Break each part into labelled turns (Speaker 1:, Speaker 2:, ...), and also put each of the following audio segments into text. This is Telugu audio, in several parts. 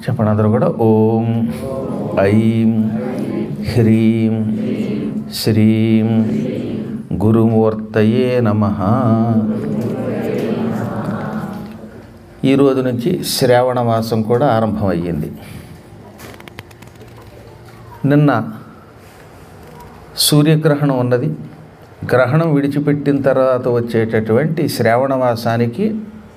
Speaker 1: చెప్పండి అందరూ కూడా ఓం ఐం హ్రీం శ్రీం గురుమూర్తయే నమ ఈ రోజు నుంచి శ్రావణ మాసం కూడా ఆరంభమయ్యింది నిన్న సూర్యగ్రహణం ఉన్నది గ్రహణం విడిచిపెట్టిన తర్వాత వచ్చేటటువంటి శ్రావణ మాసానికి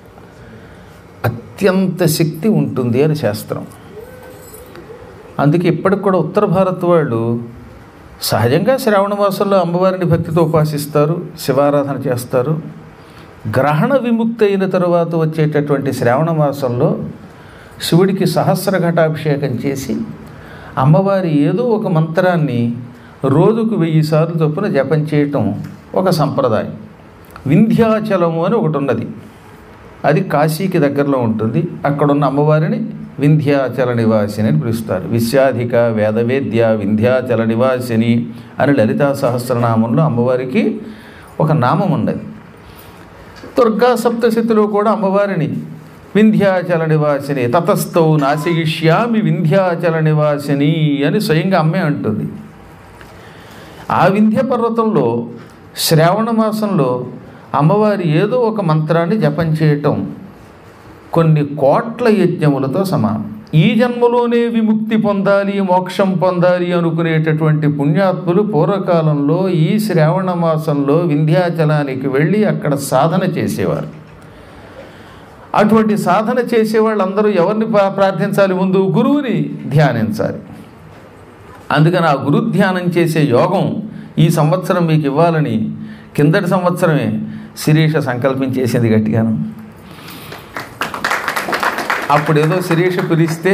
Speaker 1: అత్యంత శక్తి ఉంటుంది అని శాస్త్రం అందుకే ఇప్పటికి కూడా ఉత్తర భారత్ వాళ్ళు సహజంగా శ్రావణ మాసంలో అమ్మవారిని భక్తితో ఉపాసిస్తారు శివారాధన చేస్తారు గ్రహణ విముక్తి అయిన తరువాత వచ్చేటటువంటి శ్రావణ మాసంలో శివుడికి సహస్ర ఘటాభిషేకం చేసి అమ్మవారి ఏదో ఒక మంత్రాన్ని రోజుకు వెయ్యి సార్లు చొప్పున జపం చేయటం ఒక సంప్రదాయం వింధ్యాచలము అని ఒకటి ఉన్నది అది కాశీకి దగ్గరలో ఉంటుంది అక్కడున్న అమ్మవారిని వింధ్యాచల నివాసిని అని పిలుస్తారు విశ్యాధిక వేదవేద్య వింధ్యాచల నివాసిని అని లలితా సహస్రనామంలో అమ్మవారికి ఒక నామం ఉన్నది దుర్గా సప్తశతిలో కూడా అమ్మవారిని వింధ్యాచల నివాసిని తతస్థౌ నాశయిష్యామి వింధ్యాచల నివాసిని అని స్వయంగా అమ్మే అంటుంది ఆ వింధ్య పర్వతంలో శ్రావణ మాసంలో అమ్మవారి ఏదో ఒక మంత్రాన్ని జపం చేయటం కొన్ని కోట్ల యజ్ఞములతో సమానం ఈ జన్మలోనే విముక్తి పొందాలి మోక్షం పొందాలి అనుకునేటటువంటి పుణ్యాత్ములు పూర్వకాలంలో ఈ శ్రావణ మాసంలో వింధ్యాచలానికి వెళ్ళి అక్కడ సాధన చేసేవారు అటువంటి సాధన చేసే వాళ్ళందరూ ఎవరిని ప్రా- ప్రార్థించాలి ముందు గురువుని ధ్యానించాలి అందుకని ఆ గురు ధ్యానం చేసే యోగం ఈ సంవత్సరం మీకు ఇవ్వాలని కిందటి సంవత్సరమే శిరీష సంకల్పించేసింది గట్టిగాను అప్పుడేదో శిరీష పిలిస్తే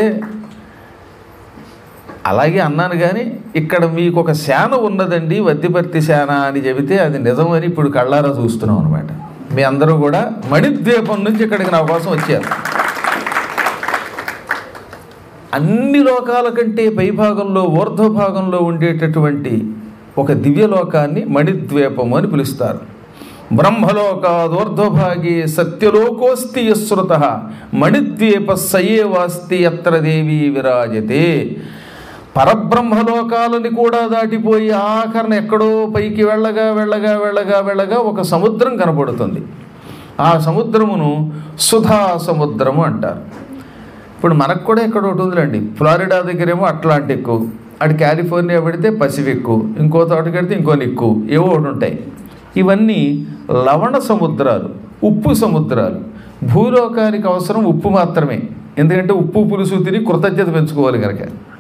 Speaker 1: అలాగే అన్నాను కానీ ఇక్కడ మీకు ఒక శాన ఉన్నదండి వద్దిపర్తి శాన అని చెబితే అది నిజమని ఇప్పుడు కళ్ళారా చూస్తున్నాం అనమాట మీ అందరూ కూడా మణిద్వీపం నుంచి ఇక్కడికి నా కోసం వచ్చారు అన్ని లోకాల కంటే పైభాగంలో ఊర్ధ్వభాగంలో ఉండేటటువంటి ఒక దివ్యలోకాన్ని మణిద్వీపము అని పిలుస్తారు బ్రహ్మలోకాదోర్ధ్వభాగే సత్యలోకోస్తి యశ్రుత మణిద్వీప సయేవాస్తి అత్ర దేవి విరాజతే పరబ్రహ్మలోకాలని కూడా దాటిపోయి ఆఖరణ ఎక్కడో పైకి వెళ్ళగా వెళ్ళగా వెళ్ళగా వెళ్ళగా ఒక సముద్రం కనబడుతుంది ఆ సముద్రమును సుధా సముద్రము అంటారు ఇప్పుడు మనకు కూడా ఇక్కడ ఒకటి ఉందిలేండి ఫ్లారిడా దగ్గరేమో అట్లాంటిక్ అటు కాలిఫోర్నియా పెడితే పసిఫిక్ ఇంకో తోటకి పెడితే ఇంకో నిక్కు ఏవో ఒకటి ఉంటాయి ఇవన్నీ లవణ సముద్రాలు ఉప్పు సముద్రాలు భూలోకానికి అవసరం ఉప్పు మాత్రమే ఎందుకంటే ఉప్పు పులుసు తిని కృతజ్ఞత పెంచుకోవాలి కనుక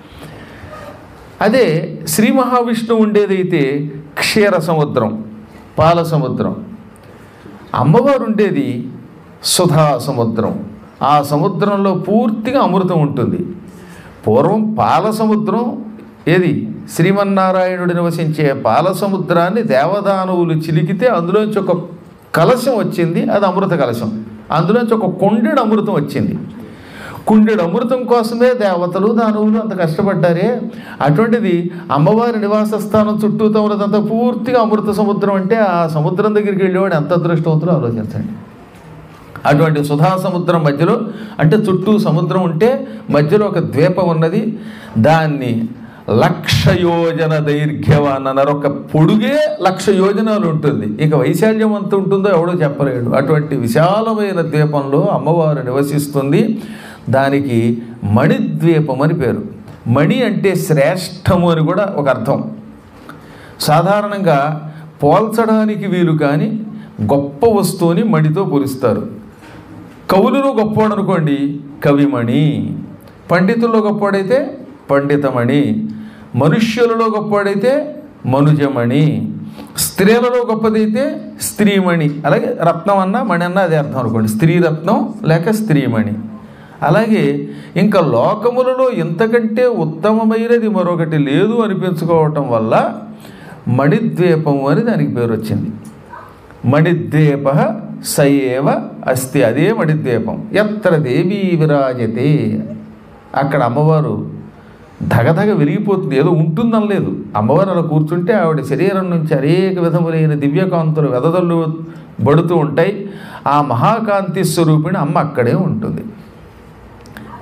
Speaker 1: అదే శ్రీ మహావిష్ణువు ఉండేదైతే క్షీర సముద్రం పాల సముద్రం అమ్మవారు ఉండేది సుధా సముద్రం ఆ సముద్రంలో పూర్తిగా అమృతం ఉంటుంది పూర్వం పాల సముద్రం ఏది శ్రీమన్నారాయణుడు నివసించే పాల సముద్రాన్ని దేవదానవులు చిలికితే అందులోంచి ఒక కలశం వచ్చింది అది అమృత కలశం అందులోంచి ఒక కొండెడు అమృతం వచ్చింది కుండెడు అమృతం కోసమే దేవతలు దానవులు అంత కష్టపడ్డారే అటువంటిది అమ్మవారి నివాస స్థానం చుట్టూతో ఉన్నదంతా పూర్తిగా అమృత సముద్రం అంటే ఆ సముద్రం దగ్గరికి వెళ్ళేవాడు ఎంత అదృష్టవంతులో ఆలోచించండి అటువంటి సుధా సముద్రం మధ్యలో అంటే చుట్టూ సముద్రం ఉంటే మధ్యలో ఒక ద్వీపం ఉన్నది దాన్ని లక్ష యోజన దైర్ఘ్యవాన్ అన్నారు ఒక పొడుగే లక్ష యోజనాలు ఉంటుంది ఇక వైశాల్యం ఎంత ఉంటుందో ఎవడో చెప్పలేడు అటువంటి విశాలమైన ద్వీపంలో అమ్మవారు నివసిస్తుంది దానికి మణిద్వీపం అని పేరు మణి అంటే శ్రేష్టము అని కూడా ఒక అర్థం సాధారణంగా పోల్చడానికి వీలు కానీ గొప్ప వస్తువుని మణితో పోలుస్తారు కవులలో గొప్పవాడు అనుకోండి కవిమణి పండితుల్లో గొప్పవాడైతే పండితమణి మనుష్యులలో గొప్పవాడైతే మనుజమణి స్త్రీలలో గొప్పదైతే స్త్రీమణి అలాగే రత్నం అన్న మణి అన్న అదే అర్థం అనుకోండి స్త్రీ రత్నం లేక స్త్రీమణి అలాగే ఇంకా లోకములలో ఇంతకంటే ఉత్తమమైనది మరొకటి లేదు అనిపించుకోవటం వల్ల మణిద్వీపము అని దానికి పేరు వచ్చింది మణిద్వీప సయేవ అస్తి అదే మణిద్వీపం ఎత్ర దేవీ విరాజతే అక్కడ అమ్మవారు ధగధగ విరిగిపోతుంది ఏదో ఉంటుందని అమ్మవారు అలా కూర్చుంటే ఆవిడ శరీరం నుంచి అనేక విధములైన దివ్యకాంతులు వెదజల్లు బడుతూ ఉంటాయి ఆ మహాకాంతి స్వరూపిణి అమ్మ అక్కడే ఉంటుంది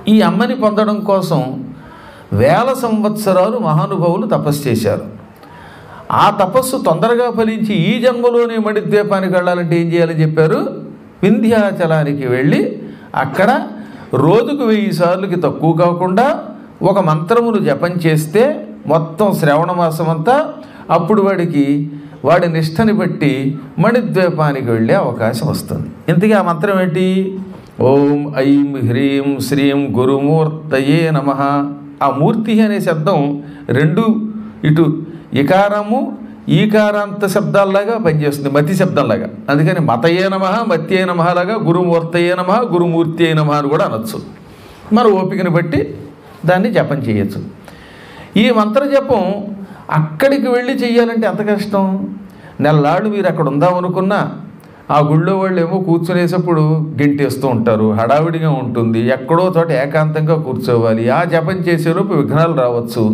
Speaker 1: ఈ అమ్మని పొందడం కోసం వేల సంవత్సరాలు మహానుభావులు తపస్సు చేశారు ఆ తపస్సు తొందరగా ఫలించి ఈ జన్మలోనే మణిద్వీపానికి వెళ్ళాలంటే ఏం చేయాలని చెప్పారు వింధ్యాచలానికి వెళ్ళి అక్కడ రోజుకు వెయ్యి సార్లుకి తక్కువ కాకుండా ఒక మంత్రమును జపం చేస్తే మొత్తం శ్రవణ మాసం అంతా అప్పుడు వాడికి వాడి నిష్టని బట్టి మణిద్వీపానికి వెళ్ళే అవకాశం వస్తుంది ఇంతకీ ఆ మంత్రం ఏంటి ఓం ఐం హ్రీం శ్రీం గురుమూర్తయే నమ ఆ మూర్తి అనే శబ్దం రెండు ఇటు ఇకారము ఈకారాంత శబ్దాల్లాగా పనిచేస్తుంది మతి శబ్దంలాగా అందుకని మతయే నమ మత్యే నమ లాగా గురుమూర్తయే నమ గురుమూర్తి అయి నమ అని కూడా అనొచ్చు మన ఓపికని బట్టి దాన్ని జపం చేయొచ్చు ఈ మంత్ర జపం అక్కడికి వెళ్ళి చెయ్యాలంటే ఎంత కష్టం నెల్లాళ్ళు మీరు అక్కడ ఉందామనుకున్నా ఆ గుళ్ళో వాళ్ళు ఏమో కూర్చునేసప్పుడు గెంటేస్తూ ఉంటారు హడావిడిగా ఉంటుంది ఎక్కడో చోట ఏకాంతంగా కూర్చోవాలి ఆ జపం చేసేలోపు విఘ్నాలు రావచ్చు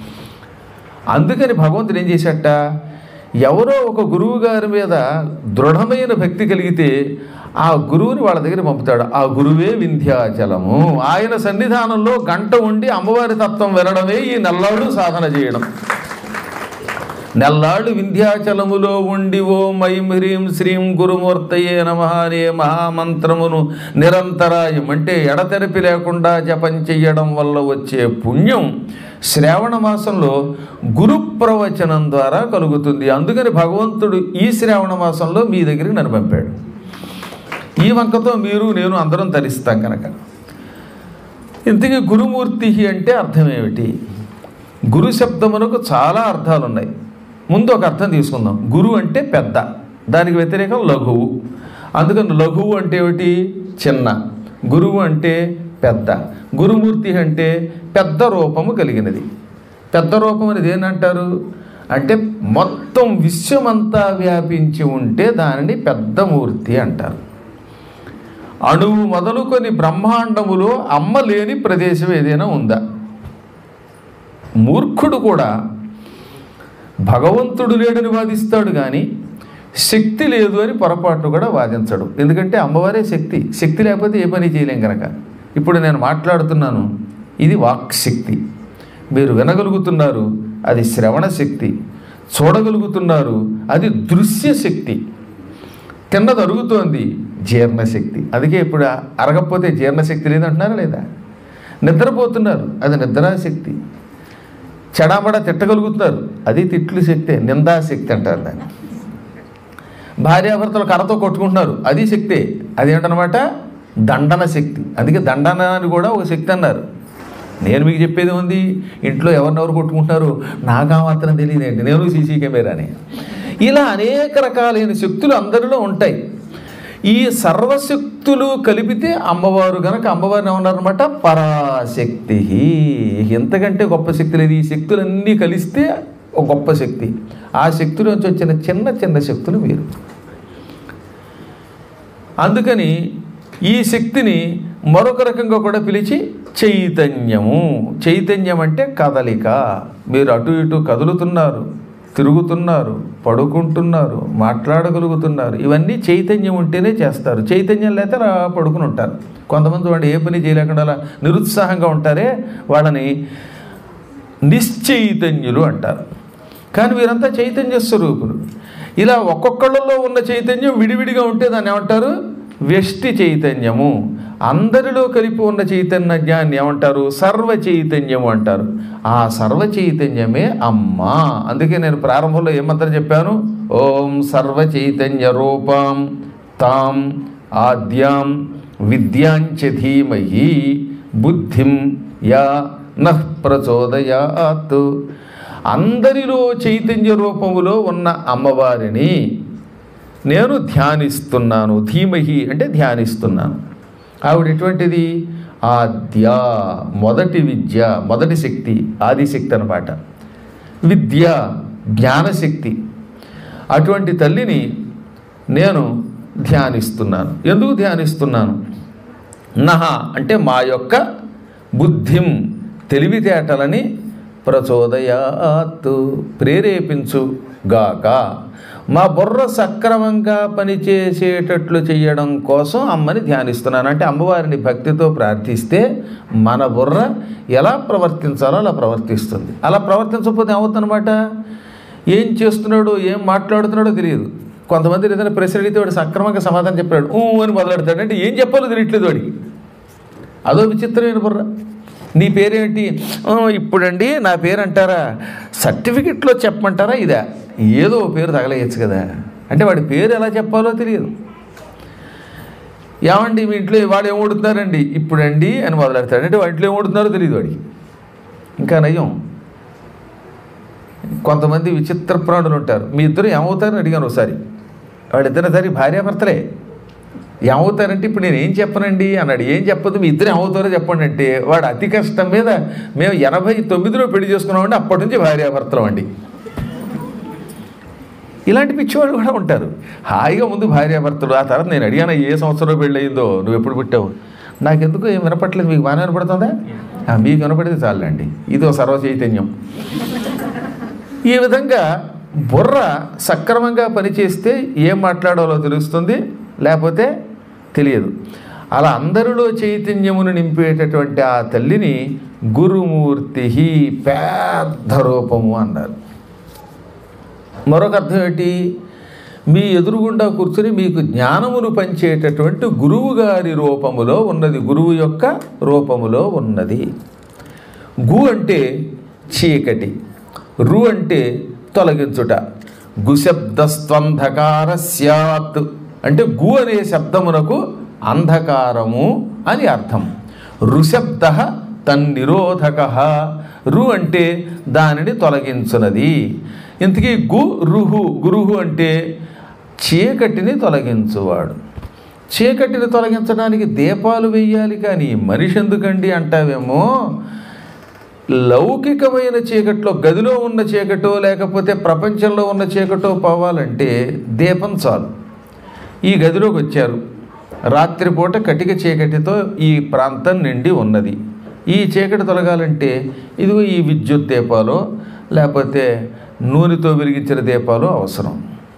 Speaker 1: అందుకని భగవంతుడు ఏం చేశాట ఎవరో ఒక గురువు గారి మీద దృఢమైన భక్తి కలిగితే ఆ గురువుని వాళ్ళ దగ్గర పంపుతాడు ఆ గురువే వింధ్యాచలము ఆయన సన్నిధానంలో గంట ఉండి అమ్మవారి తత్వం వినడమే ఈ నెల్లాళ్ళు సాధన చేయడం నెల్లాళ్ళు వింధ్యాచలములో ఉండి ఓ మైం హ్రీం శ్రీం గురుమూర్తయే నమ అనే మహామంత్రమును నిరంతరాయం అంటే ఎడతెరపి లేకుండా జపం చెయ్యడం వల్ల వచ్చే పుణ్యం శ్రావణ మాసంలో గురు ప్రవచనం ద్వారా కలుగుతుంది అందుకని భగవంతుడు ఈ శ్రావణ మాసంలో మీ దగ్గరికి నన్ను పంపాడు ఈ వంకతో మీరు నేను అందరం తరిస్తాం కనుక ఇంతకీ గురుమూర్తి అంటే అర్థం ఏమిటి గురు శబ్దమునకు చాలా అర్థాలు ఉన్నాయి ముందు ఒక అర్థం తీసుకుందాం గురు అంటే పెద్ద దానికి వ్యతిరేకం లఘువు అందుకని లఘువు అంటే ఏమిటి చిన్న గురువు అంటే పెద్ద గురుమూర్తి అంటే పెద్ద రూపము కలిగినది పెద్ద రూపం అనేది ఏంటంటారు అంటే మొత్తం విశ్వమంతా వ్యాపించి ఉంటే దానిని పెద్ద మూర్తి అంటారు అణువు మొదలుకొని బ్రహ్మాండములో అమ్మ లేని ప్రదేశం ఏదైనా ఉందా మూర్ఖుడు కూడా భగవంతుడు లేడని వాదిస్తాడు కానీ శక్తి లేదు అని పొరపాటు కూడా వాదించడు ఎందుకంటే అమ్మవారే శక్తి శక్తి లేకపోతే ఏ పని చేయలేం కనుక ఇప్పుడు నేను మాట్లాడుతున్నాను ఇది వాక్ శక్తి మీరు వినగలుగుతున్నారు అది శ్రవణ శక్తి చూడగలుగుతున్నారు అది దృశ్య శక్తి తిన్నది అరుగుతోంది జీర్ణశక్తి అందుకే ఇప్పుడు అరగకపోతే జీర్ణశక్తి లేదంటున్నారా లేదా నిద్రపోతున్నారు అది నిద్రాశక్తి చెడామడ తిట్టగలుగుతున్నారు అది తిట్లు శక్తే నిందాశక్తి అంటారు దాన్ని భార్యాభర్తలు కర్రతో కొట్టుకుంటున్నారు అది శక్తే అదేంటనమాట దండన శక్తి అందుకే దండన అని కూడా ఒక శక్తి అన్నారు నేను మీకు చెప్పేది ఉంది ఇంట్లో ఎవరినెవరు కొట్టుకుంటున్నారు నాకు ఆ మాత్రం తెలియదేంటి నేను సీసీ కెమెరాని ఇలా అనేక రకాలైన శక్తులు అందరిలో ఉంటాయి ఈ సర్వశక్తులు కలిపితే అమ్మవారు కనుక అమ్మవారిని ఏమన్నారనమాట పరాశక్తి ఎంతకంటే గొప్ప శక్తి లేదు ఈ శక్తులన్నీ కలిస్తే ఒక గొప్ప శక్తి ఆ శక్తిలోంచి వచ్చిన చిన్న చిన్న శక్తులు మీరు అందుకని ఈ శక్తిని మరొక రకంగా కూడా పిలిచి చైతన్యము చైతన్యం అంటే కదలిక మీరు అటు ఇటు కదులుతున్నారు తిరుగుతున్నారు పడుకుంటున్నారు మాట్లాడగలుగుతున్నారు ఇవన్నీ చైతన్యం ఉంటేనే చేస్తారు చైతన్యం లేక అలా పడుకుని ఉంటారు కొంతమంది వాళ్ళు ఏ పని చేయలేకుండా అలా నిరుత్సాహంగా ఉంటారే వాళ్ళని నిశ్చైతన్యులు అంటారు కానీ వీరంతా చైతన్య స్వరూపులు ఇలా ఒక్కొక్కళ్ళలో ఉన్న చైతన్యం విడివిడిగా ఉంటే దాన్ని ఏమంటారు వ్యష్టి చైతన్యము అందరిలో కలిపి ఉన్న చైతన్యాన్ని ఏమంటారు సర్వ చైతన్యము అంటారు ఆ సర్వ చైతన్యమే అమ్మ అందుకే నేను ప్రారంభంలో ఏమంతా చెప్పాను ఓం సర్వ చైతన్య రూపం తాం ఆద్యాం విద్యాంచ ధీమహి బుద్ధిం యా నః ప్రచోదయాత్ అందరిలో చైతన్య రూపములో ఉన్న అమ్మవారిని నేను ధ్యానిస్తున్నాను ధీమహి అంటే ధ్యానిస్తున్నాను ఆవిడ ఎటువంటిది ఆద్య మొదటి విద్య మొదటి శక్తి ఆదిశక్తి అనమాట విద్య జ్ఞానశక్తి అటువంటి తల్లిని నేను ధ్యానిస్తున్నాను ఎందుకు ధ్యానిస్తున్నాను నహ అంటే మా యొక్క బుద్ధిం తెలివితేటలని ప్రచోదయాత్ ప్రేరేపించుగాక మా బుర్ర సక్రమంగా పనిచేసేటట్లు చేయడం కోసం అమ్మని ధ్యానిస్తున్నాను అంటే అమ్మవారిని భక్తితో ప్రార్థిస్తే మన బుర్ర ఎలా ప్రవర్తించాలో అలా ప్రవర్తిస్తుంది అలా ప్రవర్తించకపోతే ఏమవుతుందన్నమాట ఏం చేస్తున్నాడో ఏం మాట్లాడుతున్నాడో తెలియదు కొంతమంది ఏదైనా ప్రశ్న అడిగితే వాడు సక్రమంగా సమాధానం చెప్పాడు ఊ అని మొదలెడతాడు అంటే ఏం చెప్పాలో తెలియట్లేదు వాడికి అదో విచిత్రమైన బుర్ర నీ పేరేంటి "ఆ, ఇప్పుడండి నా పేరు అంటారా సర్టిఫికెట్లో చెప్పమంటారా ఇదా ఏదో ఓ పేరు తగలేయచ్చు కదా అంటే వాడి పేరు ఎలా చెప్పాలో తెలియదు ఏమండి మీ ఇంట్లో వాడు ఏం వండుతున్నారండి ఇప్పుడండి అని మొదలెడతాడు అంటే వాడి ఇంట్లో ఏం వండుతున్నారో తెలియదు వాడికి ఇంకా నయ్యం కొంతమంది విచిత్ర ప్రాణులు ఉంటారు మీ ఇద్దరు ఏమవుతారని అడిగాను ఒకసారి వాళ్ళిద్దరు సరి భార్యాభర్తలే ఏమవుతారంటే ఇప్పుడు నేను ఏం చెప్పనండి అన్నాడు ఏం చెప్పదు మీ ఇద్దరు ఏమవుతారో చెప్పండి అంటే వాడు అతి కష్టం మీద మేము ఎనభై తొమ్మిదిలో పెళ్లి చేసుకున్నామండి అప్పటి నుంచి భార్యాభర్తలం అండి ఇలాంటి పిచ్చివాళ్ళు కూడా ఉంటారు హాయిగా ముందు భార్యాభర్తలు ఆ తర్వాత నేను అడిగాను ఏ సంవత్సరంలో పెళ్ళి అయిందో నువ్వు ఎప్పుడు పుట్టావు నాకెందుకు ఏం వినపట్లేదు మీకు బాగానే వినపడుతుందా "ఆ, మీకు వినపడితే చాలండి ఇదో సర్వ చైతన్యం ఈ విధంగా బుర్ర సక్రమంగా పనిచేస్తే ఏం మాట్లాడాలో తెలుస్తుంది లేకపోతే తెలియదు అలా అందరిలో చైతన్యమును నింపేటటువంటి ఆ తల్లిని గురుమూర్తి పెద్ద రూపము అన్నారు మరొక అర్థం ఏంటి మీ ఎదురుగుండా కూర్చుని మీకు జ్ఞానమును పంచేటటువంటి గురువు గారి రూపములో ఉన్నది గురువు యొక్క రూపములో ఉన్నది గు అంటే చీకటి రు అంటే తొలగించుట గుశబ్దస్త్వంధకార స్యాత్ అంటే గు అనే శబ్దమునకు అంధకారము అని అర్థం రుశబ్ద తన్నిరోధక రు అంటే దానిని తొలగించున్నది ఇంతకీ గు రుహు గురుహు అంటే చీకటిని తొలగించువాడు చీకటిని తొలగించడానికి దీపాలు వెయ్యాలి కానీ మనిషి ఎందుకండి అంటావేమో లౌకికమైన చీకట్లో గదిలో ఉన్న చీకటో లేకపోతే ప్రపంచంలో ఉన్న చీకటో పోవాలంటే దీపం చాలు ఈ గదిలోకి వచ్చారు రాత్రిపూట కటిక చీకటితో ఈ ప్రాంతం నిండి ఉన్నది ఈ చీకటి తొలగాలంటే ఇదిగో ఈ విద్యుత్ దీపాలు లేకపోతే నూనెతో వెలిగించిన దీపాలు అవసరం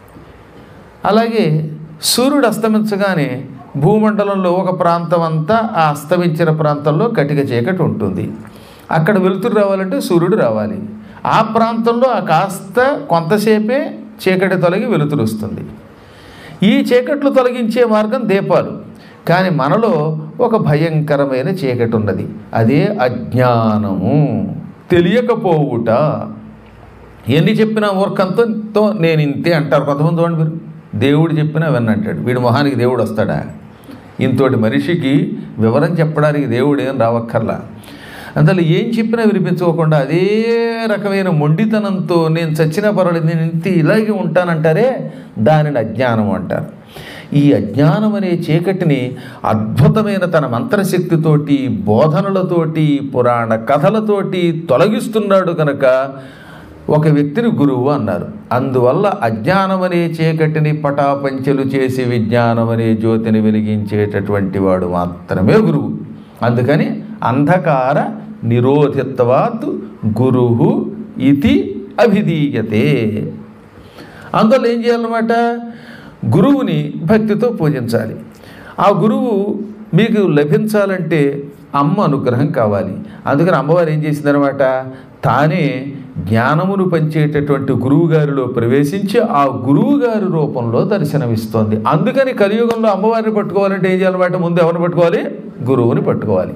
Speaker 1: అలాగే సూర్యుడు అస్తమించగానే భూమండలంలో ఒక ప్రాంతం అంతా ఆ అస్తమించిన ప్రాంతంలో కటిక చీకటి ఉంటుంది అక్కడ వెలుతురు రావాలంటే సూర్యుడు రావాలి ఆ ప్రాంతంలో ఆ కాస్త కొంతసేపే చీకటి తొలగి వెలుతురు వస్తుంది ఈ చీకట్లు తొలగించే మార్గం దీపాలు కానీ మనలో ఒక భయంకరమైన చీకటి ఉన్నది అదే అజ్ఞానము తెలియకపోవుట ఎన్ని చెప్పినా మూర్ఖంతో నేను ఇంతే అంటారు కొంతమంది చూడండి మీరు దేవుడు చెప్పినా విన్నంటాడు వీడి మొహానికి దేవుడు వస్తాడా ఇంతోటి మనిషికి వివరం చెప్పడానికి దేవుడు ఏం రావక్కర్లా అందువల్ల ఏం చెప్పినా వినిపించుకోకుండా అదే రకమైన మొండితనంతో నేను చచ్చినా పర్వాలేదు నేను ఇంత ఇలాగే ఉంటానంటారే దానిని అజ్ఞానం అంటారు ఈ అజ్ఞానం అనే చీకటిని అద్భుతమైన తన మంత్రశక్తితోటి బోధనలతోటి పురాణ కథలతోటి తొలగిస్తున్నాడు కనుక ఒక వ్యక్తిని గురువు అన్నారు అందువల్ల అజ్ఞానం అనే చీకటిని పటాపంచలు చేసి విజ్ఞానం అనే జ్యోతిని వెలిగించేటటువంటి వాడు మాత్రమే గురువు అందుకని అంధకార నిరోధిత్వాత్ గురువు ఇది అభిధీయతే అందువల్ల ఏం చేయాలన్నమాట గురువుని భక్తితో పూజించాలి ఆ గురువు మీకు లభించాలంటే అమ్మ అనుగ్రహం కావాలి అందుకని అమ్మవారు ఏం చేసిందనమాట తానే జ్ఞానమును పంచేటటువంటి గురువుగారిలో ప్రవేశించి ఆ గురువుగారి రూపంలో దర్శనమిస్తోంది అందుకని కలియుగంలో అమ్మవారిని పట్టుకోవాలంటే ఏం చేయాలన్నమాట ముందు ఎవరిని పట్టుకోవాలి గురువుని పట్టుకోవాలి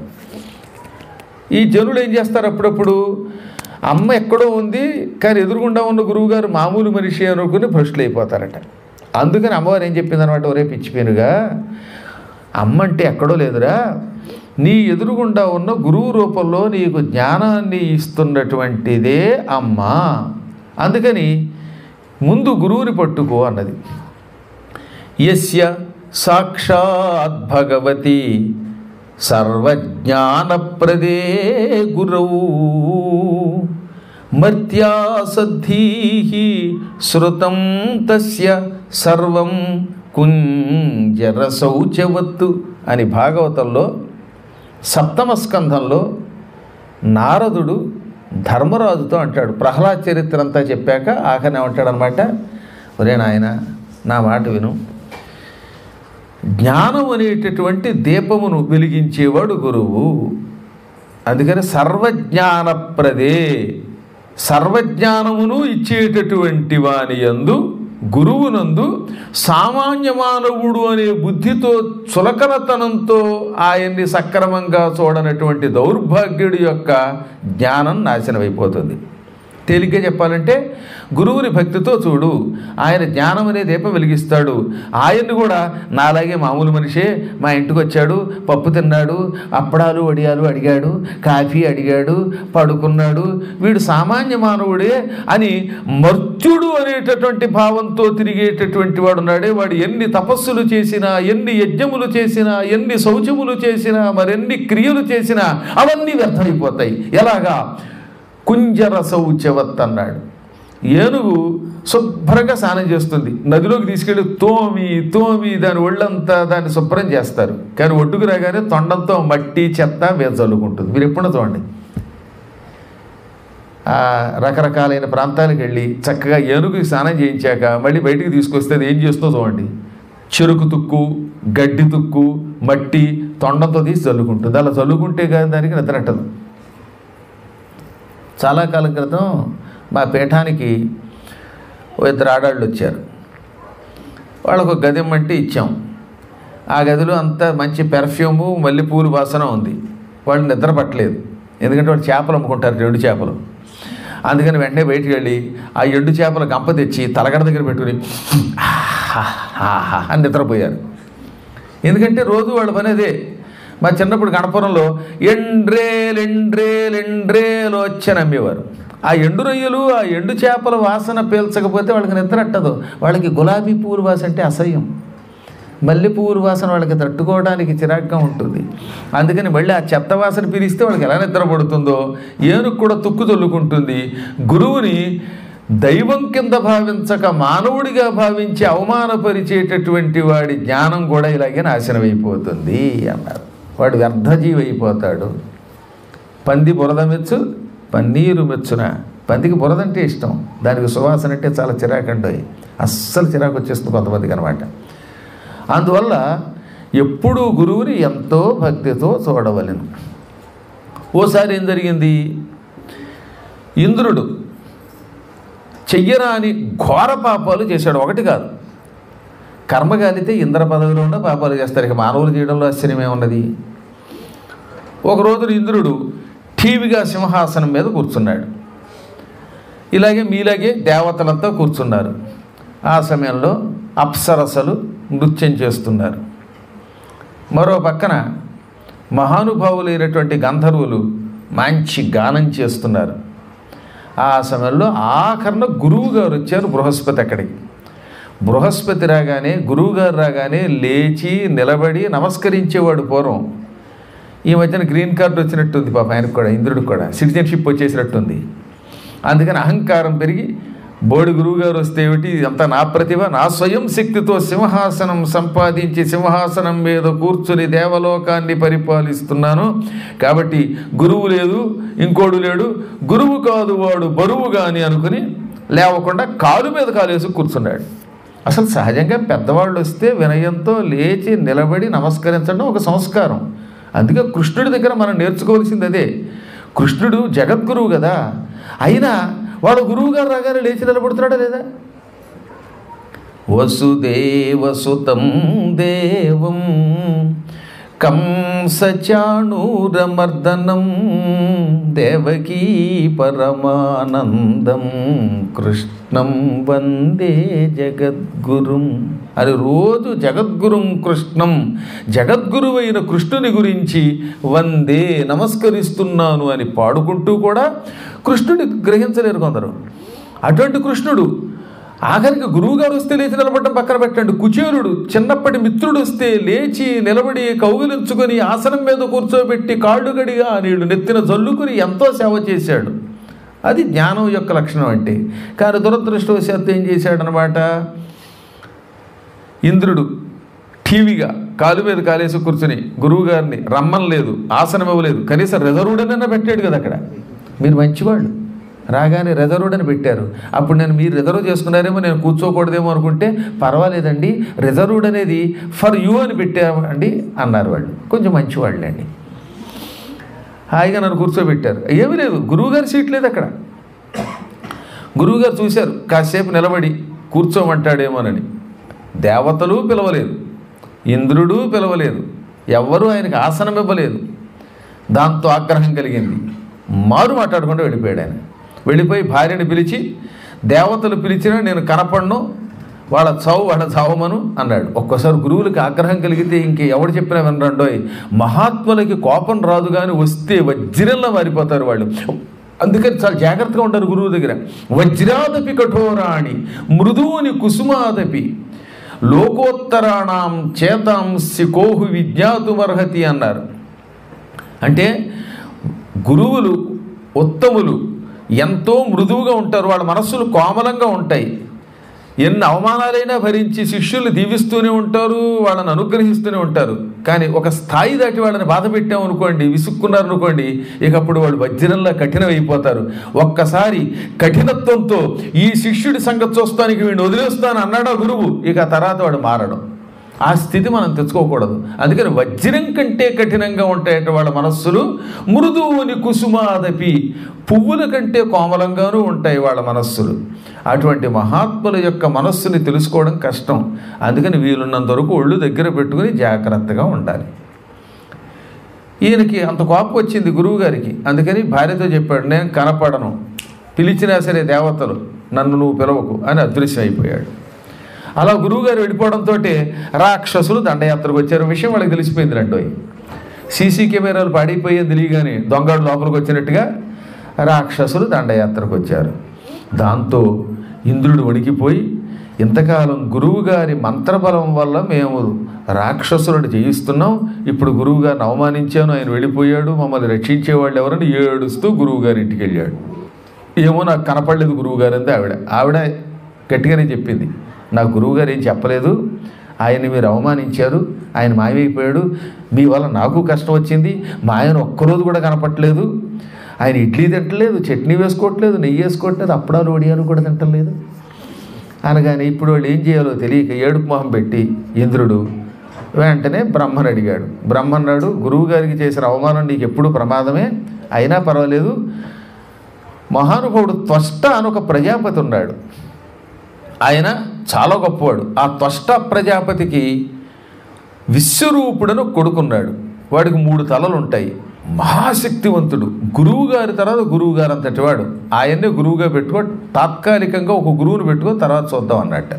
Speaker 1: ఈ జనులు ఏం చేస్తారు అప్పుడప్పుడు అమ్మ ఎక్కడో ఉంది కానీ ఎదురుగుండా ఉన్న గురువుగారు మామూలు మనిషి అనుకుని భ్రష్టులు అయిపోతారట అందుకని అమ్మవారు ఏం చెప్పింది అనమాట ఒరే పిచ్చిపోయినగా అమ్మ అంటే ఎక్కడో లేదురా నీ ఎదురుగుండా ఉన్న గురువు రూపంలో నీకు జ్ఞానాన్ని ఇస్తున్నటువంటిదే అమ్మ అందుకని ముందు గురువుని పట్టుకో అన్నది యస్య సాక్షాత్ భగవతి సర్వజ్ఞానప్రదే గురవు మర్త్యాసద్ధీ శృతం తస్య సర్వం కుంజరశౌచవత్తు అని భాగవతంలో సప్తమ స్కంధంలో నారదుడు ధర్మరాజుతో అంటాడు ప్రహ్లాద్ చరిత్ర అంతా చెప్పాక ఆఖరిని ఏమంటాడు అనమాట ఒరే నాయన నా మాట విను జ్ఞానం అనేటటువంటి దీపమును వెలిగించేవాడు గురువు అందుకని సర్వజ్ఞానప్రదే సర్వజ్ఞానమును ఇచ్చేటటువంటి వాని యందు గురువునందు సామాన్య మానవుడు అనే బుద్ధితో చులకనతనంతో ఆయన్ని సక్రమంగా చూడనటువంటి దౌర్భాగ్యుడి యొక్క జ్ఞానం నాశనమైపోతుంది తేలిగ్గా చెప్పాలంటే గురువుని భక్తితో చూడు ఆయన జ్ఞానం అనే దీపం వెలిగిస్తాడు ఆయన్ని కూడా నాలాగే మామూలు మనిషే మా ఇంటికి వచ్చాడు పప్పు తిన్నాడు అప్పడాలు వడియాలు అడిగాడు కాఫీ అడిగాడు పడుకున్నాడు వీడు సామాన్య మానవుడే అని మర్త్యుడు అనేటటువంటి భావంతో తిరిగేటటువంటి వాడు ఉన్నాడే వాడు ఎన్ని తపస్సులు చేసినా ఎన్ని యజ్ఞములు చేసినా ఎన్ని శౌచములు చేసినా మరెన్ని క్రియలు చేసినా అవన్నీ వ్యర్థమైపోతాయి ఎలాగా కుంజర శౌచవత్ అన్నాడు ఏనుగు శుభ్రంగా స్నానం చేస్తుంది నదిలోకి తీసుకెళ్ళి తోమి తోమి దాని ఒళ్ళంతా దాన్ని శుభ్రం చేస్తారు కానీ ఒడ్డుకు రాగానే తొండంతో మట్టి చెత్త మీద చల్లుకుంటుంది మీరు ఎప్పుడో చూడండి ఆ రకరకాలైన ప్రాంతాలకు వెళ్ళి చక్కగా ఏనుగు స్నానం చేయించాక మళ్ళీ బయటికి తీసుకొస్తే అది ఏం చేస్తుందో చూడండి చెరుకు తుక్కు గడ్డి తుక్కు మట్టి తొండంతో తీసి చల్లుకుంటుంది అలా చల్లుకుంటే కానీ దానికి నిద్రట్టదు చాలా కాలం క్రితం మా పీఠానికి ఓ ఇద్దరు ఆడాళ్ళు వచ్చారు వాళ్ళకు ఒక గది ఇమ్మంటే ఇచ్చాం ఆ గదిలో అంతా మంచి పెర్ఫ్యూము మల్లెపూలు వాసన ఉంది వాళ్ళు నిద్ర పట్టలేదు ఎందుకంటే వాళ్ళు చేపలు అమ్ముకుంటారు రెండు చేపలు అందుకని వెంటనే బయటికి వెళ్ళి ఆ ఎండు చేపల గంప తెచ్చి తలగడ దగ్గర పెట్టుకుని అని నిద్రపోయారు ఎందుకంటే రోజు వాళ్ళ పని అదే మా చిన్నప్పుడు గణపురంలో ఎండ్రేల్ ఎండ్రేల్ ఎండ్రేలు వచ్చని అమ్మేవారు ఆ ఎండు రొయ్యలు ఆ ఎండు చేపల వాసన పీల్చకపోతే వాళ్ళకి నిద్రట్టదు వాళ్ళకి గులాబీ పువ్వుల వాసన అంటే అసహ్యం మల్లె పువ్వుల వాసన వాళ్ళకి తట్టుకోవడానికి చిరాగ్గా ఉంటుంది అందుకని మళ్ళీ ఆ చెత్త వాసన పీలిస్తే వాళ్ళకి ఎలా నిద్ర పడుతుందో ఏనుగు కూడా తుక్కు తొల్లుకుంటుంది గురువుని దైవం కింద భావించక మానవుడిగా భావించి అవమానపరిచేటటువంటి వాడి జ్ఞానం కూడా ఇలాగే నాశనమైపోతుంది అన్నారు వాడు వ్యర్థజీవి అయిపోతాడు పంది బురద మెచ్చు పన్నీరు మెచ్చున పందికి బురద అంటే ఇష్టం దానికి సువాసన అంటే చాలా చిరాకండి అస్సలు చిరాకు వచ్చేస్తుంది కొంతమందికి అనమాట అందువల్ల ఎప్పుడూ గురువుని ఎంతో భక్తితో చూడవలెను ఓసారి ఏం జరిగింది ఇంద్రుడు చెయ్యరాని ఘోర పాపాలు చేశాడు ఒకటి కాదు కర్మగాలితే ఇంద్ర పదవిలో ఉన్న పాపాలు చేస్తారు ఇక మానవులు చేయడంలో ఆశ్చర్యమే ఉన్నది ఒక రోజు ఇంద్రుడు ఠీవిగా సింహాసనం మీద కూర్చున్నాడు ఇలాగే మీలాగే దేవతలంతా కూర్చున్నారు ఆ సమయంలో అప్సరసలు నృత్యం చేస్తున్నారు మరో పక్కన మహానుభావులైనటువంటి గంధర్వులు మంచి గానం చేస్తున్నారు ఆ సమయంలో ఆఖరణ గురువు గారు వచ్చారు బృహస్పతి అక్కడికి బృహస్పతి రాగానే గురువుగారు రాగానే లేచి నిలబడి నమస్కరించేవాడు పూర్వం ఈ మధ్యన గ్రీన్ కార్డు వచ్చినట్టుంది పాప ఆయనకు కూడా ఇంద్రుడికి కూడా సిటిజన్షిప్ వచ్చేసినట్టుంది అందుకని అహంకారం పెరిగి బోడి గురువుగారు వస్తే ఏమిటి అంతా నా ప్రతిభ నా స్వయం శక్తితో సింహాసనం సంపాదించి సింహాసనం మీద కూర్చుని దేవలోకాన్ని పరిపాలిస్తున్నాను కాబట్టి గురువు లేదు ఇంకోడు లేడు గురువు కాదు వాడు బరువు కాని అనుకుని లేవకుండా కాలు మీద కాలేసి కూర్చున్నాడు అసలు సహజంగా పెద్దవాళ్ళు వస్తే వినయంతో లేచి నిలబడి నమస్కరించడం ఒక సంస్కారం అందుకే కృష్ణుడి దగ్గర మనం నేర్చుకోవాల్సింది అదే కృష్ణుడు జగద్గురువు కదా అయినా వాడు గురువు గారు రాగానే లేచి నిలబడుతున్నాడా లేదా వసుదేవసుతం దేవం కంసచాణూరమర్దనం దేవకీ పరమానందం కృష్ణం వందే జగద్గురుం అని రోజు జగద్గురుం కృష్ణం జగద్గురువైన కృష్ణుని గురించి వందే నమస్కరిస్తున్నాను అని పాడుకుంటూ కూడా కృష్ణుని గ్రహించలేరు కొందరు అటువంటి కృష్ణుడు ఆఖరికి గురువుగారు వస్తే లేచి నిలబడడం పక్కన పెట్టండి కుచేరుడు చిన్నప్పటి మిత్రుడు వస్తే లేచి నిలబడి కౌగిలించుకొని ఆసనం మీద కూర్చోబెట్టి కాళ్ళు గడిగా నీళ్లు నెత్తిన జల్లుకుని ఎంతో సేవ చేశాడు అది జ్ఞానం యొక్క లక్షణం అంటే కానీ దురదృష్టవశాత్తు ఏం చేశాడనమాట ఇంద్రుడు టీవీగా కాలు మీద కాలేసి కూర్చుని గురువు గారిని రమ్మనలేదు ఆసనం ఇవ్వలేదు కనీసం రిజర్వుడనైనా పెట్టాడు కదా అక్కడ మీరు మంచివాళ్ళు రాగానే రిజర్వ్డ్ అని పెట్టారు అప్పుడు నేను మీరు రిజర్వ్ చేసుకున్నారేమో నేను కూర్చోకూడదేమో అనుకుంటే పర్వాలేదండి రిజర్వ్డ్ అనేది ఫర్ యూ అని పెట్టామండి అన్నారు వాళ్ళు కొంచెం మంచి వాళ్ళండి హాయిగా నన్ను కూర్చోబెట్టారు ఏమీ లేదు గురువుగారి సీట్ లేదు అక్కడ గురువుగారు చూశారు కాసేపు నిలబడి కూర్చోమంటాడేమోనని దేవతలు పిలవలేదు ఇంద్రుడు పిలవలేదు ఎవ్వరూ ఆయనకు ఆసనం ఇవ్వలేదు దాంతో ఆగ్రహం కలిగింది మారు మాట్లాడకుండా వెళ్ళిపోయాడు ఆయన వెళ్ళిపోయి భార్యని పిలిచి దేవతలు పిలిచినా నేను కనపడను వాళ్ళ చావు వాళ్ళ చావమను అన్నాడు ఒక్కోసారి గురువులకి ఆగ్రహం కలిగితే ఇంక ఎవడు చెప్పినా వినరండోయ్ మహాత్ములకి కోపం రాదు కానీ వస్తే వజ్రంలా మారిపోతారు వాళ్ళు అందుకని చాలా జాగ్రత్తగా ఉంటారు గురువు దగ్గర వజ్రాదపి కఠోరాణి మృదువుని కుసుమాదపి లోకోత్తరాణం చేతాంసి కోహు విజ్ఞాతుమర్హతి అన్నారు అంటే గురువులు ఉత్తములు ఎంతో మృదువుగా ఉంటారు వాళ్ళ మనస్సులు కోమలంగా ఉంటాయి ఎన్ని అవమానాలైనా భరించి శిష్యులు దీవిస్తూనే ఉంటారు వాళ్ళని అనుగ్రహిస్తూనే ఉంటారు కానీ ఒక స్థాయి దాటి వాళ్ళని బాధ పెట్టామనుకోండి విసుక్కున్నారు అనుకోండి ఇక అప్పుడు వాళ్ళు వజ్రంలా కఠినమైపోతారు ఒక్కసారి కఠినత్వంతో ఈ శిష్యుడి సంగతి చూస్తానికి వీడిని వదిలేస్తాను అన్నాడా గురువు ఇక ఆ తర్వాత వాడు మారడం ఆ స్థితి మనం తెచ్చుకోకూడదు అందుకని వజ్రం కంటే కఠినంగా ఉంటాయట వాళ్ళ మనస్సులు మృదువుని కుసుమాదపి పువ్వుల కంటే కోమలంగానూ ఉంటాయి వాళ్ళ మనస్సులు అటువంటి మహాత్ముల యొక్క మనస్సుని తెలుసుకోవడం కష్టం అందుకని వీలున్నంత వరకు ఒళ్ళు దగ్గర పెట్టుకుని జాగ్రత్తగా ఉండాలి ఈయనకి అంత కోపం వచ్చింది గురువు గారికి అందుకని భార్యతో చెప్పాడు నేను కనపడను పిలిచినా సరే దేవతలు నన్ను నువ్వు పిలవకు అని అదృశ్యం అయిపోయాడు అలా గురువుగారు వెళ్ళిపోవడంతో రాక్షసులు దండయాత్రకు వచ్చారు విషయం వాళ్ళకి తెలిసిపోయింది రెండోయి సీసీ కెమెరాలు పాడైపోయే తెలియగానే దొంగడు లోపలికి వచ్చినట్టుగా రాక్షసులు దండయాత్రకు వచ్చారు దాంతో ఇంద్రుడు వణికిపోయి ఇంతకాలం గురువుగారి మంత్రబలం వల్ల మేము రాక్షసులను జయిస్తున్నాం ఇప్పుడు గురువుగారిని అవమానించాను ఆయన వెళ్ళిపోయాడు మమ్మల్ని రక్షించేవాళ్ళు ఎవరని ఏడుస్తూ గురువుగారి ఇంటికి వెళ్ళాడు ఏమో నాకు కనపడలేదు గురువుగారు అంది ఆవిడ ఆవిడ గట్టిగానే చెప్పింది నా గురువుగారు ఏం చెప్పలేదు ఆయన్ని మీరు అవమానించారు ఆయన మాయమైపోయాడు మీ వల్ల నాకు కష్టం వచ్చింది మా ఆయన ఒక్కరోజు కూడా కనపట్లేదు ఆయన ఇడ్లీ తింటలేదు చట్నీ వేసుకోవట్లేదు నెయ్యి వేసుకోవట్లేదు అప్పడాలు వడియాలు కూడా తింటలేదు అనగానే ఇప్పుడు వాళ్ళు ఏం చేయాలో తెలియక ఏడుపు మొహం పెట్టి ఇంద్రుడు వెంటనే బ్రహ్మను అడిగాడు బ్రహ్మన్నాడు గురువు గారికి చేసిన అవమానం నీకు ఎప్పుడు ప్రమాదమే అయినా పర్వాలేదు మహానుభావుడు త్వష్ట అని ఒక ప్రజాపతి ఉన్నాడు ఆయన చాలా గొప్పవాడు ఆ త్వష్ట ప్రజాపతికి విశ్వరూపుడను కొడుకున్నాడు వాడికి మూడు తలలు ఉంటాయి మహాశక్తివంతుడు గురువు గారి తర్వాత గురువు గారు అంతటి వాడు ఆయన్నే గురువుగా పెట్టుకో తాత్కాలికంగా ఒక గురువుని పెట్టుకో తర్వాత చూద్దాం అన్నట్ట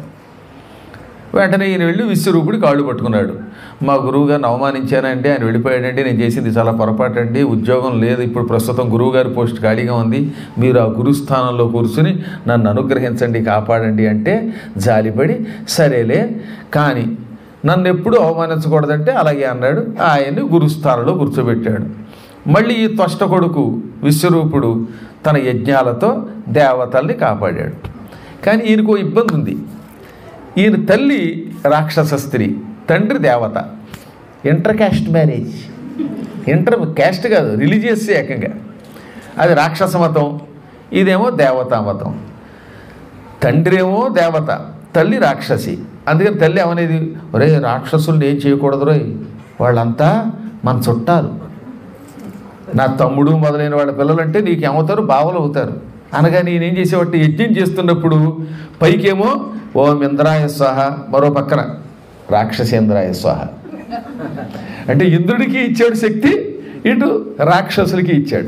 Speaker 1: వెంటనే ఈయన వెళ్ళి విశ్వరూపుడి కాళ్ళు పట్టుకున్నాడు మా గురువు గారిని అవమానించానండి ఆయన వెళ్ళిపోయాడండి నేను చేసింది చాలా పొరపాటు అండి ఉద్యోగం లేదు ఇప్పుడు ప్రస్తుతం గురువుగారి పోస్ట్ ఖాళీగా ఉంది మీరు ఆ గురుస్థానంలో కూర్చుని నన్ను అనుగ్రహించండి కాపాడండి అంటే జాలిపడి సరేలే కానీ నన్ను ఎప్పుడు అవమానించకూడదంటే అలాగే అన్నాడు ఆయన్ని గురుస్థానంలో కూర్చోబెట్టాడు మళ్ళీ ఈ త్వష్ట కొడుకు విశ్వరూపుడు తన యజ్ఞాలతో దేవతల్ని కాపాడాడు కానీ ఈయనకు ఇబ్బంది ఉంది ఈయన తల్లి రాక్షస స్త్రీ తండ్రి దేవత inter caste marriage inter caste కాదు రిలీజియస్ ఏకంగా అది రాక్షస మతం ఇదేమో దేవతా మతం తండ్రి ఏమో దేవత తల్లి రాక్షసి అందుకని తల్లి ఏమనేది ఒరే రాక్షసుల్ని ఏం చేయకూడదు రోయ్ వాళ్ళంతా మన చుట్టాలు నా తమ్ముడు మొదలైన వాళ్ళ పిల్లలంటే నీకు ఏమవుతారు బావలు అవుతారు అనగా నేను ఏం చేసేవాటి యజ్ఞం చేస్తున్నప్పుడు పైకేమో ఓం ఇంద్రాయ స్వాహ మరో పక్కన రాక్షసేంద్రాయ స్వాహ అంటే ఇంద్రుడికి ఇచ్చాడు శక్తి ఇటు రాక్షసులకి ఇచ్చాడు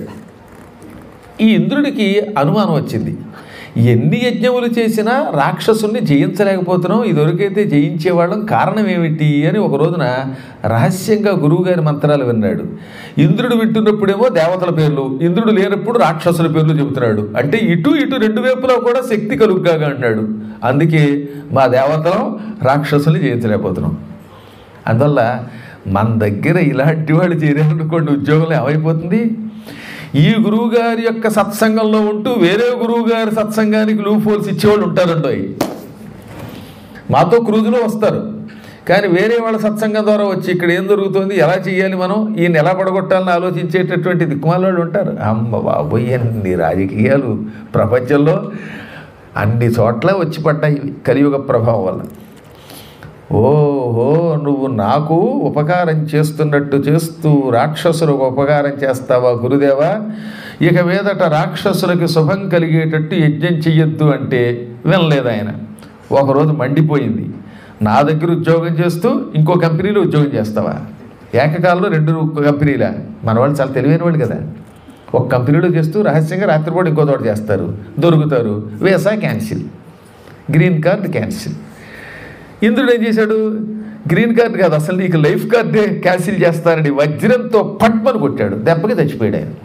Speaker 1: ఈ ఇంద్రుడికి అనుమానం వచ్చింది ఎన్ని యజ్ఞములు చేసినా రాక్షసుల్ని జయించలేకపోతున్నాం ఇదివరకైతే జయించేవాళ్ళం కారణం ఏమిటి అని ఒక రోజున రహస్యంగా గురువుగారి మంత్రాలు విన్నాడు ఇంద్రుడు వింటున్నప్పుడేమో దేవతల పేర్లు ఇంద్రుడు లేనప్పుడు రాక్షసుల పేర్లు చెబుతున్నాడు అంటే ఇటు ఇటు రెండు వైపులా కూడా శక్తి కలుగ్గా అన్నాడు అందుకే మా దేవతలం రాక్షసుల్ని జయించలేకపోతున్నాం అందువల్ల మన దగ్గర ఇలాంటి వాళ్ళు చేరారనుకోండి ఉద్యోగంలో ఏమైపోతుంది ఈ గురువు గారి యొక్క సత్సంగంలో ఉంటూ వేరే గురువు గారి సత్సంగానికి లూ ఫోల్స్ ఇచ్చేవాళ్ళు ఉంటారండోయ్ మాతో క్రూజులో వస్తారు కానీ వేరే వాళ్ళ సత్సంగం ద్వారా వచ్చి ఇక్కడ ఏం జరుగుతుంది ఎలా చేయాలి మనం ఈయన ఎలా పడగొట్టాలని ఆలోచించేటటువంటి దిక్కుమాల వాళ్ళు ఉంటారు అమ్మ బాబోయ్ అన్ని రాజకీయాలు ప్రపంచంలో అన్ని చోట్ల వచ్చి పడ్డాయి ఇవి కలియుగ ప్రభావం వల్ల ఓహో నువ్వు నాకు ఉపకారం చేస్తున్నట్టు చేస్తూ రాక్షసులకు ఉపకారం చేస్తావా గురుదేవా ఇక మీదట రాక్షసులకి శుభం కలిగేటట్టు యజ్ఞం చెయ్యొద్దు అంటే వినలేదు ఆయన ఒకరోజు మండిపోయింది నా దగ్గర ఉద్యోగం చేస్తూ ఇంకో కంపెనీలో ఉద్యోగం చేస్తావా ఏకకాలంలో రెండు కంపెనీలా మన వాళ్ళు చాలా తెలివైన వాళ్ళు కదా ఒక కంపెనీలో చేస్తూ రహస్యంగా రాత్రిపూట ఇంకో చోట చేస్తారు దొరుకుతారు వేసా క్యాన్సిల్ గ్రీన్ కార్డ్ క్యాన్సిల్ ఇంద్రుడు ఏం చేశాడు గ్రీన్ కార్డ్ కాదు అసలు నీకు లైఫ్ కార్డే క్యాన్సిల్ చేస్తానని వజ్రంతో పట్మని కొట్టాడు దెబ్బకి చచ్చిపోయాడు ఆయన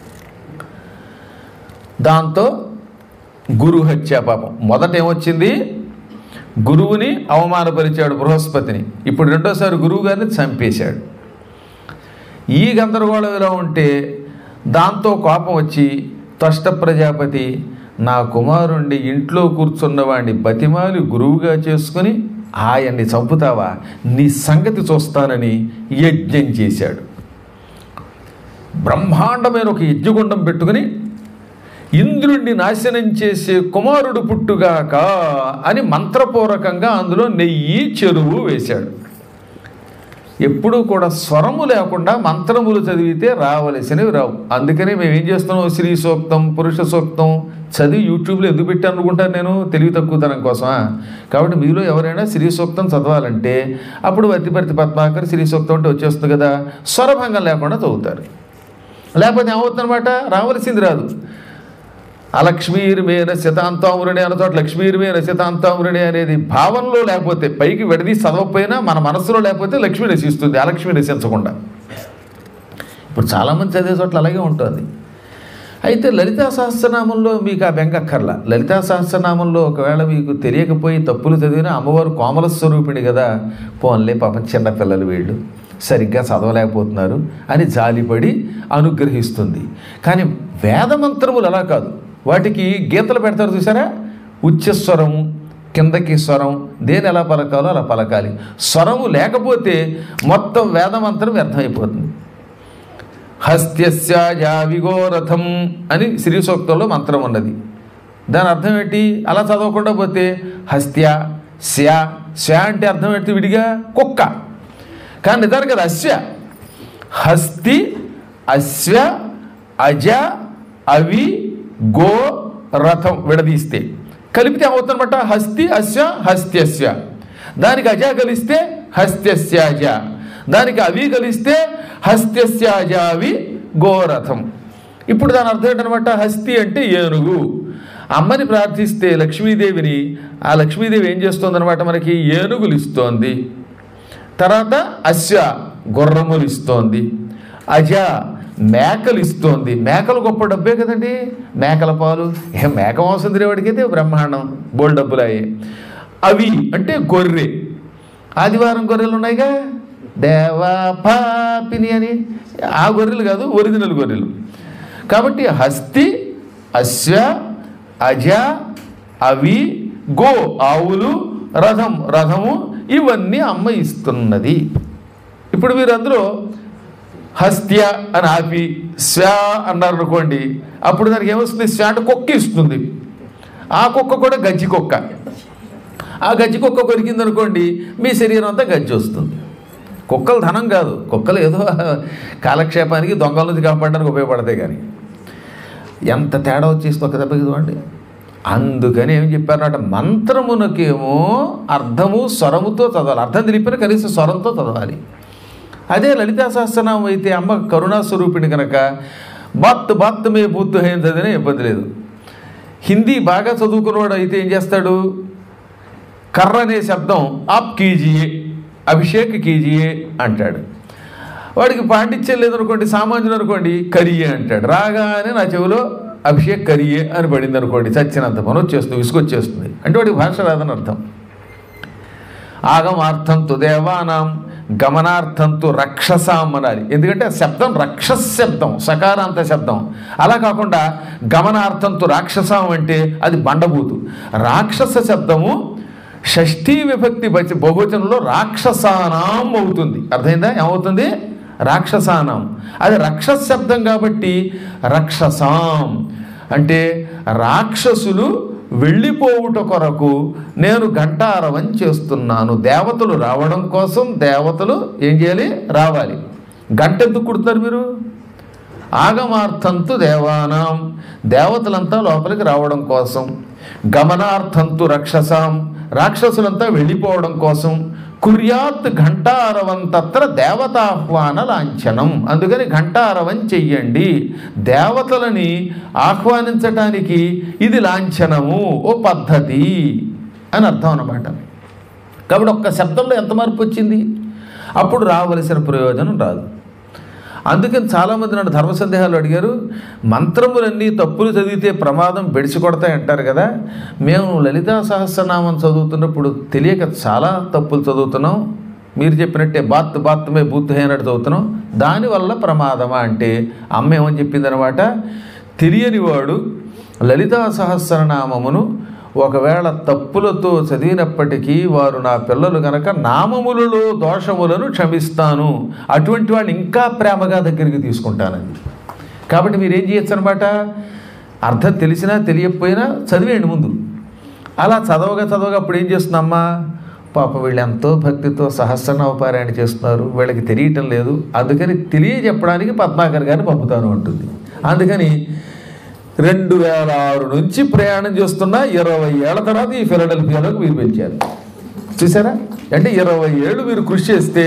Speaker 1: దాంతో గురు హత్య పాపం మొదట ఏమొచ్చింది గురువుని అవమానపరిచాడు బృహస్పతిని ఇప్పుడు రెండోసారి గురువు గారిని చంపేశాడు ఈ గందరగోళం ఇలా ఉంటే దాంతో కోపం వచ్చి త్వష్ట ప్రజాపతి నా కుమారుణ్ణి ఇంట్లో కూర్చున్నవాడిని బతిమాలి గురువుగా చేసుకుని ఆయన్ని చంపుతావా నీ సంగతి చూస్తానని యజ్ఞం చేశాడు బ్రహ్మాండమైన ఒక యజ్ఞగుండం పెట్టుకుని ఇంద్రుణ్ణి నాశనం చేసే కుమారుడు పుట్టుగాక అని మంత్రపూర్వకంగా అందులో నెయ్యి చెరువు వేశాడు ఎప్పుడూ కూడా స్వరము లేకుండా మంత్రములు చదివితే రావలసినవి రావు అందుకనే మేము ఏం చేస్తున్నాం శ్రీ సూక్తం పురుష సూక్తం చదివి యూట్యూబ్లో ఎందుకు పెట్టాను అనుకుంటాను నేను తెలివి తక్కువతనం కోసమా కాబట్టి మీలో ఎవరైనా శ్రీ సూక్తం చదవాలంటే అప్పుడు వత్తిపర్తి పద్మాకర్ శ్రీ సూక్తం అంటే వచ్చేస్తుంది కదా స్వరభంగం లేకుండా చదువుతారు లేకపోతే ఏమవుతుందన్నమాట రావలసింది రాదు అలక్ష్మీర్మేన శతాంతామురుని అన్న చోట లక్ష్మీర్మేన శతాంతామురుని అనేది భావనలో లేకపోతే పైకి విడది చదవకపోయినా మన మనసులో లేకపోతే లక్ష్మి నశిస్తుంది అలక్ష్మి నశించకుండా ఇప్పుడు చాలామంది చదివే చోట్ల అలాగే ఉంటుంది అయితే లలితా సహస్రనామంలో మీకు ఆ బెంగక్కర్లా లలితా సహస్రనామంలో ఒకవేళ మీకు తెలియకపోయి తప్పులు చదివినా అమ్మవారు కోమల స్వరూపిణి కదా పోన్లే పాపం చిన్నపిల్లలు వీళ్ళు సరిగ్గా చదవలేకపోతున్నారు అని జాలిపడి అనుగ్రహిస్తుంది కానీ వేదమంత్రములు అలా కాదు వాటికి గీతలు పెడతారు చూసారా ఉచ్చస్వరము కిందకి స్వరం దేని ఎలా పలకాలో అలా పలకాలి స్వరము లేకపోతే మొత్తం వేదమంత్రం వ్యర్థమైపోతుంది హస్త్యస్యాజా విగోరథం అని శ్రీ సూక్తంలో మంత్రం ఉన్నది దాని అర్థం ఏంటి అలా చదవకుండా పోతే హస్త్య స్య స్య అంటే అర్థం ఏంటి విడిగా కుక్క కానీ నిజానికి అది అస్య హస్తి అశ్వ అజ అవి గో రథం విడదీస్తే కలిపితే ఏమవుతుందన్నమాట హస్తి అస్య హస్త్యస్య దానికి అజ కలిస్తే హస్త్యస్యాజ దానికి అవి కలిస్తే హస్త్యస్యాజావి గోరథం ఇప్పుడు దాని అర్థం ఏంటనమాట హస్తి అంటే ఏనుగు అమ్మని ప్రార్థిస్తే లక్ష్మీదేవిని ఆ లక్ష్మీదేవి ఏం చేస్తుందన్నమాట మనకి ఏనుగులు ఇస్తోంది తర్వాత అశ్వ గుర్రములు ఇస్తోంది అజ మేకలు ఇస్తోంది మేకలు గొప్ప డబ్బే కదండి మేకల పాలు ఏ మేక మాంసం తినేవాడికైతే బ్రహ్మాండం బోల్ డబ్బులు అయ్యాయి అవి అంటే గొర్రె ఆదివారం గొర్రెలు ఉన్నాయిగా దేవా పాపిని అని ఆ గొర్రెలు కాదు ఒరిజినల్ గొర్రెలు కాబట్టి హస్తి అశ్వ అజ అవి గో ఆవులు రథం రథము ఇవన్నీ అమ్మ ఇస్తున్నది ఇప్పుడు మీరందరూ హస్త్య అని ఆపి స్వా అన్నారు అనుకోండి అప్పుడు దానికి ఏమొస్తుంది స్వా అంటే కుక్క ఇస్తుంది ఆ కుక్క కూడా గజ్జి కుక్క ఆ గజ్జి కుక్క కొరికింది అనుకోండి మీ శరీరం అంతా గజ్జి వస్తుంది కుక్కలు ధనం కాదు కుక్కలు ఏదో కాలక్షేపానికి దొంగల నుంచి కాపాడడానికి ఉపయోగపడతాయి కానీ ఎంత తేడా వచ్చేసి ఒక దెబ్బకి చూడండి అందుకని ఏం చెప్పారన్నమాట మంత్రమునకేమో అర్థము స్వరముతో చదవాలి అర్థం తెలిపిన కనీసం స్వరంతో చదవాలి అదే లలితా సహస్రనామం అయితే అమ్మ కరుణా స్వరూపిణి కనుక బాత్ బాత్ మే బూత్ హేం చదివినా ఇబ్బంది లేదు హిందీ బాగా చదువుకున్నవాడు అయితే ఏం చేస్తాడు కర్ర అనే శబ్దం ఆప్ కీజియే అభిషేక్ కీజియే అంటాడు వాడికి పాండిత్యం లేదనుకోండి సామాన్యులు అనుకోండి కరియే అంటాడు రాగానే నా చెవిలో అభిషేక్ కరియే అని పడింది అనుకోండి చచ్చినంత పని వచ్చేస్తుంది విసుగొచ్చేస్తుంది అంటే వాడికి భాష రాదని అర్థం ఆగమార్థం తు దేవానాం గమనార్థం తు రక్షసాం అనాలి ఎందుకంటే ఆ శబ్దం రక్షస్ శబ్దం సకారాంత శబ్దం అలా కాకుండా గమనార్థం తు రాక్షసాం అంటే అది బండబూతు రాక్షస శబ్దము షష్ఠీ విభక్తి బచ- బహువచనంలో రాక్షసానాం అవుతుంది అర్థమైందా ఏమవుతుంది రాక్షసానాం అది రక్షస్ శబ్దం కాబట్టి రక్షసాం అంటే రాక్షసులు వెళ్ళిపోవుట కొరకు నేను ఘంటారవం చేస్తున్నాను దేవతలు రావడం కోసం దేవతలు ఏం చేయాలి రావాలి గంట ఎందుకు కుడుతున్నారు మీరు ఆగమార్థంతు దేవానాం దేవతలంతా లోపలికి రావడం కోసం గమనార్థంతు రక్షసాం రాక్షసులంతా వెళ్ళిపోవడం కోసం కుర్యాత్ ఘంటారవం తత్ర దేవతాహ్వాన లాంఛనం అందుకని ఘంటారవం చెయ్యండి దేవతలని ఆహ్వానించటానికి ఇది లాంఛనము ఓ పద్ధతి అని అర్థం అన్నమాట కాబట్టి ఒక్క శబ్దంలో ఎంత మార్పు వచ్చింది అప్పుడు రావలసిన ప్రయోజనం రాదు అందుకని చాలామంది నన్ను ధర్మ సందేహాలు అడిగారు మంత్రములన్నీ తప్పులు చదివితే ప్రమాదం బెడిసి కొడతాయి అంటారు కదా మేము లలితా సహస్రనామం చదువుతున్నప్పుడు తెలియక చాలా తప్పులు చదువుతున్నాం మీరు చెప్పినట్టే బాత్ బాత్ మే బూత్ హే అన్నట్టు చదువుతున్నాం దానివల్ల ప్రమాదమా అంటే అమ్మ ఏమని చెప్పింది అనమాట తెలియని వాడు లలితా సహస్రనామమును ఒకవేళ తప్పులతో చదివినప్పటికీ వారు నా పిల్లలు కనుక నామములలో దోషములను క్షమిస్తాను అటువంటి వాడిని ఇంకా ప్రేమగా దగ్గరికి తీసుకుంటానండి కాబట్టి మీరు ఏం చేయొచ్చు అనమాట అర్థం తెలిసినా తెలియకపోయినా చదివేయండి ముందు అలా చదవగా చదవగా అప్పుడు ఏం చేస్తుందమ్మా పాప వీళ్ళు ఎంతో భక్తితో సహస్రనామ పారాయణ చేస్తున్నారు వీళ్ళకి తెలియటం లేదు అందుకని తెలియజెప్పడానికి పద్మాకర్ గారిని పంపుతాను అంటుంది అందుకని రెండు వేల ఆరు నుంచి ప్రయాణం చేస్తున్న ఇరవై ఏళ్ల తర్వాత ఈ ఫిలడెల్ఫియాలోకి మీరు పెంచారు చూసారా అంటే ఇరవై ఏళ్ళు మీరు కృషి చేస్తే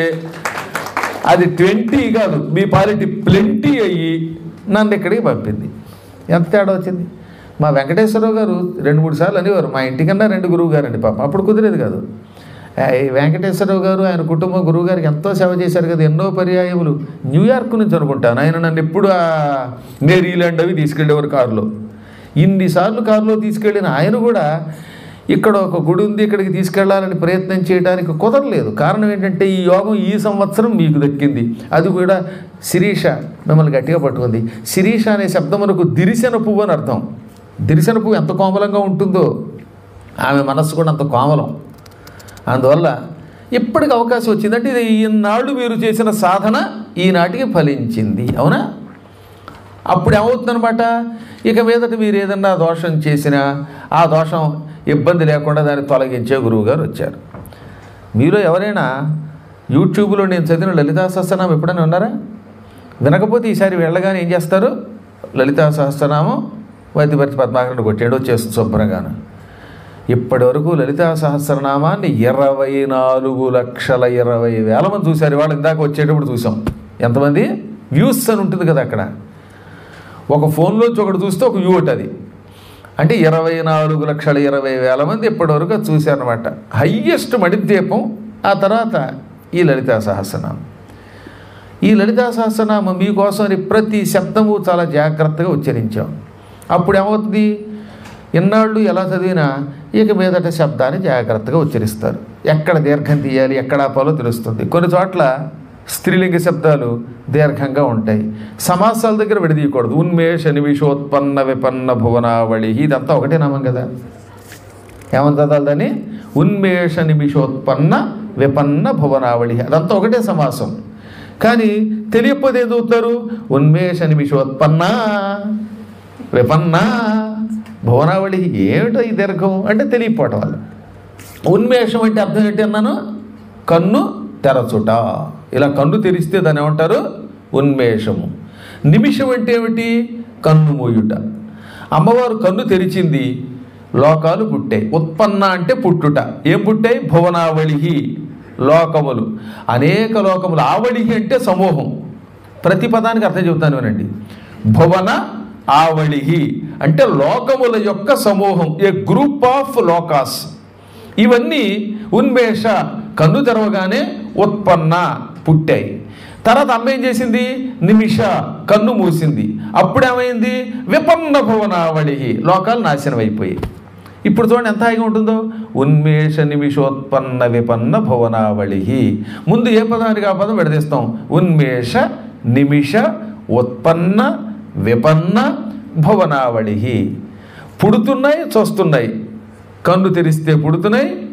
Speaker 1: అది ట్వంటీ కాదు మీ పాలిటీ ప్లెంటీ అయ్యి నన్ను ఇక్కడికి పంపింది ఎంత తేడా వచ్చింది మా వెంకటేశ్వరరావు గారు రెండు మూడు సార్లు అనేవారు మా ఇంటికన్నా రెండు గురువు గారు అండి పాపం అప్పుడు కుదిరేది కాదు ఆ, ఈ వెంకటేశ్వరరావు గారు ఆయన కుటుంబ గురువు గారికి ఎంతో సేవ చేశారు కదా ఎన్నో పర్యాయములు న్యూయార్క్ నుంచి అనుకుంటాను ఆయన నన్ను ఎప్పుడు ఆ మేరీలాండ్ అవి తీసుకెళ్ళేవారు కారులో ఇన్నిసార్లు కారులో తీసుకెళ్ళిన ఆయన కూడా ఇక్కడ ఒక గుడి ఉంది ఇక్కడికి తీసుకెళ్లాలని ప్రయత్నం చేయడానికి కుదరలేదు కారణం ఏంటంటే ఈ యోగం ఈ సంవత్సరం మీకు దక్కింది అది కూడా శిరీష మిమ్మల్ని గట్టిగా పట్టుకుంది శిరీష అనే శబ్దం మనకు దిరిశన పువ్వు అని అర్థం దిరిశన పువ్వు ఎంత కోమలంగా ఉంటుందో ఆమె మనస్సు కూడా అంత కోమలం అందువల్ల ఇప్పటికి అవకాశం వచ్చిందంటే ఇది ఈనాడు మీరు చేసిన సాధన ఈనాటికి ఫలించింది అవునా అప్పుడు ఏమవుతుందనమాట ఇక మీదట మీరు ఏదన్నా దోషం చేసినా ఆ దోషం ఇబ్బంది లేకుండా దాన్ని తొలగించే గురువు గారు వచ్చారు మీలో ఎవరైనా యూట్యూబ్లో నేను చదివిన లలితా సహస్రనామం ఎప్పుడైనా ఉన్నారా వినకపోతే ఈసారి వెళ్ళగానే ఏం చేస్తారు లలితా సహస్రనామం వైద్యపరిచి పద్మాకరణ కొట్టేడు వచ్చేస్తుంది శుభ్రంగాను ఇప్పటి వరకు లలితా సహస్రనామాన్ని ఇరవై నాలుగు లక్షల ఇరవై వేల మంది చూశారు వాళ్ళు ఇందాక వచ్చేటప్పుడు చూసాం ఎంతమంది వ్యూస్ అని ఉంటుంది కదా అక్కడ ఒక ఫోన్లోంచి ఒకటి చూస్తే ఒక వ్యూ ఉంటుంది అంటే ఇరవై నాలుగు లక్షల ఇరవై వేల మంది ఇప్పటివరకు అది చూశారనమాట హయ్యెస్ట్ మడిద్వీపం ఆ తర్వాత ఈ లలితా సహస్రనామం ఈ లలితా సహస్రనామం మీకోసం అని ప్రతి శబ్దము చాలా జాగ్రత్తగా ఉచ్చరించాం అప్పుడు ఏమవుతుంది ఇన్నాళ్ళు ఎలా చదివినా ఇక మీదట శబ్దాన్ని జాగ్రత్తగా ఉచ్చరిస్తారు ఎక్కడ దీర్ఘం తీయాలి ఎక్కడ ఆపాలో తెలుస్తుంది కొన్ని చోట్ల స్త్రీలింగ శబ్దాలు దీర్ఘంగా ఉంటాయి సమాసాల దగ్గర విడదీయకూడదు ఉన్మేష నిమిషోత్పన్న విపన్న భువనావళి ఇదంతా ఒకటే నామం కదా ఏమని చదవాలి దాన్ని ఉన్మేష నిమిషోత్పన్న విపన్న భువనావళి అదంతా ఒకటే సమాసం కానీ తెలియకపోతే ఏం చదువుతారు ఉన్మేష నిమిషోత్పన్న విపన్న భువనావళి ఏమిటో ఈ దీర్ఘం అంటే తెలియకపోవటం వల్ల ఉన్మేషం అంటే అర్థం ఏంటి అన్నాను కన్ను తెరచుట ఇలా కన్ను తెరిస్తే దాన్ని ఏమంటారు ఉన్మేషము నిమిషం అంటే ఏమిటి కన్ను మూయుట అమ్మవారు కన్ను తెరిచింది లోకాలు పుట్టాయి ఉత్పన్న అంటే పుట్టుట ఏం పుట్టాయి భువనావళి లోకములు అనేక లోకములు ఆవళి అంటే సమూహం ప్రతి పదానికి అర్థం చెబుతాను వినండి భువన ఆవళి అంటే లోకముల యొక్క సమూహం ఏ గ్రూప్ ఆఫ్ లోకాస్ ఇవన్నీ ఉన్మేష కన్ను తెరవగానే ఉత్పన్న పుట్టాయి తర్వాత అమ్మ ఏం చేసింది నిమిష కన్ను మూసింది అప్పుడేమైంది విపన్న భువనావళి లోకాలు నాశనం అయిపోయాయి ఇప్పుడు చూడండి ఎంత హాయిగా ఉంటుందో ఉన్మేష నిమిషోత్పన్న విపన్న భువనావళి ముందు ఏ పదానికి ఆ పదం విడదీస్తాం ఉన్మేష నిమిష ఉత్పన్న విపన్న భువనావళి పుడుతున్నాయి చూస్తున్నాయి కన్ను తెరిస్తే పుడుతున్నాయి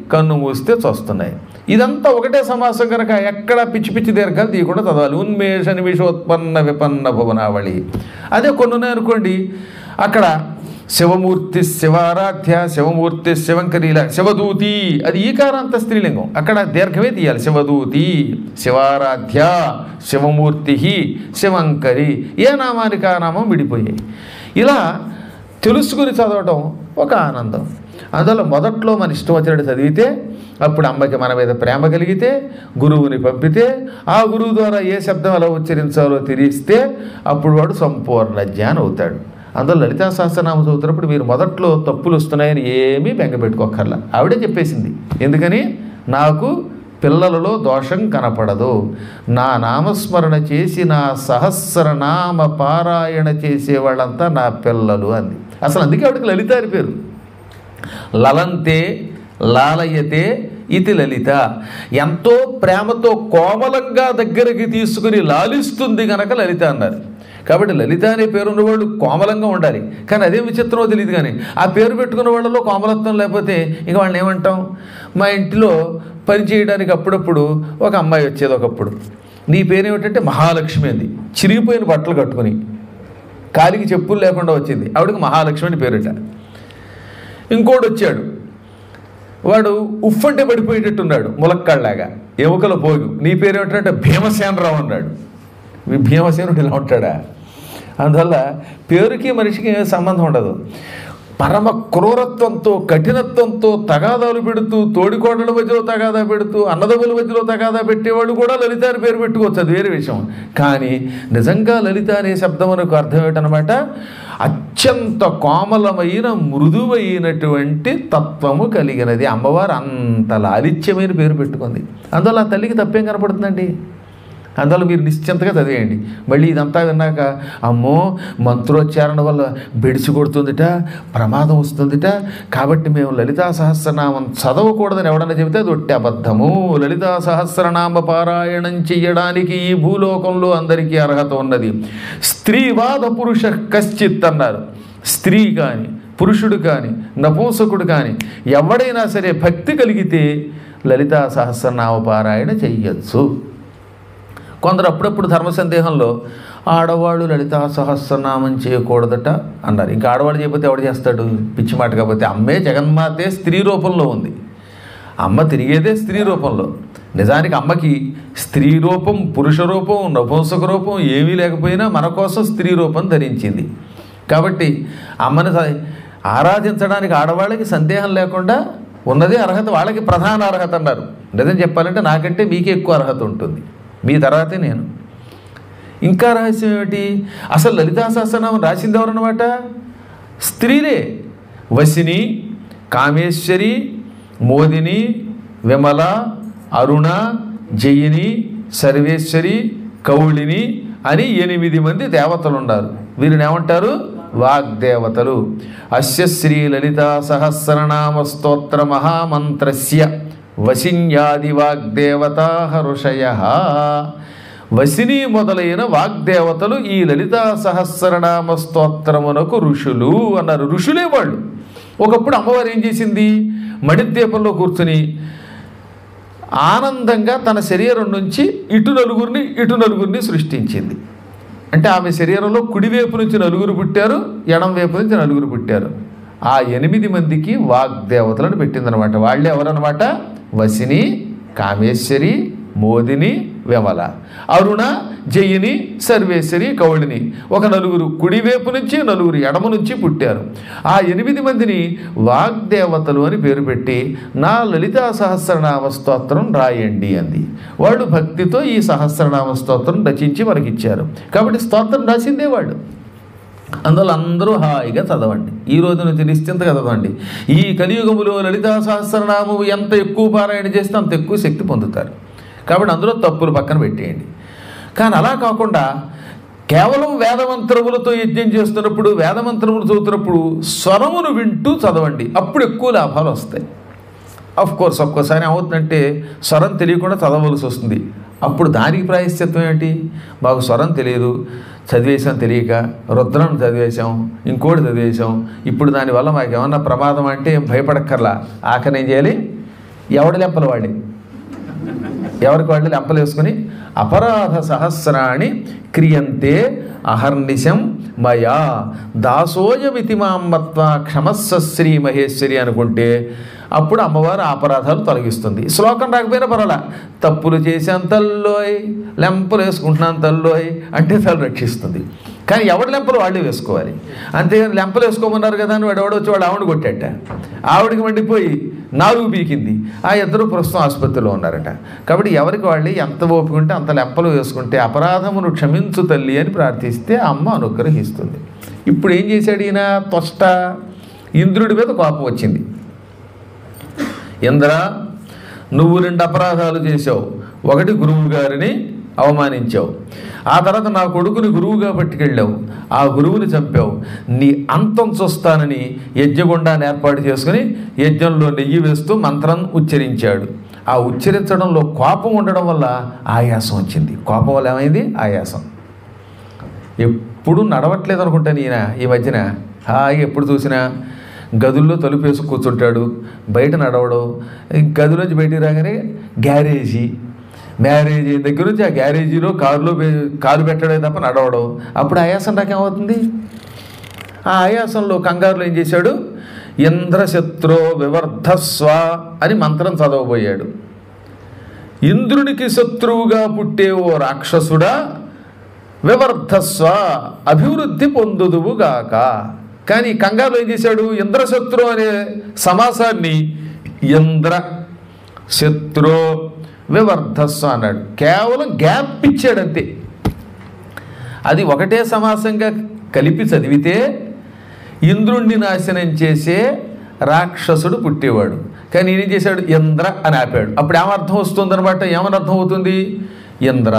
Speaker 1: కన్ను మూస్తే చస్తున్నాయి ఇదంతా ఒకటే సమాసం కనుక ఎక్కడ పిచ్చి పిచ్చి దీర్ఘాలు తీయకుండా చదవాలి ఉన్మేష నిమిషోత్పన్న విపన్న భువనావళి అదే కొన్ని ఉన్నాయనుకోండి అక్కడ శివమూర్తి శివారాధ్య శివమూర్తి శివంకరీల శివదూతి అది ఈకారాంత స్త్రీలింగం అక్కడ దీర్ఘమే తీయాలి శివదూతి శివారాధ్య శివమూర్తి శివంకరి ఏ నామానికి ఆ నామం విడిపోయాయి ఇలా తెలుసుకుని చదవటం ఒక ఆనందం అందువల్ల మొదట్లో మన ఇష్టం వచ్చినట్టు చదివితే అప్పుడు అమ్మకి మన మీద ప్రేమ కలిగితే గురువుని పంపితే ఆ గురువు ద్వారా ఏ శబ్దం ఎలా ఉచ్చరించాలో తెలిస్తే అప్పుడు వాడు సంపూర్ణ జ్ఞానం అవుతాడు అందులో లలితా సహస్రనామం చదువుతున్నప్పుడు మీరు మొదట్లో తప్పులు వస్తున్నాయని ఏమీ బెంగపెట్టుకోకర్లా ఆవిడే చెప్పేసింది ఎందుకని నాకు పిల్లలలో దోషం కనపడదు నా నామస్మరణ చేసి నా సహస్రనామ పారాయణ చేసే వాళ్ళంతా నా పిల్లలు అంది అసలు అందుకే ఆవిడకి లలిత అని పేరు లలంతే లాలయతే ఇది లలిత ఎంతో ప్రేమతో కోమలంగా దగ్గరికి తీసుకుని లాలిస్తుంది గనక లలిత అన్నారు కాబట్టి లలిత అనే పేరున్న వాళ్ళు కోమలంగా ఉండాలి కానీ అదే విచిత్రమో తెలియదు కానీ ఆ పేరు పెట్టుకున్న వాళ్ళలో కోమలత్వం లేకపోతే ఇక వాళ్ళని ఏమంటాం మా ఇంటిలో పని చేయడానికి అప్పుడప్పుడు ఒక అమ్మాయి వచ్చేది ఒకప్పుడు నీ పేరు ఏమిటంటే మహాలక్ష్మి అంది చిరిగిపోయిన బట్టలు కట్టుకుని కాలికి చెప్పులు లేకుండా వచ్చింది ఆవిడకి మహాలక్ష్మి అని పేరుట ఇంకోటి వచ్చాడు వాడు ఉఫ్ అంటే పడిపోయేటట్టున్నాడు ములక్కాళ్ళలాగా ఎముకల పోగు నీ పేరు ఏమిటంటే భీమసేనరావు అన్నాడు ఈ భీమసేనుడు ఇలా ఉంటాడా అందువల్ల పేరుకి మనిషికి ఏ సంబంధం ఉండదు పరమ క్రూరత్వంతో కఠినత్వంతో తగాదాలు పెడుతూ తోడికోడల మధ్యలో తగాదా పెడుతూ అన్నదమ్ముల మధ్యలో తగాదా పెట్టేవాళ్ళు కూడా లలిత అని పేరు పెట్టుకోవచ్చు అది వేరే విషయం కానీ నిజంగా లలిత అనే శబ్దం మనకు అర్థం ఏంటనమాట అత్యంత కోమలమైన మృదువైనటువంటి తత్వము కలిగినది అమ్మవారు అంత లాలిత్యమైన పేరు పెట్టుకుంది అందువల్ల ఆ తల్లికి తప్పేం కనపడుతుందండి అందువల్ల మీరు నిశ్చింతగా చదివేయండి మళ్ళీ ఇదంతా విన్నాక అమ్మో మంత్రోచ్చారణ వల్ల బెడిసి కొడుతుందిట ప్రమాదం వస్తుందిట కాబట్టి మేము లలితా సహస్రనామం చదవకూడదని ఎవడన్నా చెబితే అది ఒట్టి అబద్ధము లలితా సహస్రనామ పారాయణం చెయ్యడానికి ఈ భూలోకంలో అందరికీ అర్హత ఉన్నది స్త్రీవాద పురుష కశ్చిత్ అన్నారు స్త్రీ కానీ పురుషుడు కానీ నపూంసకుడు కానీ ఎవడైనా సరే భక్తి కలిగితే లలితా సహస్రనామ పారాయణ చెయ్యొచ్చు కొందరు అప్పుడప్పుడు ధర్మ సందేహంలో ఆడవాళ్ళు లలితా సహస్రనామం చేయకూడదట అన్నారు ఇంకా ఆడవాళ్ళు చేయకపోతే ఎవడు చేస్తాడు పిచ్చి మాట కాకపోతే అమ్మే జగన్మాతే స్త్రీ రూపంలో ఉంది అమ్మ తిరిగేదే స్త్రీ రూపంలో నిజానికి అమ్మకి స్త్రీ రూపం పురుష రూపం నపుంసక రూపం ఏమీ లేకపోయినా మన కోసం స్త్రీ రూపం ధరించింది కాబట్టి అమ్మని స- ఆరాధించడానికి ఆడవాళ్ళకి సందేహం లేకుండా ఉన్నదే అర్హత వాళ్ళకి ప్రధాన అర్హత అన్నారు నిజం చెప్పాలంటే నాకంటే మీకే ఎక్కువ అర్హత ఉంటుంది మీ తర్వాతే నేను ఇంకా రహస్యం ఏమిటి అసలు లలితా సహస్రనామం రాసింది ఎవరన్నమాట స్త్రీలే వసిని కామేశ్వరి మోదిని విమల అరుణ జయిని సర్వేశ్వరి కౌళిని అని ఎనిమిది మంది దేవతలు ఉన్నారు వీరిని ఏమంటారు వాగ్దేవతలు అస్య శ్రీ లలితా సహస్రనామ స్తోత్ర మహామంత్రస్య వసిన్యాది వాగ్దేవతా ఋషయ వసిని మొదలైన వాగ్దేవతలు ఈ లలితా సహస్రనామ స్తోత్రమునకు ఋషులు అన్నారు ఋషులే వాళ్ళు ఒకప్పుడు అమ్మవారు ఏం చేసింది మడిద్వీపంలో కూర్చుని ఆనందంగా తన శరీరం నుంచి ఇటు నలుగురిని ఇటు నలుగురిని సృష్టించింది అంటే ఆమె శరీరంలో కుడివైపు నుంచి నలుగురు పుట్టారు ఎడం వైపు నుంచి నలుగురు పుట్టారు ఆ ఎనిమిది మందికి వాగ్దేవతలను పెట్టిందనమాట వాళ్ళే ఎవరనమాట వసిని కామేశ్వరి మోదిని విమల అరుణ జయిని సర్వేశ్వరి కౌళిని ఒక నలుగురు కుడివైపు నుంచి నలుగురు ఎడమ నుంచి పుట్టారు ఆ ఎనిమిది మందిని వాగ్దేవతలు అని పేరు పెట్టి నా లలితా సహస్రనామ స్తోత్రం రాయండి అంది వాళ్ళు భక్తితో ఈ సహస్రనామ స్తోత్రం రచించి మనకిచ్చారు కాబట్టి స్తోత్రం రాసిందే వాళ్ళు అందువల్ల అందరూ హాయిగా చదవండి ఈ రోజు నుంచి నిశ్చింతగా చదవండి ఈ కలియుగములో లలితా సహస్రనామము ఎంత ఎక్కువ పారాయణ చేస్తే అంత ఎక్కువ శక్తి పొందుతారు కాబట్టి అందులో తప్పులు పక్కన పెట్టేయండి కానీ అలా కాకుండా కేవలం వేదమంత్రములతో యజ్ఞం చేస్తున్నప్పుడు వేదమంత్రములు చదువుతున్నప్పుడు స్వరమును వింటూ చదవండి అప్పుడు ఎక్కువ లాభాలు వస్తాయి అఫ్ కోర్స్ ఒక్కోసారి ఏమవుతుందంటే స్వరం తెలియకుండా చదవలసి వస్తుంది అప్పుడు దానికి ప్రాయశ్చిత్తం ఏంటి మాకు స్వరం తెలియదు చదివేశాం తెలియక రుద్రం చదివేశాం ఇంకోటి చదివేశాం ఇప్పుడు దానివల్ల మాకు ఏమన్నా ప్రమాదం అంటే ఏం భయపడక్కర్లా ఆఖరి ఏం చేయాలి ఎవడి లెంపలు వాడి ఎవరికి వాళ్ళు లెంపలు వేసుకుని అపరాధ సహస్రాణి క్రియంతే అహర్నిశం మయా దాసోయమితి మామత్వ క్షమస్స శ్రీ మహేశ్వరి అనుకుంటే అప్పుడు అమ్మవారు ఆ అపరాధాలు తొలగిస్తుంది శ్లోకం రాకపోయినా పర్వాలా తప్పులు చేశాను తల్లోయ్ లెంపలు వేసుకుంటున్నాను తల్లోయ్ అంటే తల్లు రక్షిస్తుంది కానీ ఎవడి లెంపలు వాళ్ళే వేసుకోవాలి అంతేగాని లెంపలు వేసుకోమన్నారు కదా అని వాడు ఎవడో వచ్చి వాడు ఆవిడ కొట్టాట ఆవిడకి మండిపోయి నాలుగు పీకింది ఆ ఇద్దరు ప్రస్తుతం ఆసుపత్రిలో ఉన్నారట కాబట్టి ఎవరికి వాళ్ళు ఎంత ఓపిక ఉంటే అంత లెంపలు వేసుకుంటే అపరాధమును క్షమించు తల్లి అని ప్రార్థిస్తే ఆ అమ్మ అనుగ్రహిస్తుంది ఇప్పుడు ఏం చేశాడు ఈయన తొష్ట ఇంద్రుడి మీద కోపం వచ్చింది ఇంద్ర నువ్వు రెండు అపరాధాలు చేసావు ఒకటి గురువు గారిని అవమానించావు ఆ తర్వాత నా కొడుకుని గురువుగా పట్టుకెళ్ళావు ఆ గురువుని చంపావు నీ అంతం చూస్తానని యజ్ఞగుండాన్ని ఏర్పాటు చేసుకుని యజ్ఞంలో నెయ్యి వేస్తూ మంత్రం ఉచ్చరించాడు ఆ ఉచ్చరించడంలో కోపం ఉండడం వల్ల ఆయాసం వచ్చింది కోపం వల్ల ఏమైంది ఆయాసం ఎప్పుడు నడవట్లేదు అనుకుంటాను ఈయన ఈ మధ్యన హాయి ఎప్పుడు చూసినా గదుల్లో తలుపు వేసి కూర్చుంటాడు బయట నడవడం ఈ గదిలోంచి బయటికి రాగానే గ్యారేజీ మ్యారేజ్ అయిన దగ్గర నుంచి ఆ గ్యారేజీలో కారులో వే- కారు పెట్టడమే తప్ప నడవడం అప్పుడు ఆయాసం నాకేమవుతుంది ఆ ఆయాసంలో కంగారులో ఏం చేశాడు ఇంద్రశత్రో వివర్ధస్వ అని మంత్రం చదవబోయాడు ఇంద్రునికి శత్రువుగా పుట్టే ఓ రాక్షసుడా వివర్ధస్వ అభివృద్ధి పొందుదువుగాక కానీ కంగారులో ఏం చేశాడు ఇంద్రశత్రు అనే సమాసాన్ని ఇంద్ర శత్రు వివర్ధస్వ అన్నాడు కేవలం గ్యాప్ ఇచ్చాడంతే అది ఒకటే సమాసంగా కలిపి చదివితే ఇంద్రుణ్ణి నాశనం చేసే రాక్షసుడు పుట్టేవాడు కానీ ఈయన ఏం చేశాడు ఇంద్ర అని ఆపాడు అప్పుడు ఏమర్థం వస్తుందన్నమాట ఏమని అర్థం అవుతుంది ఇంద్ర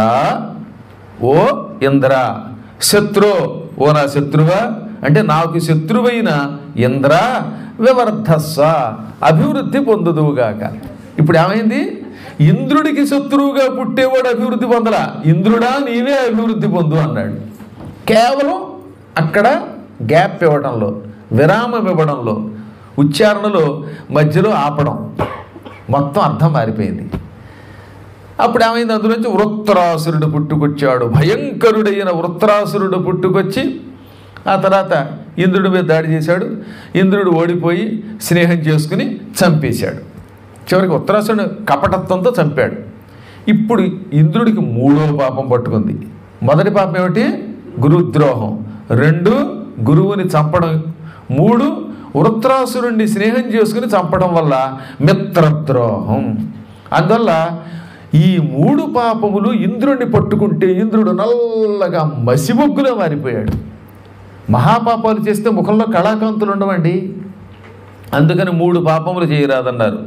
Speaker 1: ఓ ఇంద్ర శత్రు ఓ నా శత్రువా అంటే నాకు శత్రువైన ఇంద్ర వివర్ధస్వ అభివృద్ధి పొందుదువుగాక ఇప్పుడు ఏమైంది ఇంద్రుడికి శత్రువుగా పుట్టేవాడు అభివృద్ధి పొందలా ఇంద్రుడా నీవే అభివృద్ధి పొందు అన్నాడు కేవలం అక్కడ గ్యాప్ ఇవ్వడంలో విరామం ఇవ్వడంలో ఉచ్చారణలో మధ్యలో ఆపడం మొత్తం అర్థం మారిపోయింది అప్పుడు ఏమైంది అందులోంచి వృత్రాసురుడు పుట్టుకొచ్చాడు భయంకరుడైన వృత్రాసురుడు పుట్టుకొచ్చి ఆ తర్వాత ఇంద్రుడి మీద దాడి చేశాడు ఇంద్రుడు ఓడిపోయి స్నేహం చేసుకుని చంపేశాడు చివరికి ఉత్తరాసురుడు కపటత్వంతో చంపాడు ఇప్పుడు ఇంద్రుడికి మూడో పాపం పట్టుకుంది మొదటి పాపం ఏమిటి గురుద్రోహం రెండు గురువుని చంపడం మూడు వృత్రాసురుణ్ణి స్నేహం చేసుకుని చంపడం వల్ల మిత్రద్రోహం అందువల్ల ఈ మూడు పాపములు ఇంద్రుడిని పట్టుకుంటే ఇంద్రుడు నల్లగా మసిబొగ్గులో మారిపోయాడు మహాపాపాలు చేస్తే ముఖంలో కళాకాంతులు ఉండవండి అందుకని మూడు పాపములు చేయరాదన్నారు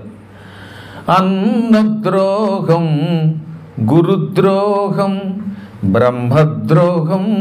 Speaker 1: అన్నద్రోహం గురుద్రోహం బ్రహ్మద్రోహం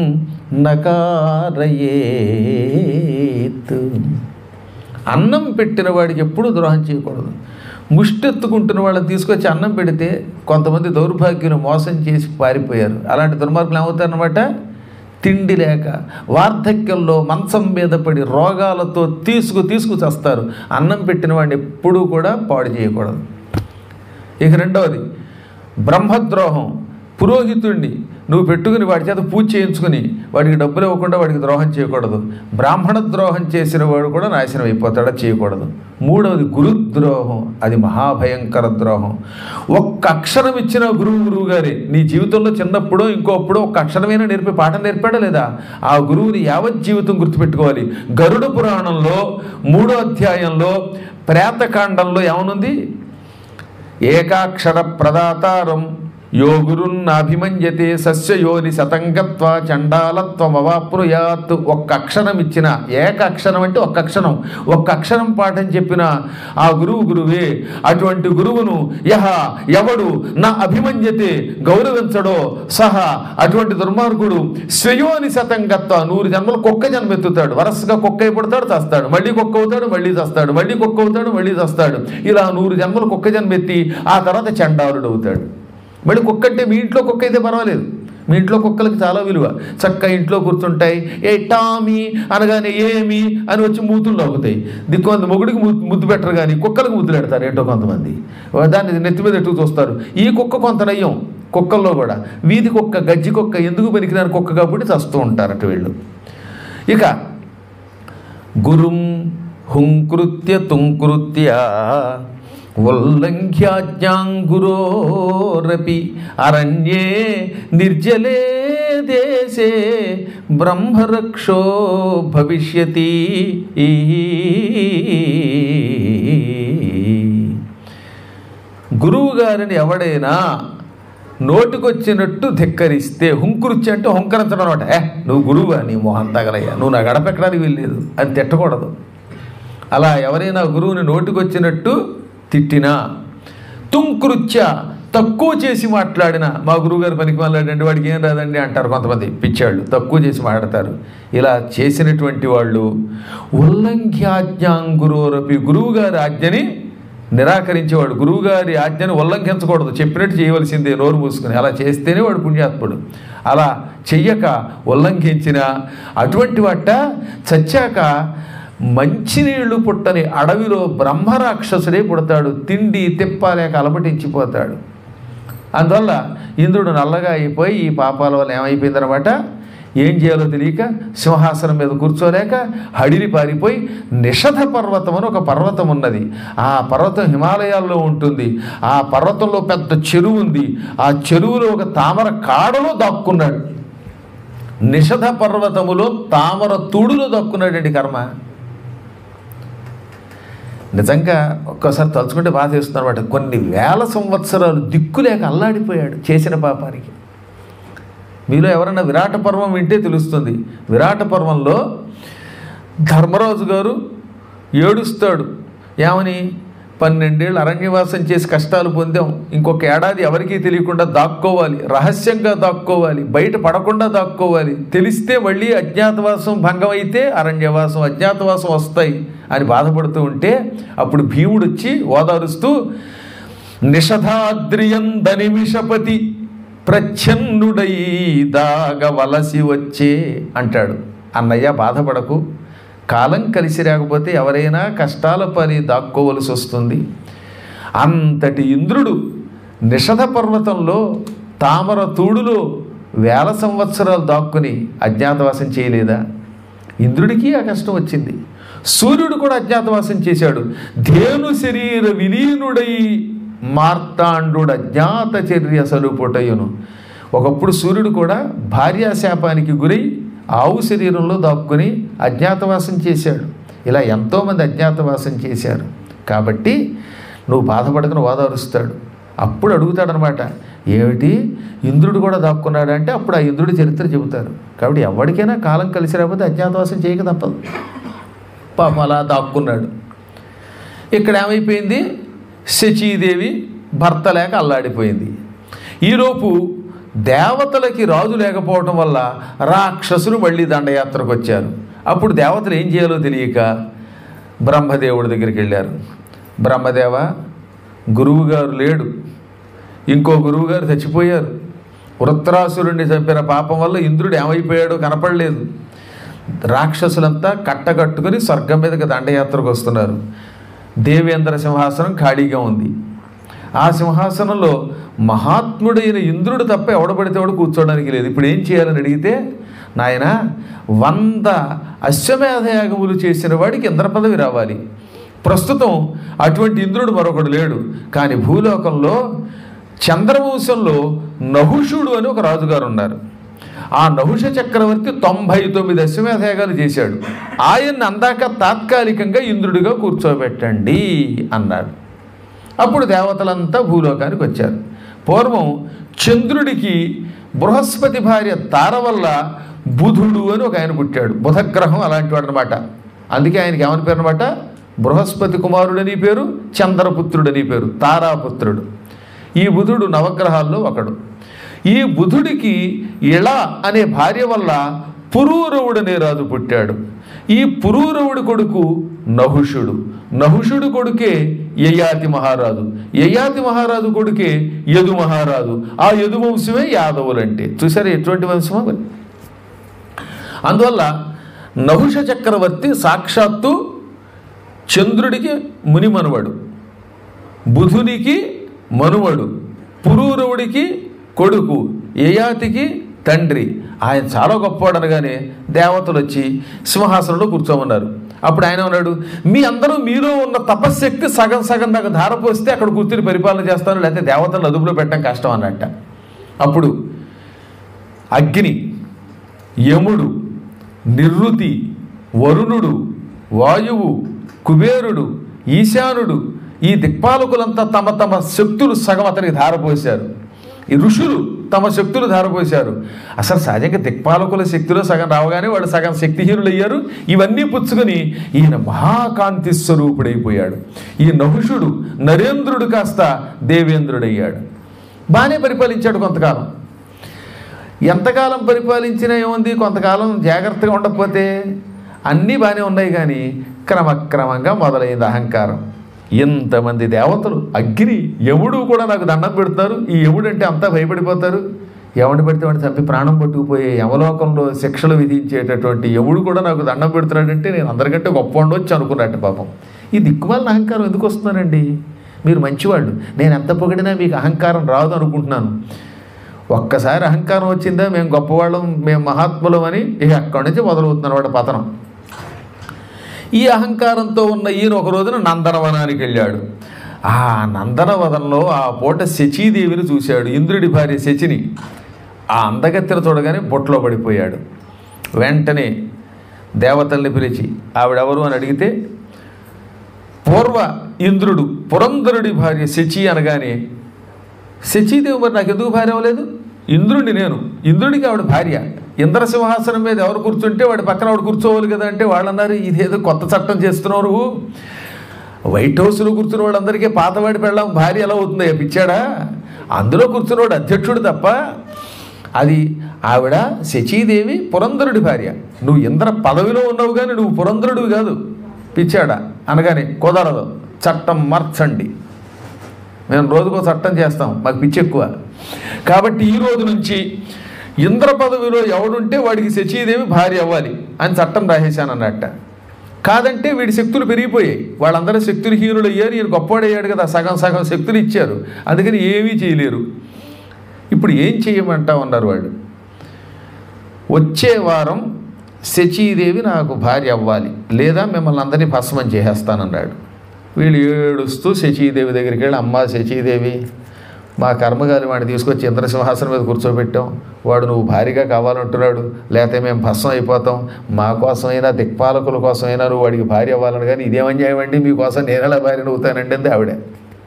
Speaker 1: నకారయేత్ అన్నం పెట్టిన వాడికి ఎప్పుడు ద్రోహం చేయకూడదు ముష్టెత్తుకుంటున్న వాళ్ళని తీసుకొచ్చి అన్నం పెడితే కొంతమంది దౌర్భాగ్యులు మోసం చేసి పారిపోయారు అలాంటి దుర్మార్గులు ఏమవుతారనమాట తిండి లేక వార్ధక్యంలో మంచం మీద పడి రోగాలతో తీసుకు తీసుకు చేస్తారు అన్నం పెట్టిన వాడిని ఎప్పుడూ కూడా పాడు చేయకూడదు ఇక రెండవది బ్రహ్మద్రోహం పురోహితుడిని నువ్వు పెట్టుకుని వాడి చేత పూజ చేయించుకుని వాడికి డబ్బులు ఇవ్వకుండా వాడికి ద్రోహం చేయకూడదు బ్రాహ్మణ ద్రోహం చేసిన వాడు కూడా నాశనం అయిపోతాడా చేయకూడదు మూడవది గురుద్రోహం అది మహాభయంకర ద్రోహం ఒక్క అక్షరం ఇచ్చిన గురువు గురువు గారి నీ జీవితంలో చిన్నప్పుడో ఇంకోప్పుడో ఒక్క అక్షరమైనా నేర్పి పాఠం నేర్పాడా లేదా ఆ గురువుని యావత్ జీవితం గుర్తుపెట్టుకోవాలి గరుడ పురాణంలో మూడో అధ్యాయంలో ప్రేతకాండంలో ఏమనుంది ఏకాక్షర ప్రదాతారం యో గురున్నాభిమన్యతే సస్యయోని శతంగత్వ చండాలత్వమవాప్నుయాత్ ఒక్క అక్షరం ఇచ్చిన ఏక అక్షరం అంటే ఒక్క అక్షరం ఒక్క అక్షరం పాఠం చెప్పిన ఆ గురువు గురువే అటువంటి గురువును యహ ఎవడు నా అభిమన్యతే గౌరవించడో సహా అటువంటి దుర్మార్గుడు స్వయోని శతంగత్వ నూరు జన్మలు కుక్క జన్మ ఎత్తుతాడు వరసగా కుక్క అయిపడతాడు చస్తాడు మళ్ళీ కుక్క అవుతాడు మళ్ళీ చస్తాడు మళ్ళీ కుక్క అవుతాడు మళ్ళీ చస్తాడు ఇలా నూరు జన్మలు కుక్క జన్మ ఎత్తి ఆ తర్వాత చండాలుడు అవుతాడు మళ్ళీ కుక్క అంటే మీ ఇంట్లో కుక్క అయితే పర్వాలేదు మీ ఇంట్లో కుక్కలకి చాలా విలువ చక్కగా ఇంట్లో కూర్చుంటాయి ఏ టామీ అనగానే ఏమి అని వచ్చి మూతులు నవ్వుతాయి దిక్కొంత మొగుడికి ము- ముద్దు పెట్టరు కానీ కుక్కలకు ముద్దులు పెడతారు ఏంటో కొంతమంది దాన్ని నెత్తి మీద ఎట్టుకు చూస్తారు ఈ కుక్క కొంత నయ్యం కుక్కల్లో కూడా వీధి కుక్క గజ్జి కుక్క ఎందుకు పనికిరాని కుక్క కాబట్టి చస్తూ ఉంటారట వీళ్ళు ఇక గురుం హుంకృత్య తుంకృత్య ఉల్లంఘ్యాజ్ఞాంగురోరపి అరణ్యే నిర్జలే దేశే బ్రహ్మరక్షో భవిష్యతి గురువు గారిని ఎవడైనా నోటికొచ్చినట్టు ధిక్కరిస్తే హుంకురుచి అంటే హుంకరించడం అనమాట ఏ నువ్వు గురువుగా నీ మొహం తగలయ్యా నువ్వు నా గడపెక్కడానికి వీల్లేదు అని తిట్టకూడదు అలా ఎవరైనా గురువుని నోటికొచ్చినట్టు తిట్టినా తుంకృత్య తక్కువ చేసి మాట్లాడినా మా గురువుగారు పనికి మాట్లాడండి వాడికి ఏం రాదండి అంటారు కొంతమంది పిచ్చాళ్ళు తక్కువ చేసి మాట్లాడతారు ఇలా చేసినటువంటి వాళ్ళు ఉల్లంఘ్యాజ్ఞాంగురోరపి గురువుగారి ఆజ్ఞని నిరాకరించేవాడు గురువుగారి ఆజ్ఞని ఉల్లంఘించకూడదు చెప్పినట్టు చేయవలసిందే నోరు మూసుకుని అలా చేస్తేనే వాడు పుణ్యాత్ముడు అలా చెయ్యక ఉల్లంఘించిన అటువంటి వాట చచ్చాక మంచినీళ్లు పుట్టని అడవిలో బ్రహ్మరాక్షసుడే పుడతాడు తిండి తిప్పలేక అలమటించిపోతాడు అందువల్ల ఇంద్రుడు నల్లగా అయిపోయి ఈ పాపాల వల్ల ఏమైపోయిందనమాట ఏం చేయాలో తెలియక సింహాసనం మీద కూర్చోలేక హడిలి పారిపోయి నిషధ పర్వతం అని ఒక పర్వతం ఉన్నది ఆ పర్వతం హిమాలయాల్లో ఉంటుంది ఆ పర్వతంలో పెద్ద చెరువు ఉంది ఆ చెరువులో ఒక తామర కాడలో దాక్కున్నాడు నిషధ పర్వతములో తామర తూడులో దాక్కున్నాడండి కర్మ నిజంగా ఒక్కసారి తలుచుకుంటే బాధ వేస్తుంది అనమాట కొన్ని వేల సంవత్సరాలు దిక్కులేక అల్లాడిపోయాడు చేసిన పాపానికి మీలో ఎవరైనా విరాట పర్వం వింటే తెలుస్తుంది విరాట పర్వంలో ధర్మరాజు గారు ఏడుస్తాడు ఏమని పన్నెండేళ్ళు అరణ్యవాసం చేసి కష్టాలు పొందాం ఇంకొక ఏడాది ఎవరికీ తెలియకుండా దాక్కోవాలి రహస్యంగా దాక్కోవాలి బయట పడకుండా దాక్కోవాలి తెలిస్తే మళ్ళీ అజ్ఞాతవాసం భంగం అయితే అరణ్యవాసం అజ్ఞాతవాసం వస్తాయి అని బాధపడుతూ ఉంటే అప్పుడు భీముడు వచ్చి ఓదారుస్తూ నిషధాద్రియందని విషపతి ప్రచ్ఛన్నుడై దాగవలసి వచ్చే అంటాడు అన్నయ్య బాధపడకు కాలం కలిసి రాకపోతే ఎవరైనా కష్టాల పని దాక్కోవలసి వస్తుంది అంతటి ఇంద్రుడు నిషధ పర్వతంలో తామర తూడులో వేల సంవత్సరాలు దాక్కుని అజ్ఞాతవాసం చేయలేదా ఇంద్రుడికి ఆ కష్టం వచ్చింది సూర్యుడు కూడా అజ్ఞాతవాసం చేశాడు ధేను శరీర విలీనుడై మార్తాండుడు అజ్ఞాత చర్య సలుపుటయును ఒకప్పుడు సూర్యుడు కూడా భార్యాశాపానికి గురై ఆవు శరీరంలో దాక్కుని అజ్ఞాతవాసం చేశాడు ఇలా ఎంతోమంది అజ్ఞాతవాసం చేశారు కాబట్టి నువ్వు బాధపడకను ఓదారుస్తాడు అప్పుడు అడుగుతాడనమాట ఏమిటి ఇంద్రుడు కూడా దాక్కున్నాడంటే అప్పుడు ఆ ఇంద్రుడి చరిత్ర చెబుతారు కాబట్టి ఎవరికైనా కాలం కలిసి రాకపోతే అజ్ఞాతవాసం చేయక తప్పదు పాపం అలా దాక్కున్నాడు ఇక్కడ ఏమైపోయింది శచీదేవి భర్త లేక అల్లాడిపోయింది ఈలోపు దేవతలకి రాజు లేకపోవటం వల్ల రాక్షసులు మళ్ళీ దండయాత్రకు వచ్చారు అప్పుడు దేవతలు ఏం చేయాలో తెలియక బ్రహ్మదేవుడి దగ్గరికి వెళ్ళారు బ్రహ్మదేవ గురువుగారు లేడు ఇంకో గురువుగారు చచ్చిపోయారు వృత్రాసురుణ్ణి చంపిన పాపం వల్ల ఇంద్రుడు ఏమైపోయాడో కనపడలేదు రాక్షసులంతా కట్టకట్టుకుని స్వర్గం మీదకి దండయాత్రకు వస్తున్నారు దేవేంద్ర సింహాసనం ఖాళీగా ఉంది ఆ సింహాసనంలో మహాత్ముడైన ఇంద్రుడు తప్ప ఎవడబడితే ఎవడు కూర్చోవడానికి లేదు ఇప్పుడు ఏం చేయాలని అడిగితే నాయన వంద అశ్వమేధయాగములు చేసిన వాడికి ఇంద్ర పదవి రావాలి ప్రస్తుతం అటువంటి ఇంద్రుడు మరొకడు లేడు కానీ భూలోకంలో చంద్రవంశంలో నహుషుడు అని ఒక రాజుగారు ఉన్నారు ఆ నహుష చక్రవర్తి తొంభై తొమ్మిది అశ్వమేధయాగాలు చేశాడు ఆయన్ని అందాక తాత్కాలికంగా ఇంద్రుడిగా కూర్చోబెట్టండి అన్నాడు అప్పుడు దేవతలంతా భూలోకానికి వచ్చారు పూర్వం చంద్రుడికి బృహస్పతి భార్య తార వల్ల బుధుడు అని ఒక ఆయన పుట్టాడు బుధగ్రహం అలాంటి వాడు అనమాట అందుకే ఆయనకి ఏమని పేరు అనమాట బృహస్పతి కుమారుడని పేరు చంద్రపుత్రుడని పేరు తారాపుత్రుడు ఈ బుధుడు నవగ్రహాల్లో ఒకడు ఈ బుధుడికి ఇళ అనే భార్య వల్ల పురూరవుడు అనే రాజు పుట్టాడు ఈ పురూరవుడి కొడుకు నహుషుడు నహుషుడు కొడుకే యయాతి మహారాజు యయాతి మహారాజు కొడుకే యదు మహారాజు ఆ యదు వంశమే యాదవులు అంటే చూసారా ఎటువంటి వంశమో మరి అందువల్ల నహుష చక్రవర్తి సాక్షాత్తు చంద్రుడికి ముని మనవడు బుధునికి మనువడు పురూరవుడికి కొడుకు యయాతికి తండ్రి ఆయన చాలా గొప్పవాడు అనగానే దేవతలు వచ్చి సింహాసనంలో కూర్చోమన్నారు అప్పుడు ఆయన ఉన్నాడు మీ అందరూ మీలో ఉన్న తపశ్శక్తి సగం సగం దాకా ధారపోస్తే అక్కడ కూర్చుని పరిపాలన చేస్తాను లేకపోతే దేవతలను అదుపులో పెట్టడం కష్టం అన్నట్ట అప్పుడు అగ్ని యముడు నిర్రుతి వరుణుడు వాయువు కుబేరుడు ఈశానుడు ఈ దిక్పాలకులంతా తమ తమ శక్తులు సగం అతనికి ధారపోశారు ఈ ఋషులు తమ శక్తులు ధారపోశారు అసలు సహజంగా దిక్పాలకుల శక్తిలో సగం రావగానే వాళ్ళు సగం శక్తిహీనులు అయ్యారు ఇవన్నీ పుచ్చుకొని ఈయన మహాకాంతి స్వరూపుడైపోయాడు ఈ నహుషుడు నరేంద్రుడు కాస్త దేవేంద్రుడయ్యాడు బాగానే పరిపాలించాడు కొంతకాలం ఎంతకాలం పరిపాలించినా ఏముంది కొంతకాలం జాగ్రత్తగా ఉండకపోతే అన్నీ బాగానే ఉన్నాయి కానీ క్రమక్రమంగా మొదలైంది అహంకారం ఇంతమంది దేవతలు అగ్ని యముడు కూడా నాకు దండం పెడతారు ఈ యముడు అంటే అంతా భయపడిపోతారు ఎవడిని పెడితే వాడిని చంపి ప్రాణం పట్టుకుపోయే యమలోకంలో శిక్షలు విధించేటటువంటి యముడు కూడా నాకు దండం పెడుతున్నాడంటే నేను అందరికంటే గొప్ప ఉండొచ్చు అనుకున్నట్టు పాపం ఈ దిక్కుమాలిన అహంకారం ఎందుకు వస్తున్నానండి మీరు మంచివాళ్ళు నేను ఎంత పొగిడినా మీకు అహంకారం రాదు అనుకుంటున్నాను ఒక్కసారి అహంకారం వచ్చిందా మేము గొప్పవాళ్ళం మేము మహాత్ములం అని ఇక అక్కడి నుంచి మొదలవుతున్నారు వాడి పతనం ఈ అహంకారంతో ఉన్న ఈయన ఒక రోజున నందనవనానికి వెళ్ళాడు ఆ నందనవనంలో ఆ పూట శచీదేవిని చూశాడు ఇంద్రుడి భార్య శచిని ఆ అందగత్తెను చూడగానే బొట్లో పడిపోయాడు వెంటనే దేవతల్ని పిలిచి ఆవిడెవరు అని అడిగితే పూర్వ ఇంద్రుడు పురంధరుడి భార్య శచి అనగానే శచీదేవి మరి నాకు ఎందుకు భార్య అవ్వలేదు ఇంద్రుడిని నేను ఇంద్రుడికి ఆవిడ భార్య ఇంద్ర సింహాసనం మీద ఎవరు కూర్చుంటే వాడి పక్కన ఆవిడ కూర్చోవాలి కదా అంటే వాళ్ళు అన్నారు ఇదేదో కొత్త చట్టం చేస్తున్నావు నువ్వు వైట్ హౌస్లో కూర్చున్న వాళ్ళందరికీ పాతవాడి పెళ్ళం భార్య ఎలా అవుతుందో పిచ్చాడా అందులో కూర్చున్నవాడు అధ్యక్షుడు తప్ప అది ఆవిడ శచీదేవి పురంధరుడి భార్య నువ్వు ఇంద్ర పదవిలో ఉన్నావు కానీ నువ్వు పురంధరుడివి కాదు పిచ్చాడా అనగానే కుదరదు చట్టం మార్చండి మేము రోజుకో చట్టం చేస్తాం మాకు పిచ్చి ఎక్కువ కాబట్టి ఈ రోజు నుంచి ఇంద్ర పదవిలో ఎవడుంటే వాడికి శచీదేవి భార్య అవ్వాలి అని చట్టం రాసేశాను అన్నట్ట కాదంటే వీడి శక్తులు పెరిగిపోయాయి వాళ్ళందరూ శక్తులు హీనులు అయ్యారు ఈయన గొప్పవాడయ్యాడు కదా సగం సగం శక్తులు ఇచ్చారు అందుకని ఏమీ చేయలేరు ఇప్పుడు ఏం చేయమంటా ఉన్నారు వాళ్ళు వచ్చే వారం శచీదేవి నాకు భార్య అవ్వాలి లేదా మిమ్మల్ని అందరినీ భస్మం చేసేస్తానన్నాడు వీళ్ళు ఏడుస్తూ శచీదేవి దగ్గరికి వెళ్ళి అమ్మా శచీదేవి మా కర్మగారి వాడిని తీసుకొచ్చి ఇంద్రసింహాసనం మీద కూర్చోబెట్టాం వాడు నువ్వు భారీగా కావాలంటున్నాడు లేకపోతే మేము భస్మం అయిపోతాం మా కోసమైనా దిక్పాలకుల కోసమైనా నువ్వు వాడికి భార్య అవ్వాలని కానీ ఇదేమన్యాయం అండి మీకోసం నేను ఎలా భార్యను అవుతానండి అంది ఆవిడ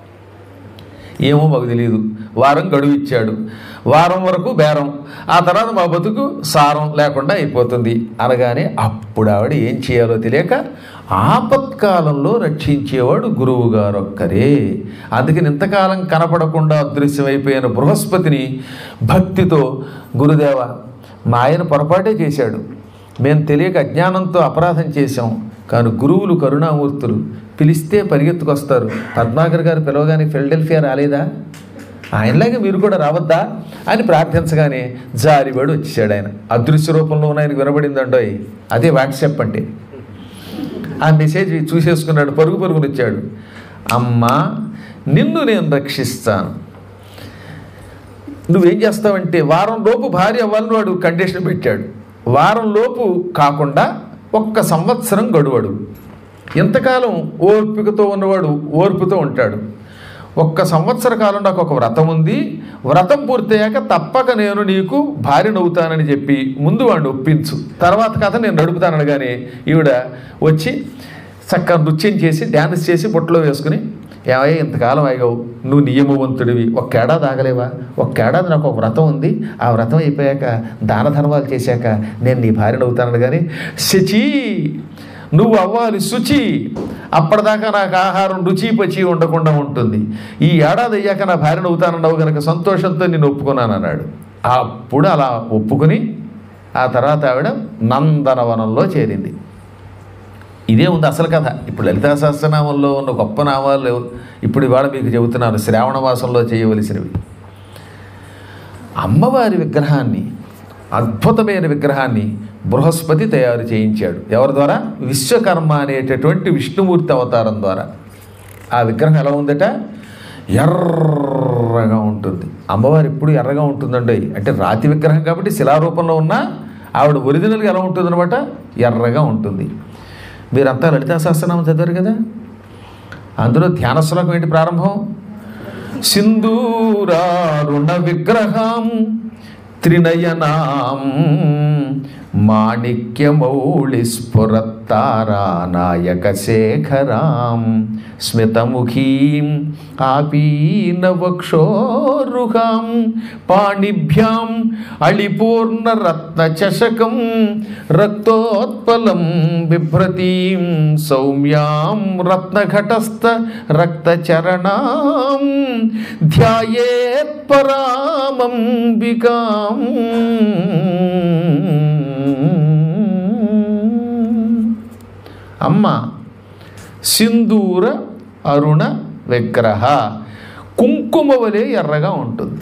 Speaker 1: ఏమో మాకు తెలియదు వారం గడువు ఇచ్చాడు వారం వరకు బేరం ఆ తర్వాత మా బతుకు సారం లేకుండా అయిపోతుంది అనగానే అప్పుడు ఆవిడ ఏం చేయాలో తెలియక ఆపత్కాలంలో రక్షించేవాడు గురువు గారు ఒక్కరే అందుకని ఇంతకాలం కనపడకుండా అదృశ్యమైపోయిన బృహస్పతిని భక్తితో గురుదేవ మా ఆయన పొరపాటే చేశాడు మేము తెలియక అజ్ఞానంతో అపరాధం చేశాం కానీ గురువులు కరుణామూర్తులు పిలిస్తే పరిగెత్తుకొస్తారు పద్మాకర్ గారు పిలవగానే ఫిల్డెల్ఫియా రాలేదా ఆయనలాగే మీరు కూడా రావద్దా అని ప్రార్థించగానే జారివాడు వచ్చేసాడు ఆయన అదృశ్య రూపంలో ఉన్న ఆయనకు వినబడిందండో అదే వాట్సాప్ అంటే ఆ మెసేజ్ చూసేసుకున్నాడు పరుగు పరుగులు వచ్చాడు అమ్మా నిన్ను నేను రక్షిస్తాను నువ్వేం చేస్తావంటే వారం లోపు భార్య అవ్వాలని వాడు కండిషన్ పెట్టాడు వారం లోపు కాకుండా ఒక్క సంవత్సరం గడువడు ఎంతకాలం ఓర్పికతో ఉన్నవాడు ఓర్పుతో ఉంటాడు ఒక్క సంవత్సర కాలం నాకు ఒక వ్రతం ఉంది వ్రతం పూర్తయ్యాక తప్పక నేను నీకు భార్యనవుతానని చెప్పి ముందు వాడిని ఒప్పించు తర్వాత కథ నేను నడుపుతాననగానే ఈవిడ వచ్చి చక్కగా నృత్యం చేసి డ్యాన్స్ చేసి బుట్టలో వేసుకుని ఏమయ్య ఇంతకాలం అయ్యావు నువ్వు నియమవంతుడివి ఒక్కేడాది ఆగలేవా ఒక్కేడాది నాకు ఒక వ్రతం ఉంది ఆ వ్రతం అయిపోయాక దాన ధర్మాలు చేశాక నేను నీ భార్యను అవుతానని కానీ శచి నువ్వు అవ్వాలి శుచి అప్పటిదాకా నాకు ఆహారం రుచి పచి ఉండకుండా ఉంటుంది ఈ ఏడాది అయ్యాక నా భార్యను అవుతానన్నావు కనుక సంతోషంతో నేను ఒప్పుకున్నాను అన్నాడు అప్పుడు అలా ఒప్పుకుని ఆ తర్వాత ఆవిడ నందనవనంలో చేరింది ఇదే ఉంది అసలు కథ ఇప్పుడు లలితా సహస్రనామంలో ఉన్న గొప్ప నామాలు ఇప్పుడు ఇవాళ మీకు చెబుతున్నాను శ్రావణ మాసంలో చేయవలసినవి అమ్మవారి విగ్రహాన్ని అద్భుతమైన విగ్రహాన్ని బృహస్పతి తయారు చేయించాడు ఎవరి ద్వారా విశ్వకర్మ అనేటటువంటి విష్ణుమూర్తి అవతారం ద్వారా ఆ విగ్రహం ఎలా ఉందట ఎర్రగా ఉంటుంది అమ్మవారు ఎప్పుడు ఎర్రగా ఉంటుందండి అంటే రాతి విగ్రహం కాబట్టి శిలారూపంలో ఉన్న ఆవిడ ఒరిజినల్గా ఎలా ఉంటుందన్నమాట ఎర్రగా ఉంటుంది మీరంతా లలితా సహస్రనామం చదివారు కదా అందులో ధ్యాన శ్లోకం ఏంటి ప్రారంభం సింధూరారుణ విగ్రహం త్రినయనాం మాణిక్యమౌళి స్ఫురత్తారానాయక శేఖరాం స్మితముఖీం ఆపీనవక్షోరుహాం పాణిభ్యాం అళిపూర్ణరత్నచషకం రక్తోత్పలం బిభ్రతీం సౌమ్యాం రత్నఘటస్థ రక్తచరణాం ధ్యాయేత్పరామంబికాం అమ్మ సింధూర అరుణ విగ్రహ కుంకుమ వలె ఎర్రగా ఉంటుంది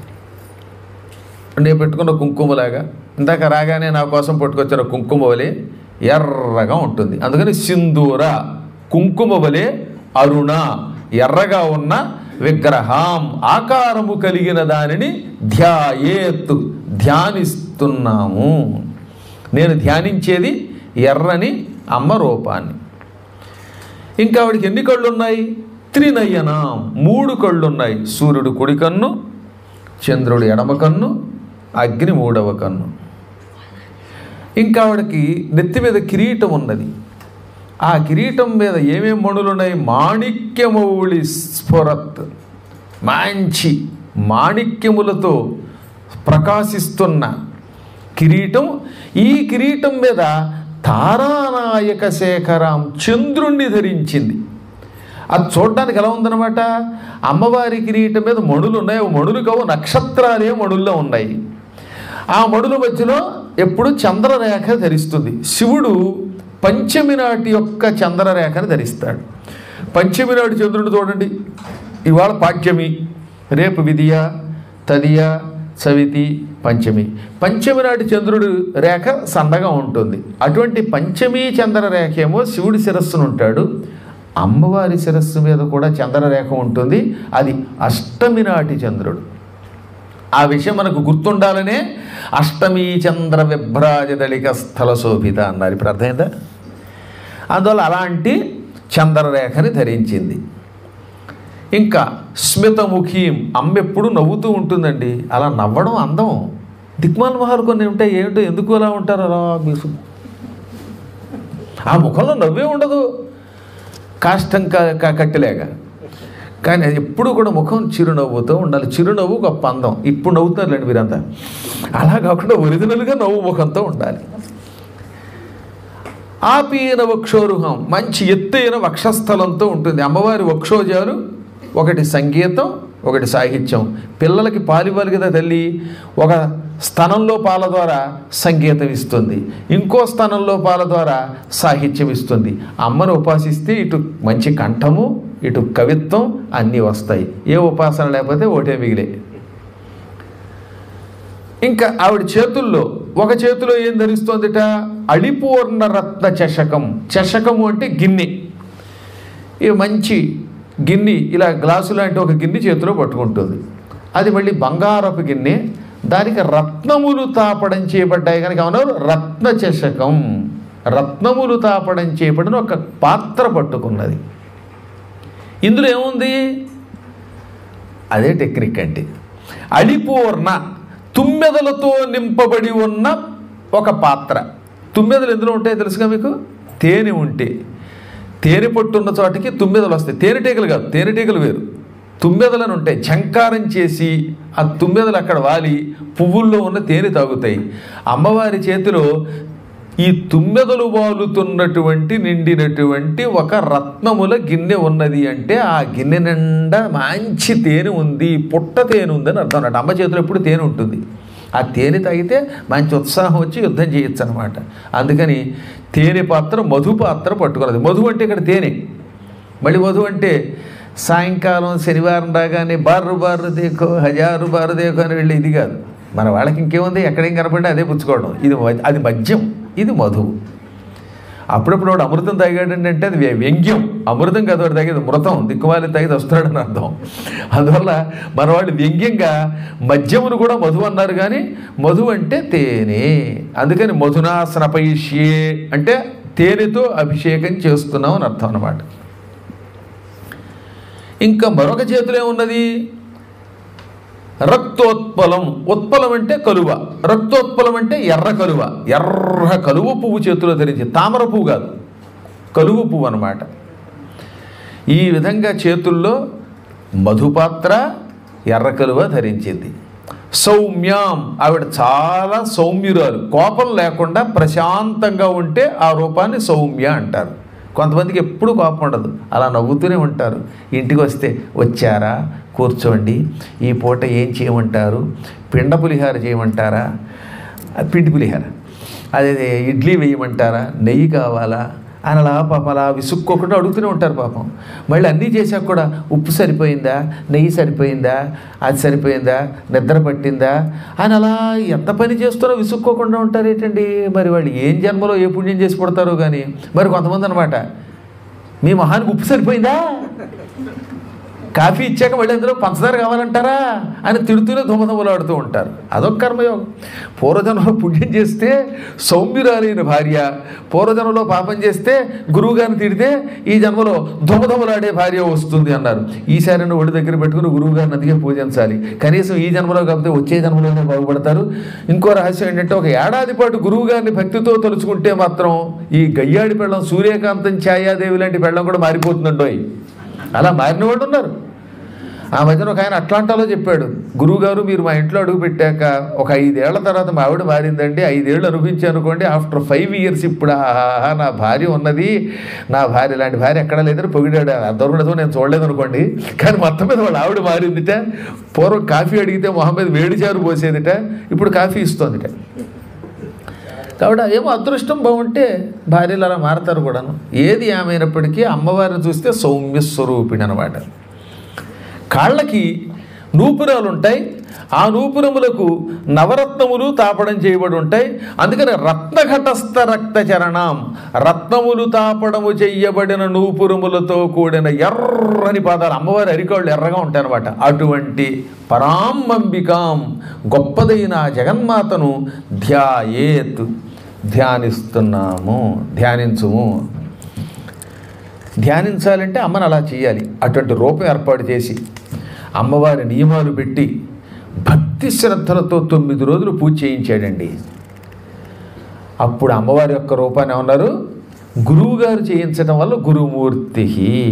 Speaker 1: నేను పెట్టుకున్న కుంకుమలాగా ఇందాక రాగానే నా కోసం పట్టుకొచ్చిన కుంకుమ వలె ఎర్రగా ఉంటుంది అందుకని సింధూర కుంకుమ వలె అరుణ ఎర్రగా ఉన్న విగ్రహం ఆకారము కలిగిన దానిని ధ్యాయేత్ ధ్యానిస్తున్నాము నేను ధ్యానించేది ఎర్రని అమ్మ రూపాన్ని ఇంకా ఆవిడకి ఎన్ని కళ్ళు ఉన్నాయి త్రినయనం మూడు కళ్ళు ఉన్నాయి సూర్యుడు కుడి కన్ను చంద్రుడు ఎడమ కన్ను అగ్ని మూడవ కన్ను ఇంకా ఆవిడకి నెత్తి మీద కిరీటం ఉన్నది ఆ కిరీటం మీద ఏమేం మణులు ఉన్నాయి మాణిక్యమౌళి స్ఫురత్ మంచి మాణిక్యములతో ప్రకాశిస్తున్న కిరీటం ఈ కిరీటం మీద తారానాయక శేఖరాం చంద్రుణ్ణి ధరించింది అది చూడడానికి ఎలా ఉందన్నమాట అమ్మవారి కిరీటం మీద మణులు ఉన్నాయి ఆ మణులు కావు నక్షత్రాలే మణుల్లో ఉన్నాయి ఆ మణుల మధ్యలో ఎప్పుడు చంద్రరేఖ ధరిస్తుంది శివుడు పంచమి నాటి యొక్క చంద్రరేఖను ధరిస్తాడు పంచమి నాటి చంద్రుడు చూడండి ఇవాళ పాఠ్యమి రేపు విధియ తదియ సవితి పంచమి పంచమి నాటి చంద్రుడు రేఖ సన్నగా ఉంటుంది అటువంటి పంచమి చంద్రరేఖ ఏమో శివుడి శిరస్సును ఉంటాడు అమ్మవారి శిరస్సు మీద కూడా చంద్రరేఖ ఉంటుంది అది అష్టమి నాటి చంద్రుడు ఆ విషయం మనకు గుర్తుండాలనే అష్టమి చంద్ర విభ్రాజదళిక స్థల శోభిత అన్నారు ఇప్పుడు అర్థమైందా అందువల్ల అలాంటి చంద్రరేఖని ధరించింది ఇంకా స్మితముఖీం అమ్మ ఎప్పుడు నవ్వుతూ ఉంటుందండి అలా నవ్వడం అందం దిక్మాల మొహాలు కొన్ని ఉంటాయి ఏమిటో ఎందుకు అలా ఉంటారు అలా బీసు ఆ ముఖంలో నవ్వే ఉండదు కాష్టం క- క- కట్టలేక కానీ అది ఎప్పుడు కూడా ముఖం చిరునవ్వుతో ఉండాలి చిరునవ్వు గొప్ప అందం ఇప్పుడు నవ్వుతున్నారులేండి మీరంతా అలా కాకుండా ఒరిజినల్గా నవ్వు ముఖంతో ఉండాలి ఆపీన వక్షోరుహం మంచి ఎత్తైన వక్షస్థలంతో ఉంటుంది అమ్మవారి వక్షోజాలు ఒకటి సంగీతం ఒకటి సాహిత్యం పిల్లలకి పాలివ్వాలి కదా తల్లి ఒక స్థనంలో పాల ద్వారా సంగీతం ఇస్తుంది ఇంకో స్థనంలో పాల ద్వారా సాహిత్యం ఇస్తుంది అమ్మను ఉపాసిస్తే ఇటు మంచి కంఠము ఇటు కవిత్వం అన్నీ వస్తాయి ఏ ఉపాసన లేకపోతే ఒకటే మిగిలే ఇంకా ఆవిడ చేతుల్లో ఒక చేతిలో ఏం ధరిస్తోందిట అళిపూర్ణ రత్న చషకం చషకము అంటే గిన్నె ఈ మంచి గిన్నె ఇలా గ్లాసు లాంటి ఒక గిన్నె చేతిలో పట్టుకుంటుంది అది మళ్ళీ బంగారపు గిన్నె దానికి రత్నములు తాపడం చేయబడ్డాయి కనుక ఏమన్నారు రత్న చషకం రత్నములు తాపడం చేయబడిన ఒక పాత్ర పట్టుకున్నది ఇందులో ఏముంది అదే టెక్నిక్ అంటే అడిపూర్ణ తుమ్మెదలతో నింపబడి ఉన్న ఒక పాత్ర తుమ్మెదలు ఎందులో ఉంటాయో తెలుసుగా మీకు తేనె ఉంటే తేనె పొట్టు ఉన్న చోటికి తుమ్మెదలు వస్తాయి తేనెటీగలు కాదు తేనెటీగలు వేరు తుమ్మెదలను ఉంటాయి ఝంకారం చేసి ఆ తుమ్మెదలు అక్కడ వాలి పువ్వుల్లో ఉన్న తేనె తాగుతాయి అమ్మవారి చేతిలో ఈ తుమ్మెదలు వాలుతున్నటువంటి నిండినటువంటి ఒక రత్నముల గిన్నె ఉన్నది అంటే ఆ గిన్నె నిండా మంచి తేనె ఉంది పుట్ట తేనె ఉందని అర్థం అన్నట్టు అమ్మ చేతిలో ఎప్పుడు తేనె ఉంటుంది ఆ తేనె తాగితే మంచి ఉత్సాహం వచ్చి యుద్ధం చేయొచ్చు అనమాట అందుకని తేనె పాత్ర మధు పాత్ర పట్టుకున్నది మధు అంటే ఇక్కడ తేనె మళ్ళీ మధు అంటే సాయంకాలం శనివారం రాగానే బారు బారు దేకో హజారు బారు దేకో అని వెళ్ళి ఇది కాదు మన వాళ్ళకి ఇంకేముంది ఎక్కడేం కనపడి అదే పుచ్చుకోవడం ఇది మ- అది మద్యం ఇది మధువు అప్పుడప్పుడు వాడు అమృతం తాగాడంటే అంటే అది వ్య- వ్యంగ్యం అమృతం కాదు వాడు తాగేది మృతం దిక్కుమాలి తాగేది వస్తాడని అర్థం అందువల్ల మన వాళ్ళు వ్యంగ్యంగా మద్యమును కూడా మధు అన్నారు కానీ మధు అంటే తేనె అందుకని మధునాసనపైష్యే అంటే తేనెతో అభిషేకం చేస్తున్నాం అని అర్థం అన్నమాట ఇంకా మరొక చేతిలో ఏమున్నది రక్తోత్పలం ఉత్పలం అంటే కలువ రక్తోత్పలం అంటే ఎర్ర కలువ ఎర్ర కలువ పువ్వు చేతిలో ధరించి తామర పువ్వు కాదు కలువ పువ్వు అన్నమాట ఈ విధంగా చేతుల్లో మధుపాత్ర ఎర్ర కలువ ధరించింది సౌమ్యాం ఆవిడ చాలా సౌమ్యురాలు కోపం లేకుండా ప్రశాంతంగా ఉంటే ఆ రూపాన్ని సౌమ్య అంటారు కొంతమందికి ఎప్పుడు కోపం ఉండదు అలా నవ్వుతూనే ఉంటారు ఇంటికి వస్తే వచ్చారా కూర్చోండి ఈ పూట ఏం చేయమంటారు పిండ పులిహార చేయమంటారా ఆ పిండి పులిహార అదే ఇడ్లీ వేయమంటారా నెయ్యి కావాలా అని అలా పాపం అలా విసుక్కోకుండా అడుగుతూనే ఉంటారు పాపం మళ్ళీ అన్నీ చేశాక కూడా ఉప్పు సరిపోయిందా నెయ్యి సరిపోయిందా అది సరిపోయిందా నిద్ర పట్టిందా అని అలా ఎంత పని చేస్తారో విసుక్కోకుండా ఉంటారు ఏంటండి మరి వాళ్ళు ఏం జన్మలో ఏ పుణ్యం చేసి పడతారో కానీ మరి కొంతమంది అనమాట మీ మొహానికి ఉప్పు సరిపోయిందా కాఫీ ఇచ్చాక మళ్ళీ అందులో పంచదార కావాలంటారా అని తిడుతూనే ధుమధుమలాడుతూ ఉంటారు అదొక కర్మయోగం పూర్వజన్మలో పుణ్యం చేస్తే సౌమ్యురాలైన భార్య పూర్వజన్మలో పాపం చేస్తే గురువుగారిని తిడితే ఈ జన్మలో ధుమధుమలాడే భార్య వస్తుంది అన్నారు ఈసారిని ఒడి దగ్గర పెట్టుకుని గురువుగారిని అందుకే పూజించాలి కనీసం ఈ జన్మలో కాకపోతే వచ్చే జన్మలోనే బాగుపడతారు ఇంకో రహస్యం ఏంటంటే ఒక ఏడాది పాటు గురువు గారిని భక్తితో తలుచుకుంటే మాత్రం ఈ గయ్యాడి పెళ్ళం సూర్యకాంతం ఛాయాదేవి లాంటి పెళ్ళం కూడా మారిపోతుందండోయ్ అలా మారిన వాళ్ళు ఉన్నారు ఆ మధ్యన ఒక ఆయన అట్లాంటాలో చెప్పాడు గురువుగారు మీరు మా ఇంట్లో అడుగు పెట్టాక ఒక ఐదేళ్ల తర్వాత మా ఆవిడ మారిందండి ఐదేళ్ళు అనుభవించి అనుకోండి ఆఫ్టర్ ఫైవ్ ఇయర్స్ ఇప్పుడు ఆహా నా భార్య ఉన్నది నా భార్య లాంటి భార్య ఎక్కడ లేదని పొగిడాడు దొరకడదో నేను చూడలేదు అనుకోండి కానీ మొత్తం మీద వాళ్ళ ఆవిడ మారిందిట పూర్వం కాఫీ అడిగితే మొహం మీద వేడి చారు పోసేదిట ఇప్పుడు కాఫీ ఇస్తోందిట కాబట్టి ఏమో అదృష్టం బాగుంటే భార్యలు అలా మారతారు కూడాను ఏది ఏమైనప్పటికీ అమ్మవారిని చూస్తే సౌమ్య స్వరూపిణి అనమాట కాళ్ళకి నూపురాలు ఉంటాయి ఆ నూపురములకు నవరత్నములు తాపడం చేయబడి ఉంటాయి అందుకని రత్నఘటస్థ రక్త చరణం రత్నములు తాపడము చెయ్యబడిన నూపురములతో కూడిన ఎర్రని పాదాలు అమ్మవారి అరికాళ్ళు ఎర్రగా ఉంటాయన్నమాట అటువంటి పరాంబంబికాం గొప్పదైన ఆ జగన్మాతను ధ్యాయేత్ ధ్యానిస్తున్నాము ధ్యానించుము ధ్యానించాలంటే అమ్మను అలా చేయాలి అటువంటి రూపం ఏర్పాటు చేసి అమ్మవారి నియమాలు పెట్టి భక్తి శ్రద్ధలతో తొమ్మిది రోజులు పూజ చేయించాడండి అప్పుడు అమ్మవారి యొక్క రూపాన్ని ఏమన్నారు గురువుగారు చేయించడం వల్ల గురుమూర్తి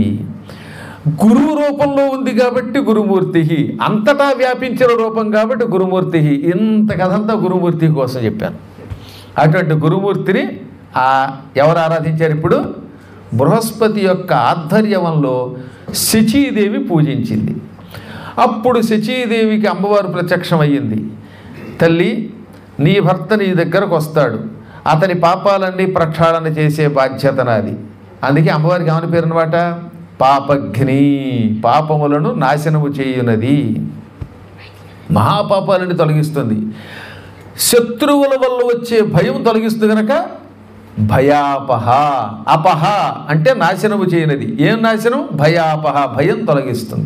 Speaker 1: గురువు రూపంలో ఉంది కాబట్టి గురుమూర్తి అంతటా వ్యాపించిన రూపం కాబట్టి గురుమూర్తి ఇంత కథంతా గురుమూర్తి కోసం చెప్పాను అటువంటి గురుమూర్తిని ఆ ఎవరు ఆరాధించారు ఇప్పుడు బృహస్పతి యొక్క ఆధ్వర్యంలో శచీదేవి పూజించింది అప్పుడు శచీదేవికి అమ్మవారు ప్రత్యక్షమయ్యింది తల్లి నీ భర్త నీ దగ్గరకు వస్తాడు అతని పాపాలన్నీ ప్రక్షాళన చేసే బాధ్యత నాది అందుకే అమ్మవారికి ఏమని పేరు అనమాట పాపఘ్ని పాపములను నాశనము చేయునది మహాపాపాలని తొలగిస్తుంది శత్రువుల వల్ల వచ్చే భయం తొలగిస్తుంది కనుక భయాపహ అపహ అంటే నాశనము చేయనది ఏం నాశనం భయాపహ భయం తొలగిస్తుంది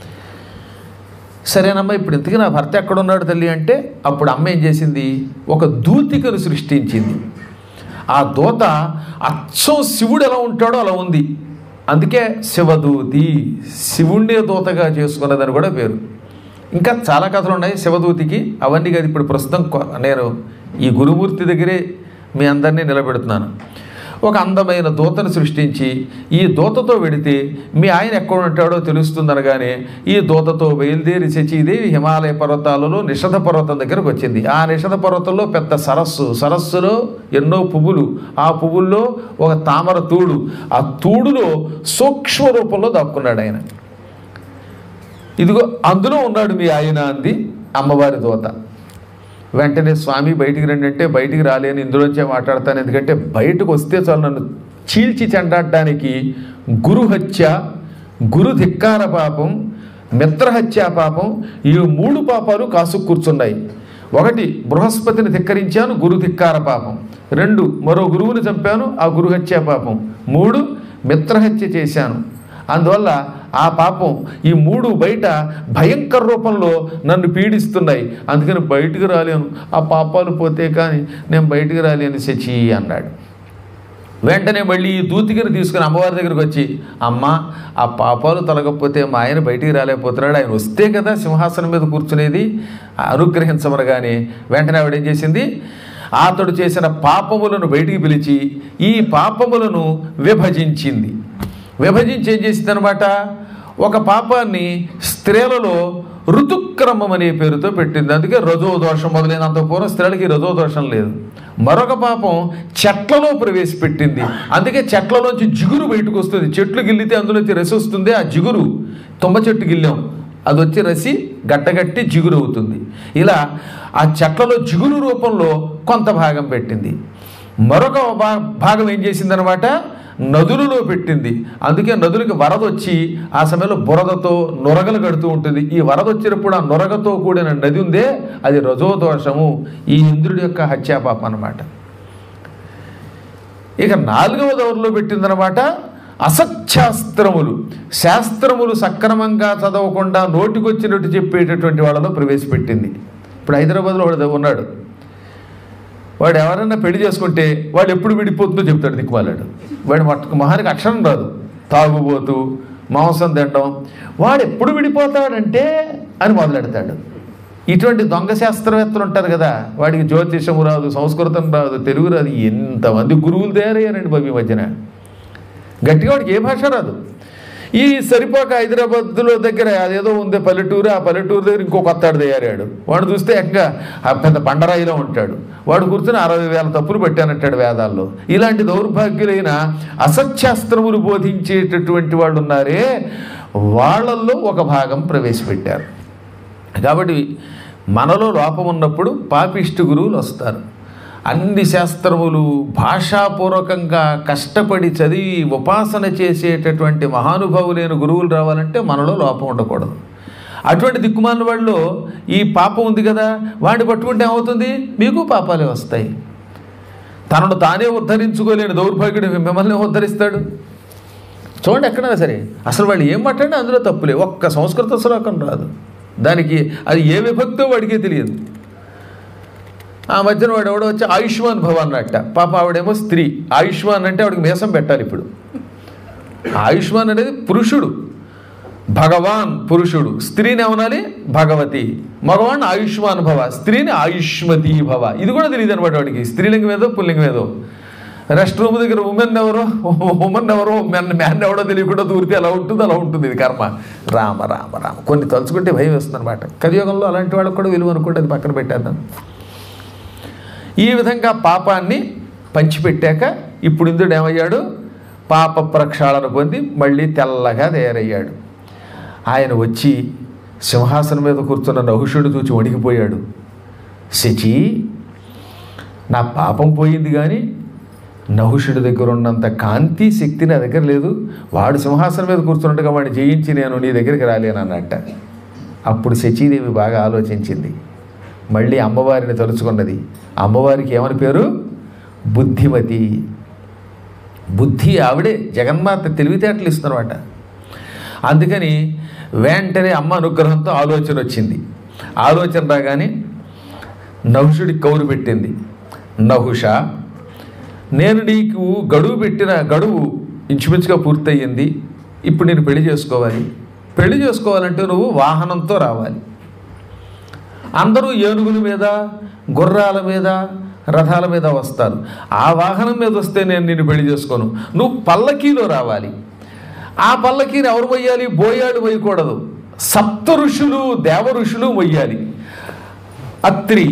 Speaker 1: సరేనమ్మా ఇప్పుడు ఇంతకీ నా భర్త ఎక్కడున్నాడు తల్లి అంటే అప్పుడు అమ్మ ఏం చేసింది ఒక దూతికను సృష్టించింది ఆ దూత అచ్చం శివుడు ఎలా ఉంటాడో అలా ఉంది అందుకే శివదూతి శివుణ్ణే దూతగా చేసుకున్నదని కూడా పేరు ఇంకా చాలా కథలు ఉన్నాయి శివదూతికి అవన్నీ కాదు ఇప్పుడు ప్రస్తుతం కొ- నేను ఈ గురుమూర్తి దగ్గరే మీ అందరినీ నిలబెడుతున్నాను ఒక అందమైన దూతను సృష్టించి ఈ దూతతో వెడితే మీ ఆయన ఎక్కడ ఉంటాడో తెలుస్తుందనగానే ఈ దూతతో బయలుదేరి శచీదేవి హిమాలయ పర్వతాలలో నిషధ పర్వతం దగ్గరకు వచ్చింది ఆ నిషధ పర్వతంలో పెద్ద సరస్సు సరస్సులో ఎన్నో పువ్వులు ఆ పువ్వుల్లో ఒక తామర తూడు ఆ తూడులో సూక్ష్మ రూపంలో దాక్కున్నాడు ఆయన ఇదిగో అందులో ఉన్నాడు మీ ఆయన అంది అమ్మవారి దూత వెంటనే స్వామి బయటికి రండి అంటే బయటికి రాలేని ఇందులోంచే మాట్లాడతాను ఎందుకంటే బయటకు వస్తే చాలు నన్ను చీల్చి చెండాడడానికి గురుహత్య గురు ధిక్కార పాపం మిత్రహత్యా పాపం ఈ మూడు పాపాలు కాసు కూర్చున్నాయి ఒకటి బృహస్పతిని ధిక్కరించాను గురు ధిక్కార పాపం రెండు మరో గురువుని చంపాను ఆ గురుహత్యా పాపం మూడు మిత్రహత్య చేశాను అందువల్ల ఆ పాపం ఈ మూడు బయట భయంకర రూపంలో నన్ను పీడిస్తున్నాయి అందుకని బయటికి రాలేను ఆ పాపాలు పోతే కానీ నేను బయటికి రాలేను శచి అన్నాడు వెంటనే మళ్ళీ ఈ దూతిగిరి తీసుకుని అమ్మవారి దగ్గరికి వచ్చి అమ్మ ఆ పాపాలు తొలగకపోతే మా ఆయన బయటికి రాలేకపోతున్నాడు ఆయన వస్తే కదా సింహాసనం మీద కూర్చునేది అనుగ్రహించమనగానే వెంటనే ఆవిడ ఏం చేసింది అతడు చేసిన పాపములను బయటికి పిలిచి ఈ పాపములను విభజించింది విభజించి ఏం చేసింది అనమాట ఒక పాపాన్ని స్త్రీలలో ఋతుక్రమం అనే పేరుతో పెట్టింది అందుకే రజో దోషం మొదలైనంత పూర్వం స్త్రీలకి రజో దోషం లేదు మరొక పాపం చెట్లలో ప్రవేశపెట్టింది అందుకే చెట్లలోంచి జిగురు బయటకు వస్తుంది చెట్లు గిల్లితే అందులోంచి రసి వస్తుంది ఆ జిగురు తుమ్మ చెట్టు గిల్లాం అది వచ్చి రసి గట్టగట్టి జిగురు అవుతుంది ఇలా ఆ చెట్లలో జిగురు రూపంలో కొంత భాగం పెట్టింది మరొక భా- భాగం ఏం చేసిందనమాట నదులలో పెట్టింది అందుకే నదులకి వరద వచ్చి ఆ సమయంలో బురదతో నొరగలు కడుతూ ఉంటుంది ఈ వరద వచ్చినప్పుడు ఆ నొరగతో కూడిన నది ఉందే అది రజోదోషము ఈ ఇంద్రుడి యొక్క హత్యాపాపం అన్నమాట ఇక నాలుగవ దౌరులో పెట్టిందనమాట అసత్శాస్త్రములు శాస్త్రములు సక్రమంగా చదవకుండా నోటికొచ్చినట్టు చెప్పేటటువంటి వాళ్ళలో ప్రవేశపెట్టింది ఇప్పుడు హైదరాబాద్లో వాడు ఉన్నాడు వాడు ఎవరైనా పెళ్లి చేసుకుంటే వాడు ఎప్పుడు విడిపోతుందో చెప్తాడు దిక్కుమాలాడు వాడి మట్ మొహానికి అక్షరం రాదు తాగుబోతూ మాంసం తినడం వాడు ఎప్పుడు విడిపోతాడంటే అని మొదలెడతాడు ఇటువంటి దొంగ శాస్త్రవేత్తలు ఉంటారు కదా వాడికి జ్యోతిషము రాదు సంస్కృతం రాదు తెలుగు రాదు ఎంతమంది గురువులు తయారయ్యారండి బాబు ఈ మధ్యన గట్టిగా వాడికి ఏ భాష రాదు ఈ సరిపోక హైదరాబాద్లో దగ్గర అదేదో ఉంది పల్లెటూరు ఆ పల్లెటూరు దగ్గర ఇంకో కొత్తాడు తయారాడు వాడు చూస్తే ఎక్కగా ఆ పెద్ద బండరాయిలో ఉంటాడు వాడు కూర్చొని అరవై వేల తప్పులు పెట్టానంటాడు వేదాల్లో ఇలాంటి దౌర్భాగ్యులైన అసత్శాస్త్రములు బోధించేటటువంటి వాళ్ళు ఉన్నారే వాళ్ళల్లో ఒక భాగం ప్రవేశపెట్టారు కాబట్టి మనలో లోపం ఉన్నప్పుడు పాపిష్టి గురువులు వస్తారు అన్ని శాస్త్రములు భాషాపూర్వకంగా కష్టపడి చదివి ఉపాసన చేసేటటువంటి మహానుభావులైన గురువులు రావాలంటే మనలో లోపం ఉండకూడదు అటువంటి దిక్కుమాలిన వాళ్ళు ఈ పాపం ఉంది కదా వాడిని పట్టుకుంటే ఏమవుతుంది మీకు పాపాలే వస్తాయి తనను తానే ఉద్ధరించుకోలేని దౌర్భాగ్యుడు మిమ్మల్ని ఉద్ధరిస్తాడు చూడండి ఎక్కడైనా సరే అసలు వాళ్ళు ఏం మాట్లాడినా అందులో తప్పులే ఒక్క సంస్కృత శ్లోకం రాదు దానికి అది ఏ విభక్తో వాడికే తెలియదు ఆ మధ్యన వాడు ఎవడో వచ్చి ఆయుష్మాన్ భవ అన్నట్ట పాప ఆవిడేమో స్త్రీ ఆయుష్మాన్ అంటే ఆవిడకి మేసం పెట్టాలి ఇప్పుడు ఆయుష్మాన్ అనేది పురుషుడు భగవాన్ పురుషుడు స్త్రీని ఏమనాలి భగవతి మగవాడిని ఆయుష్మాన్ భవ స్త్రీని ఆయుష్మతి భవ ఇది కూడా తెలియదు అనమాట వాడికి స్త్రీలింగం ఏదో పుల్లింగం ఏదో రెస్ట్ రూమ్ దగ్గర ఉమెన్ ఎవరో ఉమెన్ ఎవరో మెన్ మ్యాన్ ఎవడో తెలియకుండా దూరితే ఎలా ఉంటుంది అలా ఉంటుంది ఇది కర్మ రామ రామ రామ కొన్ని తలుచుకుంటే భయం వేస్తుంది అనమాట కలియుగంలో అలాంటి వాళ్ళకి కూడా విలువ అనుకుంటే అది పక్కన పెట్టేద్దాం ఈ విధంగా పాపాన్ని పంచిపెట్టాక ఇప్పుడు ఇంద్రుడు ఏమయ్యాడు పాప ప్రక్షాళన పొంది మళ్ళీ తెల్లగా తయారయ్యాడు ఆయన వచ్చి సింహాసనం మీద కూర్చున్న నహుషుడు చూచి వణికిపోయాడు శచి నా పాపం పోయింది కానీ నహుషుడి దగ్గర ఉన్నంత కాంతి శక్తి నా దగ్గర లేదు వాడు సింహాసనం మీద కూర్చున్నట్టుగా వాడిని జయించి నేను నీ దగ్గరికి రాలేనన్నట్ట అప్పుడు శచీదేవి బాగా ఆలోచించింది మళ్ళీ అమ్మవారిని తలుచుకున్నది అమ్మవారికి ఏమని పేరు బుద్ధిమతి బుద్ధి ఆవిడే జగన్మాత తెలివితేటలు ఇస్తున్నమాట అందుకని వెంటనే అమ్మ అనుగ్రహంతో ఆలోచన వచ్చింది ఆలోచన రాగానే నహుషుడికి కౌరు పెట్టింది నహుష నేను నీకు గడువు పెట్టిన గడువు ఇంచుమించుగా పూర్తయింది ఇప్పుడు నేను పెళ్లి చేసుకోవాలి పెళ్లి చేసుకోవాలంటే నువ్వు వాహనంతో రావాలి అందరూ ఏనుగుల మీద గుర్రాల మీద రథాల మీద వస్తారు ఆ వాహనం మీద వస్తే నేను నిన్ను పెళ్లి చేసుకోను నువ్వు పల్లకీలో రావాలి ఆ పల్లకీని ఎవరు మొయ్యాలి బోయాడు మొయ్యకూడదు సప్త ఋషులు దేవ ఋషులు మొయ్యాలి అత్రి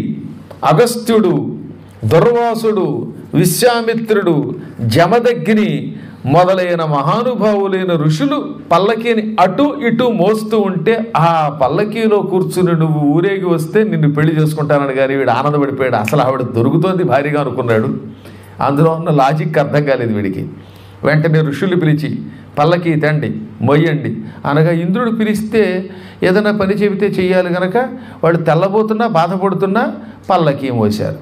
Speaker 1: అగస్త్యుడు దుర్వాసుడు విశ్వామిత్రుడు జమదగ్ని మొదలైన మహానుభావులైన ఋషులు పల్లకీని అటు ఇటు మోస్తూ ఉంటే ఆ పల్లకీలో కూర్చుని నువ్వు ఊరేగి వస్తే నిన్ను పెళ్లి చేసుకుంటానని కానీ వీడు ఆనందపడిపోయాడు అసలు ఆవిడ దొరుకుతోంది భారీగా అనుకున్నాడు అందులో ఉన్న లాజిక్ అర్థం కాలేదు వీడికి వెంటనే ఋషులు పిలిచి పల్లకి తండి మొయ్యండి అనగా ఇంద్రుడు పిలిస్తే ఏదైనా పని చెబితే చెయ్యాలి గనక వాడు తెల్లబోతున్నా బాధపడుతున్నా పల్లకి మోశారు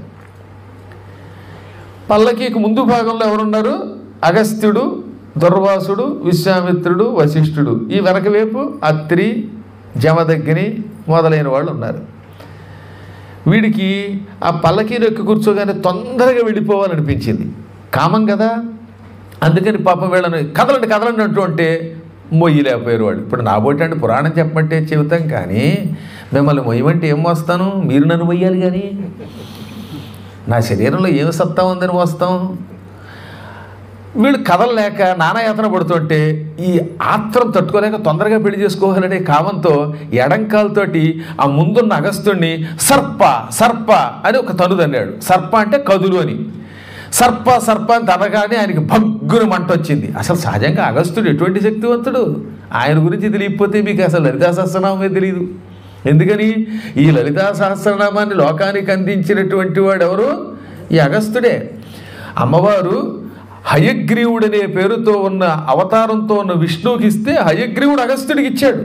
Speaker 1: పల్లకీకి ముందు భాగంలో ఎవరున్నారు అగస్త్యుడు దుర్వాసుడు విశ్వామిత్రుడు వశిష్ఠుడు ఈ వెనక వైపు అత్రి జమదగ్ని మొదలైన వాళ్ళు ఉన్నారు వీడికి ఆ పల్లకీలో ఎక్కి కూర్చోగానే తొందరగా వెళ్ళిపోవాలనిపించింది కామం కదా అందుకని పాపం వీళ్ళని కదలండి కదలండి అంటూ అంటే మొయ్యలేకపోయారు వాడు ఇప్పుడు నాబోటి అంటే పురాణం చెప్పమంటే చెబుతాం కానీ మిమ్మల్ని మొయ్యమంటే ఏం మోస్తాను మీరు నన్ను మొయ్యాలి కానీ నా శరీరంలో ఏం సత్తా ఉందని మోస్తాం వీళ్ళు కదలలేక నానాయాతన పడుతుంటే ఈ ఆత్రం తట్టుకోలేక తొందరగా పెళ్లి చేసుకోవాలనే కామంతో ఎడంకాలతోటి ఆ ముందున్న అగస్తుడిని సర్ప సర్ప అని ఒక తనుదన్నాడు సర్ప అంటే కదులు అని సర్ప సర్ప అని తనగానే ఆయనకి భగ్గున మంట వచ్చింది అసలు సహజంగా అగస్తుడు ఎటువంటి శక్తివంతుడు ఆయన గురించి తెలియకపోతే మీకు అసలు లలితా సహస్రనామే తెలియదు ఎందుకని ఈ లలితా సహస్రనామాన్ని లోకానికి అందించినటువంటి వాడు ఎవరు ఈ అగస్తుడే అమ్మవారు హయగ్రీవుడనే పేరుతో ఉన్న అవతారంతో ఉన్న విష్ణువుకి ఇస్తే హయగ్రీవుడు అగస్త్యుడికి ఇచ్చాడు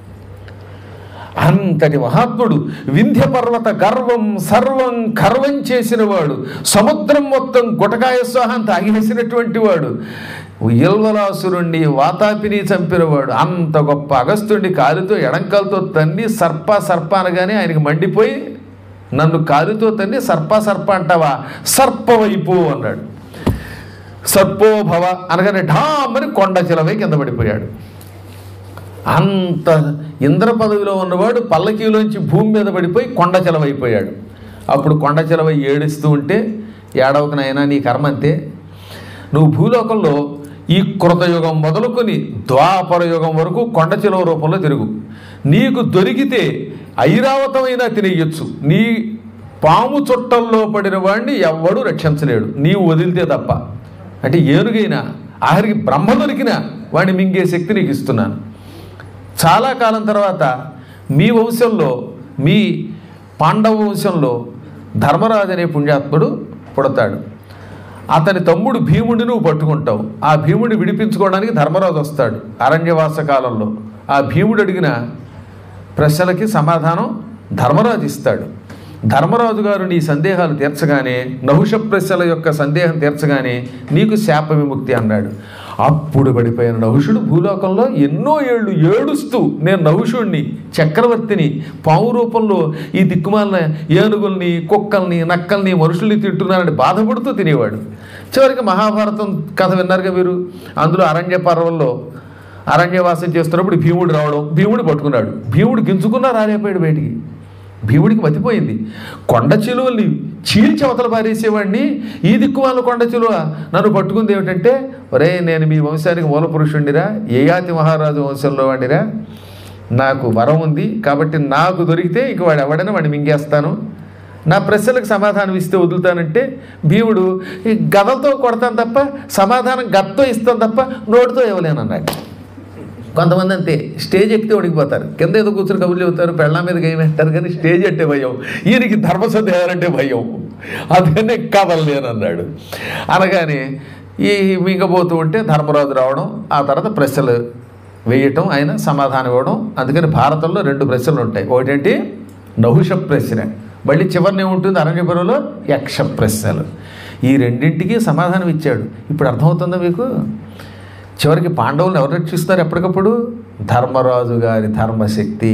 Speaker 1: అంతటి మహాత్ముడు వింధ్య పర్వత గర్వం సర్వం కర్వం చేసినవాడు సముద్రం మొత్తం గుటకాయ స్వాహం తాగివేసినటువంటి వాడు ఇల్వలాసురుణ్ణి వాతాపిని చంపినవాడు అంత గొప్ప అగస్త్యుడిని కాలుతో ఎడంకాలతో తన్ని సర్ప సర్ప అనగానే ఆయనకి మండిపోయి నన్ను కాలుతో తన్ని సర్ప సర్ప అంటావా సర్పవైపు అన్నాడు సర్పోభవ అనగానే ఢామని కొండ చిలవై కింద పడిపోయాడు అంత ఇంద్ర పదవిలో ఉన్నవాడు పల్లకీలోంచి భూమి మీద పడిపోయి కొండ చెలవైపోయాడు అప్పుడు కొండ చెలవై ఏడుస్తూ ఉంటే ఏడవకనైనా నీ కర్మ అంతే నువ్వు భూలోకంలో ఈ కృతయుగం మొదలుకొని ద్వాపర యుగం వరకు కొండ చిలవ రూపంలో తిరుగు నీకు దొరికితే ఐరావతమైనా తినేయచ్చు నీ పాము చుట్టల్లో పడిన వాడిని ఎవ్వడూ రక్షించలేడు నీవు వదిలితే తప్ప అంటే ఏనుగైనా ఆఖరికి బ్రహ్మ దొరికినా వాడిని మింగే శక్తి నీకు ఇస్తున్నాను చాలా కాలం తర్వాత మీ వంశంలో మీ పాండవ వంశంలో ధర్మరాజు అనే పుణ్యాత్ముడు పుడతాడు అతని తమ్ముడు భీముడిని నువ్వు పట్టుకుంటావు ఆ భీముడిని విడిపించుకోవడానికి ధర్మరాజు వస్తాడు అరణ్యవాస కాలంలో ఆ భీముడు అడిగిన ప్రశ్నలకి సమాధానం ధర్మరాజు ఇస్తాడు ధర్మరాజు గారు నీ సందేహాలు తీర్చగానే నహుష ప్రశ్నల యొక్క సందేహం తీర్చగానే నీకు శాప విముక్తి అన్నాడు అప్పుడు పడిపోయిన నహుషుడు భూలోకంలో ఎన్నో ఏళ్ళు ఏడుస్తూ నేను నహుషుడిని చక్రవర్తిని పావు రూపంలో ఈ దిక్కుమాలిన ఏనుగుల్ని కుక్కల్ని నక్కల్ని మనుషుల్ని తింటున్నారని బాధపడుతూ తినేవాడు చివరికి మహాభారతం కథ విన్నారుగా మీరు అందులో అరణ్య పర్వంలో అరణ్యవాసం చేస్తున్నప్పుడు భీముడు రావడం భీముడు పట్టుకున్నాడు భీముడు గింజుకున్నా రాలేపోయాడు బయటికి భీముడికి మతిపోయింది కొండ చిలువల్ని చీల్చి అవతల పారేసేవాడిని ఈ దిక్కు వాళ్ళ కొండ చిలువ నన్ను పట్టుకుంది ఏమిటంటే ఒరే నేను మీ వంశానికి మూల పురుషుండిరా ఏయాతి మహారాజు వంశంలో వాడిరా నాకు వరం ఉంది కాబట్టి నాకు దొరికితే ఇంక వాడు ఎవడైనా వాడిని మింగేస్తాను నా ప్రశ్నలకు సమాధానం ఇస్తే వదులుతానంటే భీముడు ఈ గదతో కొడతాను తప్ప సమాధానం గత్తో ఇస్తాను తప్ప నోటితో ఇవ్వలేను అన్నాడు కొంతమంది అంతే స్టేజ్ ఎక్కితే ఉడికిపోతారు కింద ఏదో కూర్చొని కబుర్లు చెబుతారు పెళ్ళ మీద గేమ్ వేస్తారు కానీ స్టేజ్ అంటే భయం ఈయనకి ధర్మ సందేహాలంటే భయం అందుకనే కదలలేను అన్నాడు అనగానే ఈ మింగబోతూ ఉంటే ధర్మరాజు రావడం ఆ తర్వాత ప్రశ్నలు వేయటం ఆయన సమాధానం ఇవ్వడం అందుకని భారతంలో రెండు ప్రశ్నలు ఉంటాయి ఒకటేంటి నహుష ప్రశ్న మళ్ళీ చివరిని ఏముంటుంది అరణ్యపురంలో యక్ష ప్రశ్నలు ఈ రెండింటికి సమాధానం ఇచ్చాడు ఇప్పుడు అర్థమవుతుందా మీకు చివరికి పాండవులను ఎవరు రక్షిస్తారు ఎప్పటికప్పుడు ధర్మరాజు గారి ధర్మశక్తి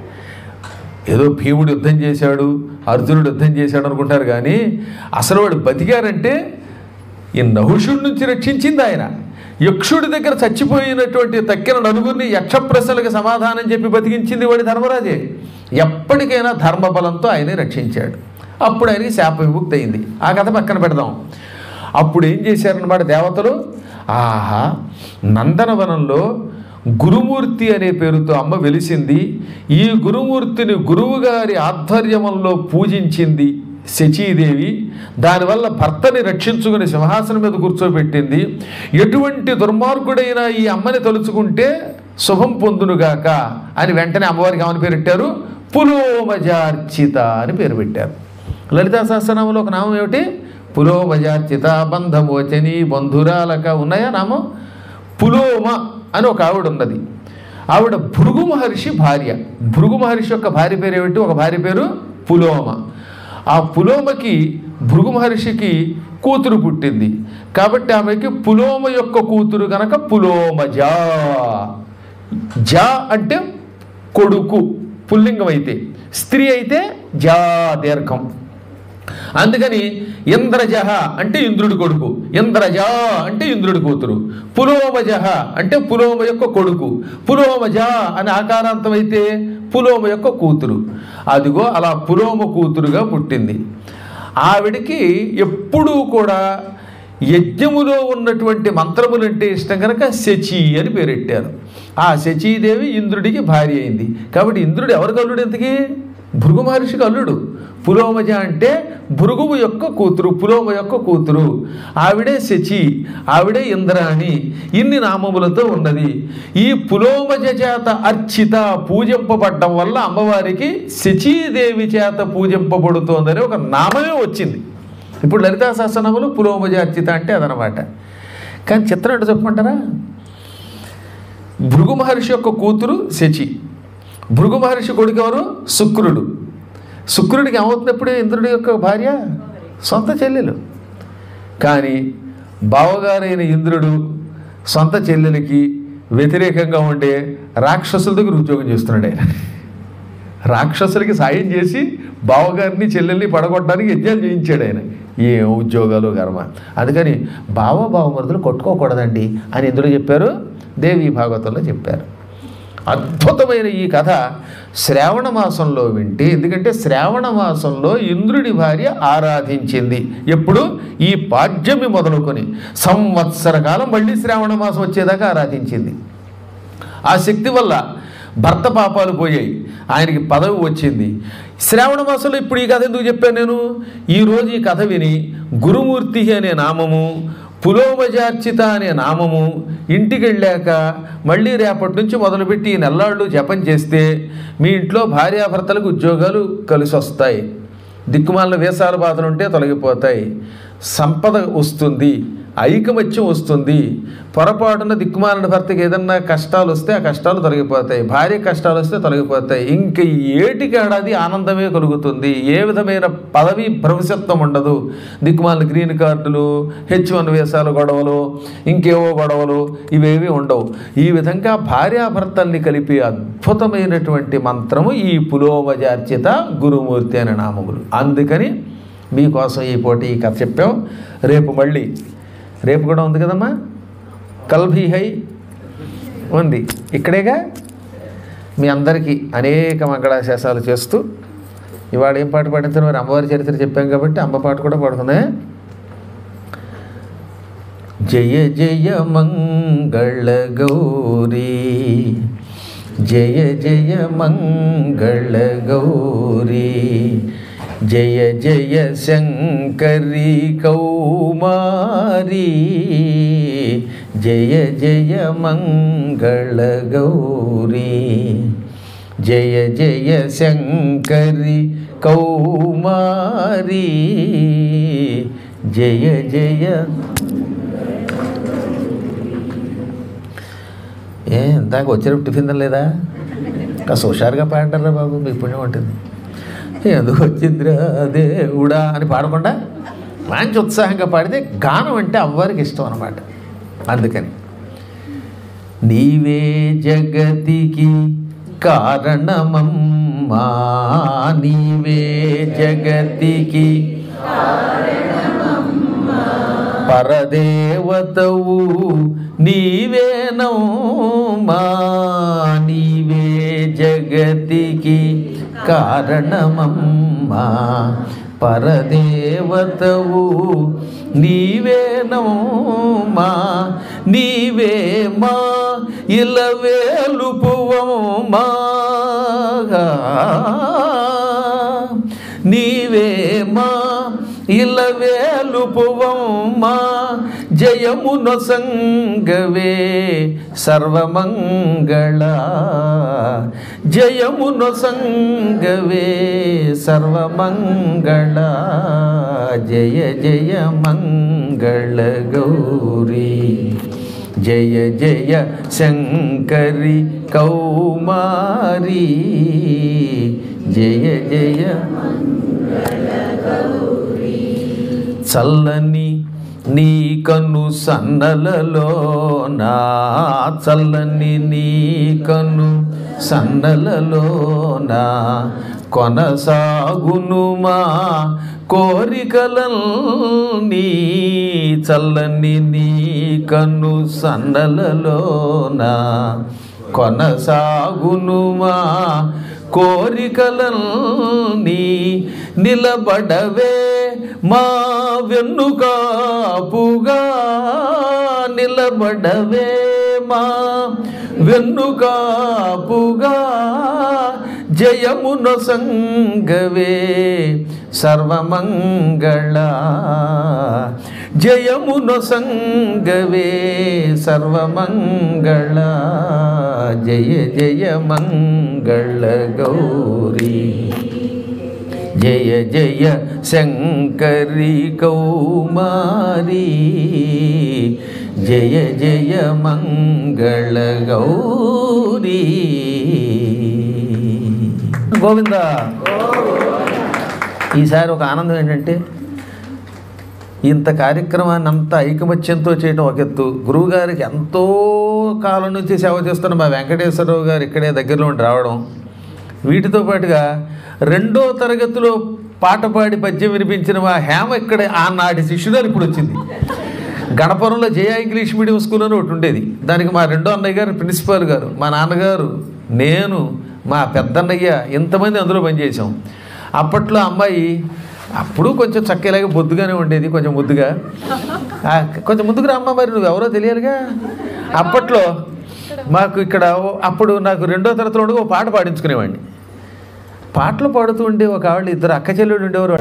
Speaker 1: ఏదో భీముడు యుద్ధం చేశాడు అర్జునుడు యుద్ధం చేశాడు అనుకుంటారు కానీ అసలు వాడు బతికారంటే ఈ నహుషుడి నుంచి రక్షించింది ఆయన యక్షుడి దగ్గర చచ్చిపోయినటువంటి తక్కిన నలుగురిని యక్ష ప్రశ్నలకు సమాధానం చెప్పి బతికించింది వాడి ధర్మరాజే ఎప్పటికైనా ధర్మబలంతో ఆయనే రక్షించాడు అప్పుడు ఆయనకి శాప విముక్తి అయింది ఆ కథ పక్కన పెడదాం అప్పుడు ఏం చేశారన్నమాట దేవతలు ఆహా నందనవనంలో గురుమూర్తి అనే పేరుతో అమ్మ వెలిసింది ఈ గురుమూర్తిని గురువుగారి ఆధ్వర్యంలో పూజించింది శచీదేవి దానివల్ల భర్తని రక్షించుకుని సింహాసనం మీద కూర్చోబెట్టింది ఎటువంటి దుర్మార్గుడైన ఈ అమ్మని తలుచుకుంటే శుభం పొందునుగాక అని వెంటనే అమ్మవారికి ఏమని పేరు పెట్టారు పులోమజార్చిత అని పేరు పెట్టారు లలితా సహస్రనామంలో ఒక నామం ఏమిటి పులోమజార్చిత బంధమోచని బంధురాలక ఉన్నాయా నామం పులోమ అని ఒక ఆవిడ ఉన్నది ఆవిడ భృగు మహర్షి భార్య భృగు మహర్షి యొక్క భార్య పేరు ఏమిటి ఒక భార్య పేరు పులోమ ఆ పులోమకి భృగు మహర్షికి కూతురు పుట్టింది కాబట్టి ఆమెకి పులోమ యొక్క కూతురు కనుక పులోమజా జా అంటే కొడుకు పుల్లింగం అయితే స్త్రీ అయితే జా దీర్ఘం అందుకని ఇంద్రజహ అంటే ఇంద్రుడి కొడుకు ఇంద్రజ అంటే ఇంద్రుడి కూతురు పులోమజహ అంటే పులోమ యొక్క కొడుకు పులోమజ అని ఆకారాంతం అయితే పులోమ యొక్క కూతురు అదిగో అలా పులోమ కూతురుగా పుట్టింది ఆవిడికి ఎప్పుడూ కూడా యజ్ఞములో ఉన్నటువంటి మంత్రములంటే ఇష్టం కనుక శచి అని పేరెట్టారు ఆ శచీదేవి ఇంద్రుడికి భార్య అయింది కాబట్టి ఇంద్రుడు ఎవరికి అల్లుడు ఎంతకి భృగు మహర్షికి అల్లుడు పులోమజ అంటే భృగువు యొక్క కూతురు పులోమ యొక్క కూతురు ఆవిడే శచి ఆవిడే ఇంద్రాణి ఇన్ని నామములతో ఉన్నది ఈ పులోమజ చేత అర్చిత పూజింపబడ్డం వల్ల అమ్మవారికి శచీదేవి చేత పూజింపబడుతోందని ఒక నామమే వచ్చింది ఇప్పుడు లలితా సహస్రనామలు పులోమజ అర్చిత అంటే అదనమాట కానీ చిత్రం ఏంటో చెప్పమంటారా భృగు మహర్షి యొక్క కూతురు శచి భృగు మహర్షి కొడుకు ఎవరు శుక్రుడు శుక్రుడికి ఏమవుతున్నప్పుడు ఇంద్రుడి యొక్క భార్య సొంత చెల్లెలు కానీ బావగారైన ఇంద్రుడు సొంత చెల్లెలకి వ్యతిరేకంగా ఉండే రాక్షసుల దగ్గర ఉద్యోగం చేస్తున్నాడు ఆయన రాక్షసులకి సాయం చేసి బావగారిని చెల్లెల్ని పడగొట్టడానికి యజ్ఞాలు చేయించాడు ఆయన ఏం ఉద్యోగాలు కర్మ అందుకని బావ బావమరుదులు కొట్టుకోకూడదండి అని ఇందులో చెప్పారు దేవి భాగవతంలో చెప్పారు అద్భుతమైన ఈ కథ శ్రావణ మాసంలో వింటే ఎందుకంటే శ్రావణ మాసంలో ఇంద్రుడి భార్య ఆరాధించింది ఎప్పుడు ఈ పాడ్యమి మొదలుకొని సంవత్సర కాలం మళ్ళీ శ్రావణ మాసం వచ్చేదాకా ఆరాధించింది ఆ శక్తి వల్ల భర్త పాపాలు పోయాయి ఆయనకి పదవి వచ్చింది శ్రావణ మాసంలో ఇప్పుడు ఈ కథ ఎందుకు చెప్పాను నేను ఈరోజు ఈ కథ విని గురుమూర్తి అనే నామము పులోమజార్చిత అనే నామము ఇంటికి వెళ్ళాక మళ్ళీ రేపటి నుంచి మొదలుపెట్టి ఈ నెల్లాళ్ళు జపం చేస్తే మీ ఇంట్లో భార్యాభర్తలకు ఉద్యోగాలు కలిసి వస్తాయి దిక్కుమాలిన వేసాల బాధలు ఉంటే తొలగిపోతాయి సంపద వస్తుంది ఐకమత్యం వస్తుంది పొరపాటున దిక్కుమాలిన భర్తకి ఏదన్నా కష్టాలు వస్తే ఆ కష్టాలు తొలగిపోతాయి భార్య కష్టాలు వస్తే తొలగిపోతాయి ఇంక ఏటికి ఏడాది ఆనందమే కలుగుతుంది ఏ విధమైన పదవి భవిష్యత్వం ఉండదు దిక్కుమాలిన గ్రీన్ కార్డులు హెచ్ వన్ వేసాల గొడవలు ఇంకేవో గొడవలు ఇవేవి ఉండవు ఈ విధంగా భార్యాభర్తల్ని కలిపే అద్భుతమైనటువంటి మంత్రము ఈ పులోమజార్చిత గురుమూర్తి అనే నామములు అందుకని మీకోసం ఈ పోటీ ఈ కథ చెప్పాం రేపు మళ్ళీ రేపు కూడా ఉంది కదమ్మా కల్భీ హై ఉంది ఇక్కడేగా మీ అందరికీ అనేక మంగళాశాసాలు చేస్తూ ఇవాళ ఏం పాట పాడించారు మరి అమ్మవారి చరిత్ర చెప్పాం కాబట్టి అమ్మ పాట కూడా పాడుతుంది జయ జయ మంగళ గౌరీ జయ జయ మంగళ గౌరీ జయ జయ శంకరి కౌమారీ జయ జయ మంగళ గౌరీ జయ జయ శంకరి కౌమారీ జయ జయ ఏ ఇందాక వచ్చేటప్పుడు టిఫిన్ తినలేదా కాస్త హుషారుగా పాడంటారా బాబు మీకు పుణ్యం ఉంటుంది ఎందుకు వచ్చిందిరా దేవుడా అని పాడకుండా మంచి ఉత్సాహంగా పాడితే గానం అంటే అవ్వారికి ఇష్టం అనమాట అందుకని నీవే జగతికి కారణమమ్మా నీవే జగతికి పరదేవతవు నీవేనమ్మా నీవే జగతికి కారణమమ్మా పరదేవతవు నీవేనమ్మా నీవే మా ఇలవేలుపువమ్మా నీవే మా ఇలవేలు పువమ్మా జయమున సంగవే సర్వమంగళ జయమున సంగవే సర్వమంగళ జయ జయ మంగళ గౌరీ జయ జయ శంకరి కౌమారీ జయ జయ చల్లని నీ కను సన్నలలో నా చల్లని నీ కను సన్నలలో నా కొనసాగును మా కోరికలన్నీ చల్లని నీ కన్ను సన్నలలో నా కొనసాగును మా కోరికలన్నీ నిలబడవే మా వెన్నుకాపుగా నిలబడవే మా వెన్నుకాపుగా జయమున సంగవే సర్వమంగళ జయమున సంగవే సర్వమంగళ జయ జయ మంగళ గౌరీ జయ జయ శంకరి కౌమారీ జయ జయ మంగళ గౌరీ గోవింద ఈసారి ఒక ఆనందం ఏంటంటే ఇంత కార్యక్రమాన్ని అంత ఐకమత్యంతో చేయడం ఒక ఎత్తు గురువుగారికి ఎంతో కాలం నుంచి సేవ చేస్తున్న మా వెంకటేశ్వరరావు గారు ఇక్కడే దగ్గరలో ఉండి రావడం వీటితో పాటుగా రెండో తరగతిలో పాట పాడి పద్యం వినిపించిన మా హేమ ఇక్కడ ఆనాటి శిష్యురాలు ఇప్పుడు వచ్చింది గణపురంలో జయ ఇంగ్లీష్ మీడియం స్కూల్ అని ఒకటి ఉండేది దానికి మా రెండో అన్నయ్య గారు ప్రిన్సిపాల్ గారు మా నాన్నగారు నేను మా పెద్దన్నయ్య ఇంతమంది అందులో పనిచేసాం అప్పట్లో అమ్మాయి అప్పుడు కొంచెం చక్కేలాగా బొద్దుగానే ఉండేది కొంచెం ముద్దుగా ఆ, కొంచెం ముద్దుగా అమ్మ మరి నువ్వు ఎవరో తెలియాలిగా అప్పట్లో మాకు ఇక్కడ ఓ- అప్పుడు నాకు రెండో తరగతిలో ఉండగా ఓ పాట పాడించుకునేవాడిని పాటలు పాడుతూ ఉండే ఒక ఆవిడ ఇద్దరు అక్క చెల్లెళ్ళు ఉండేవారు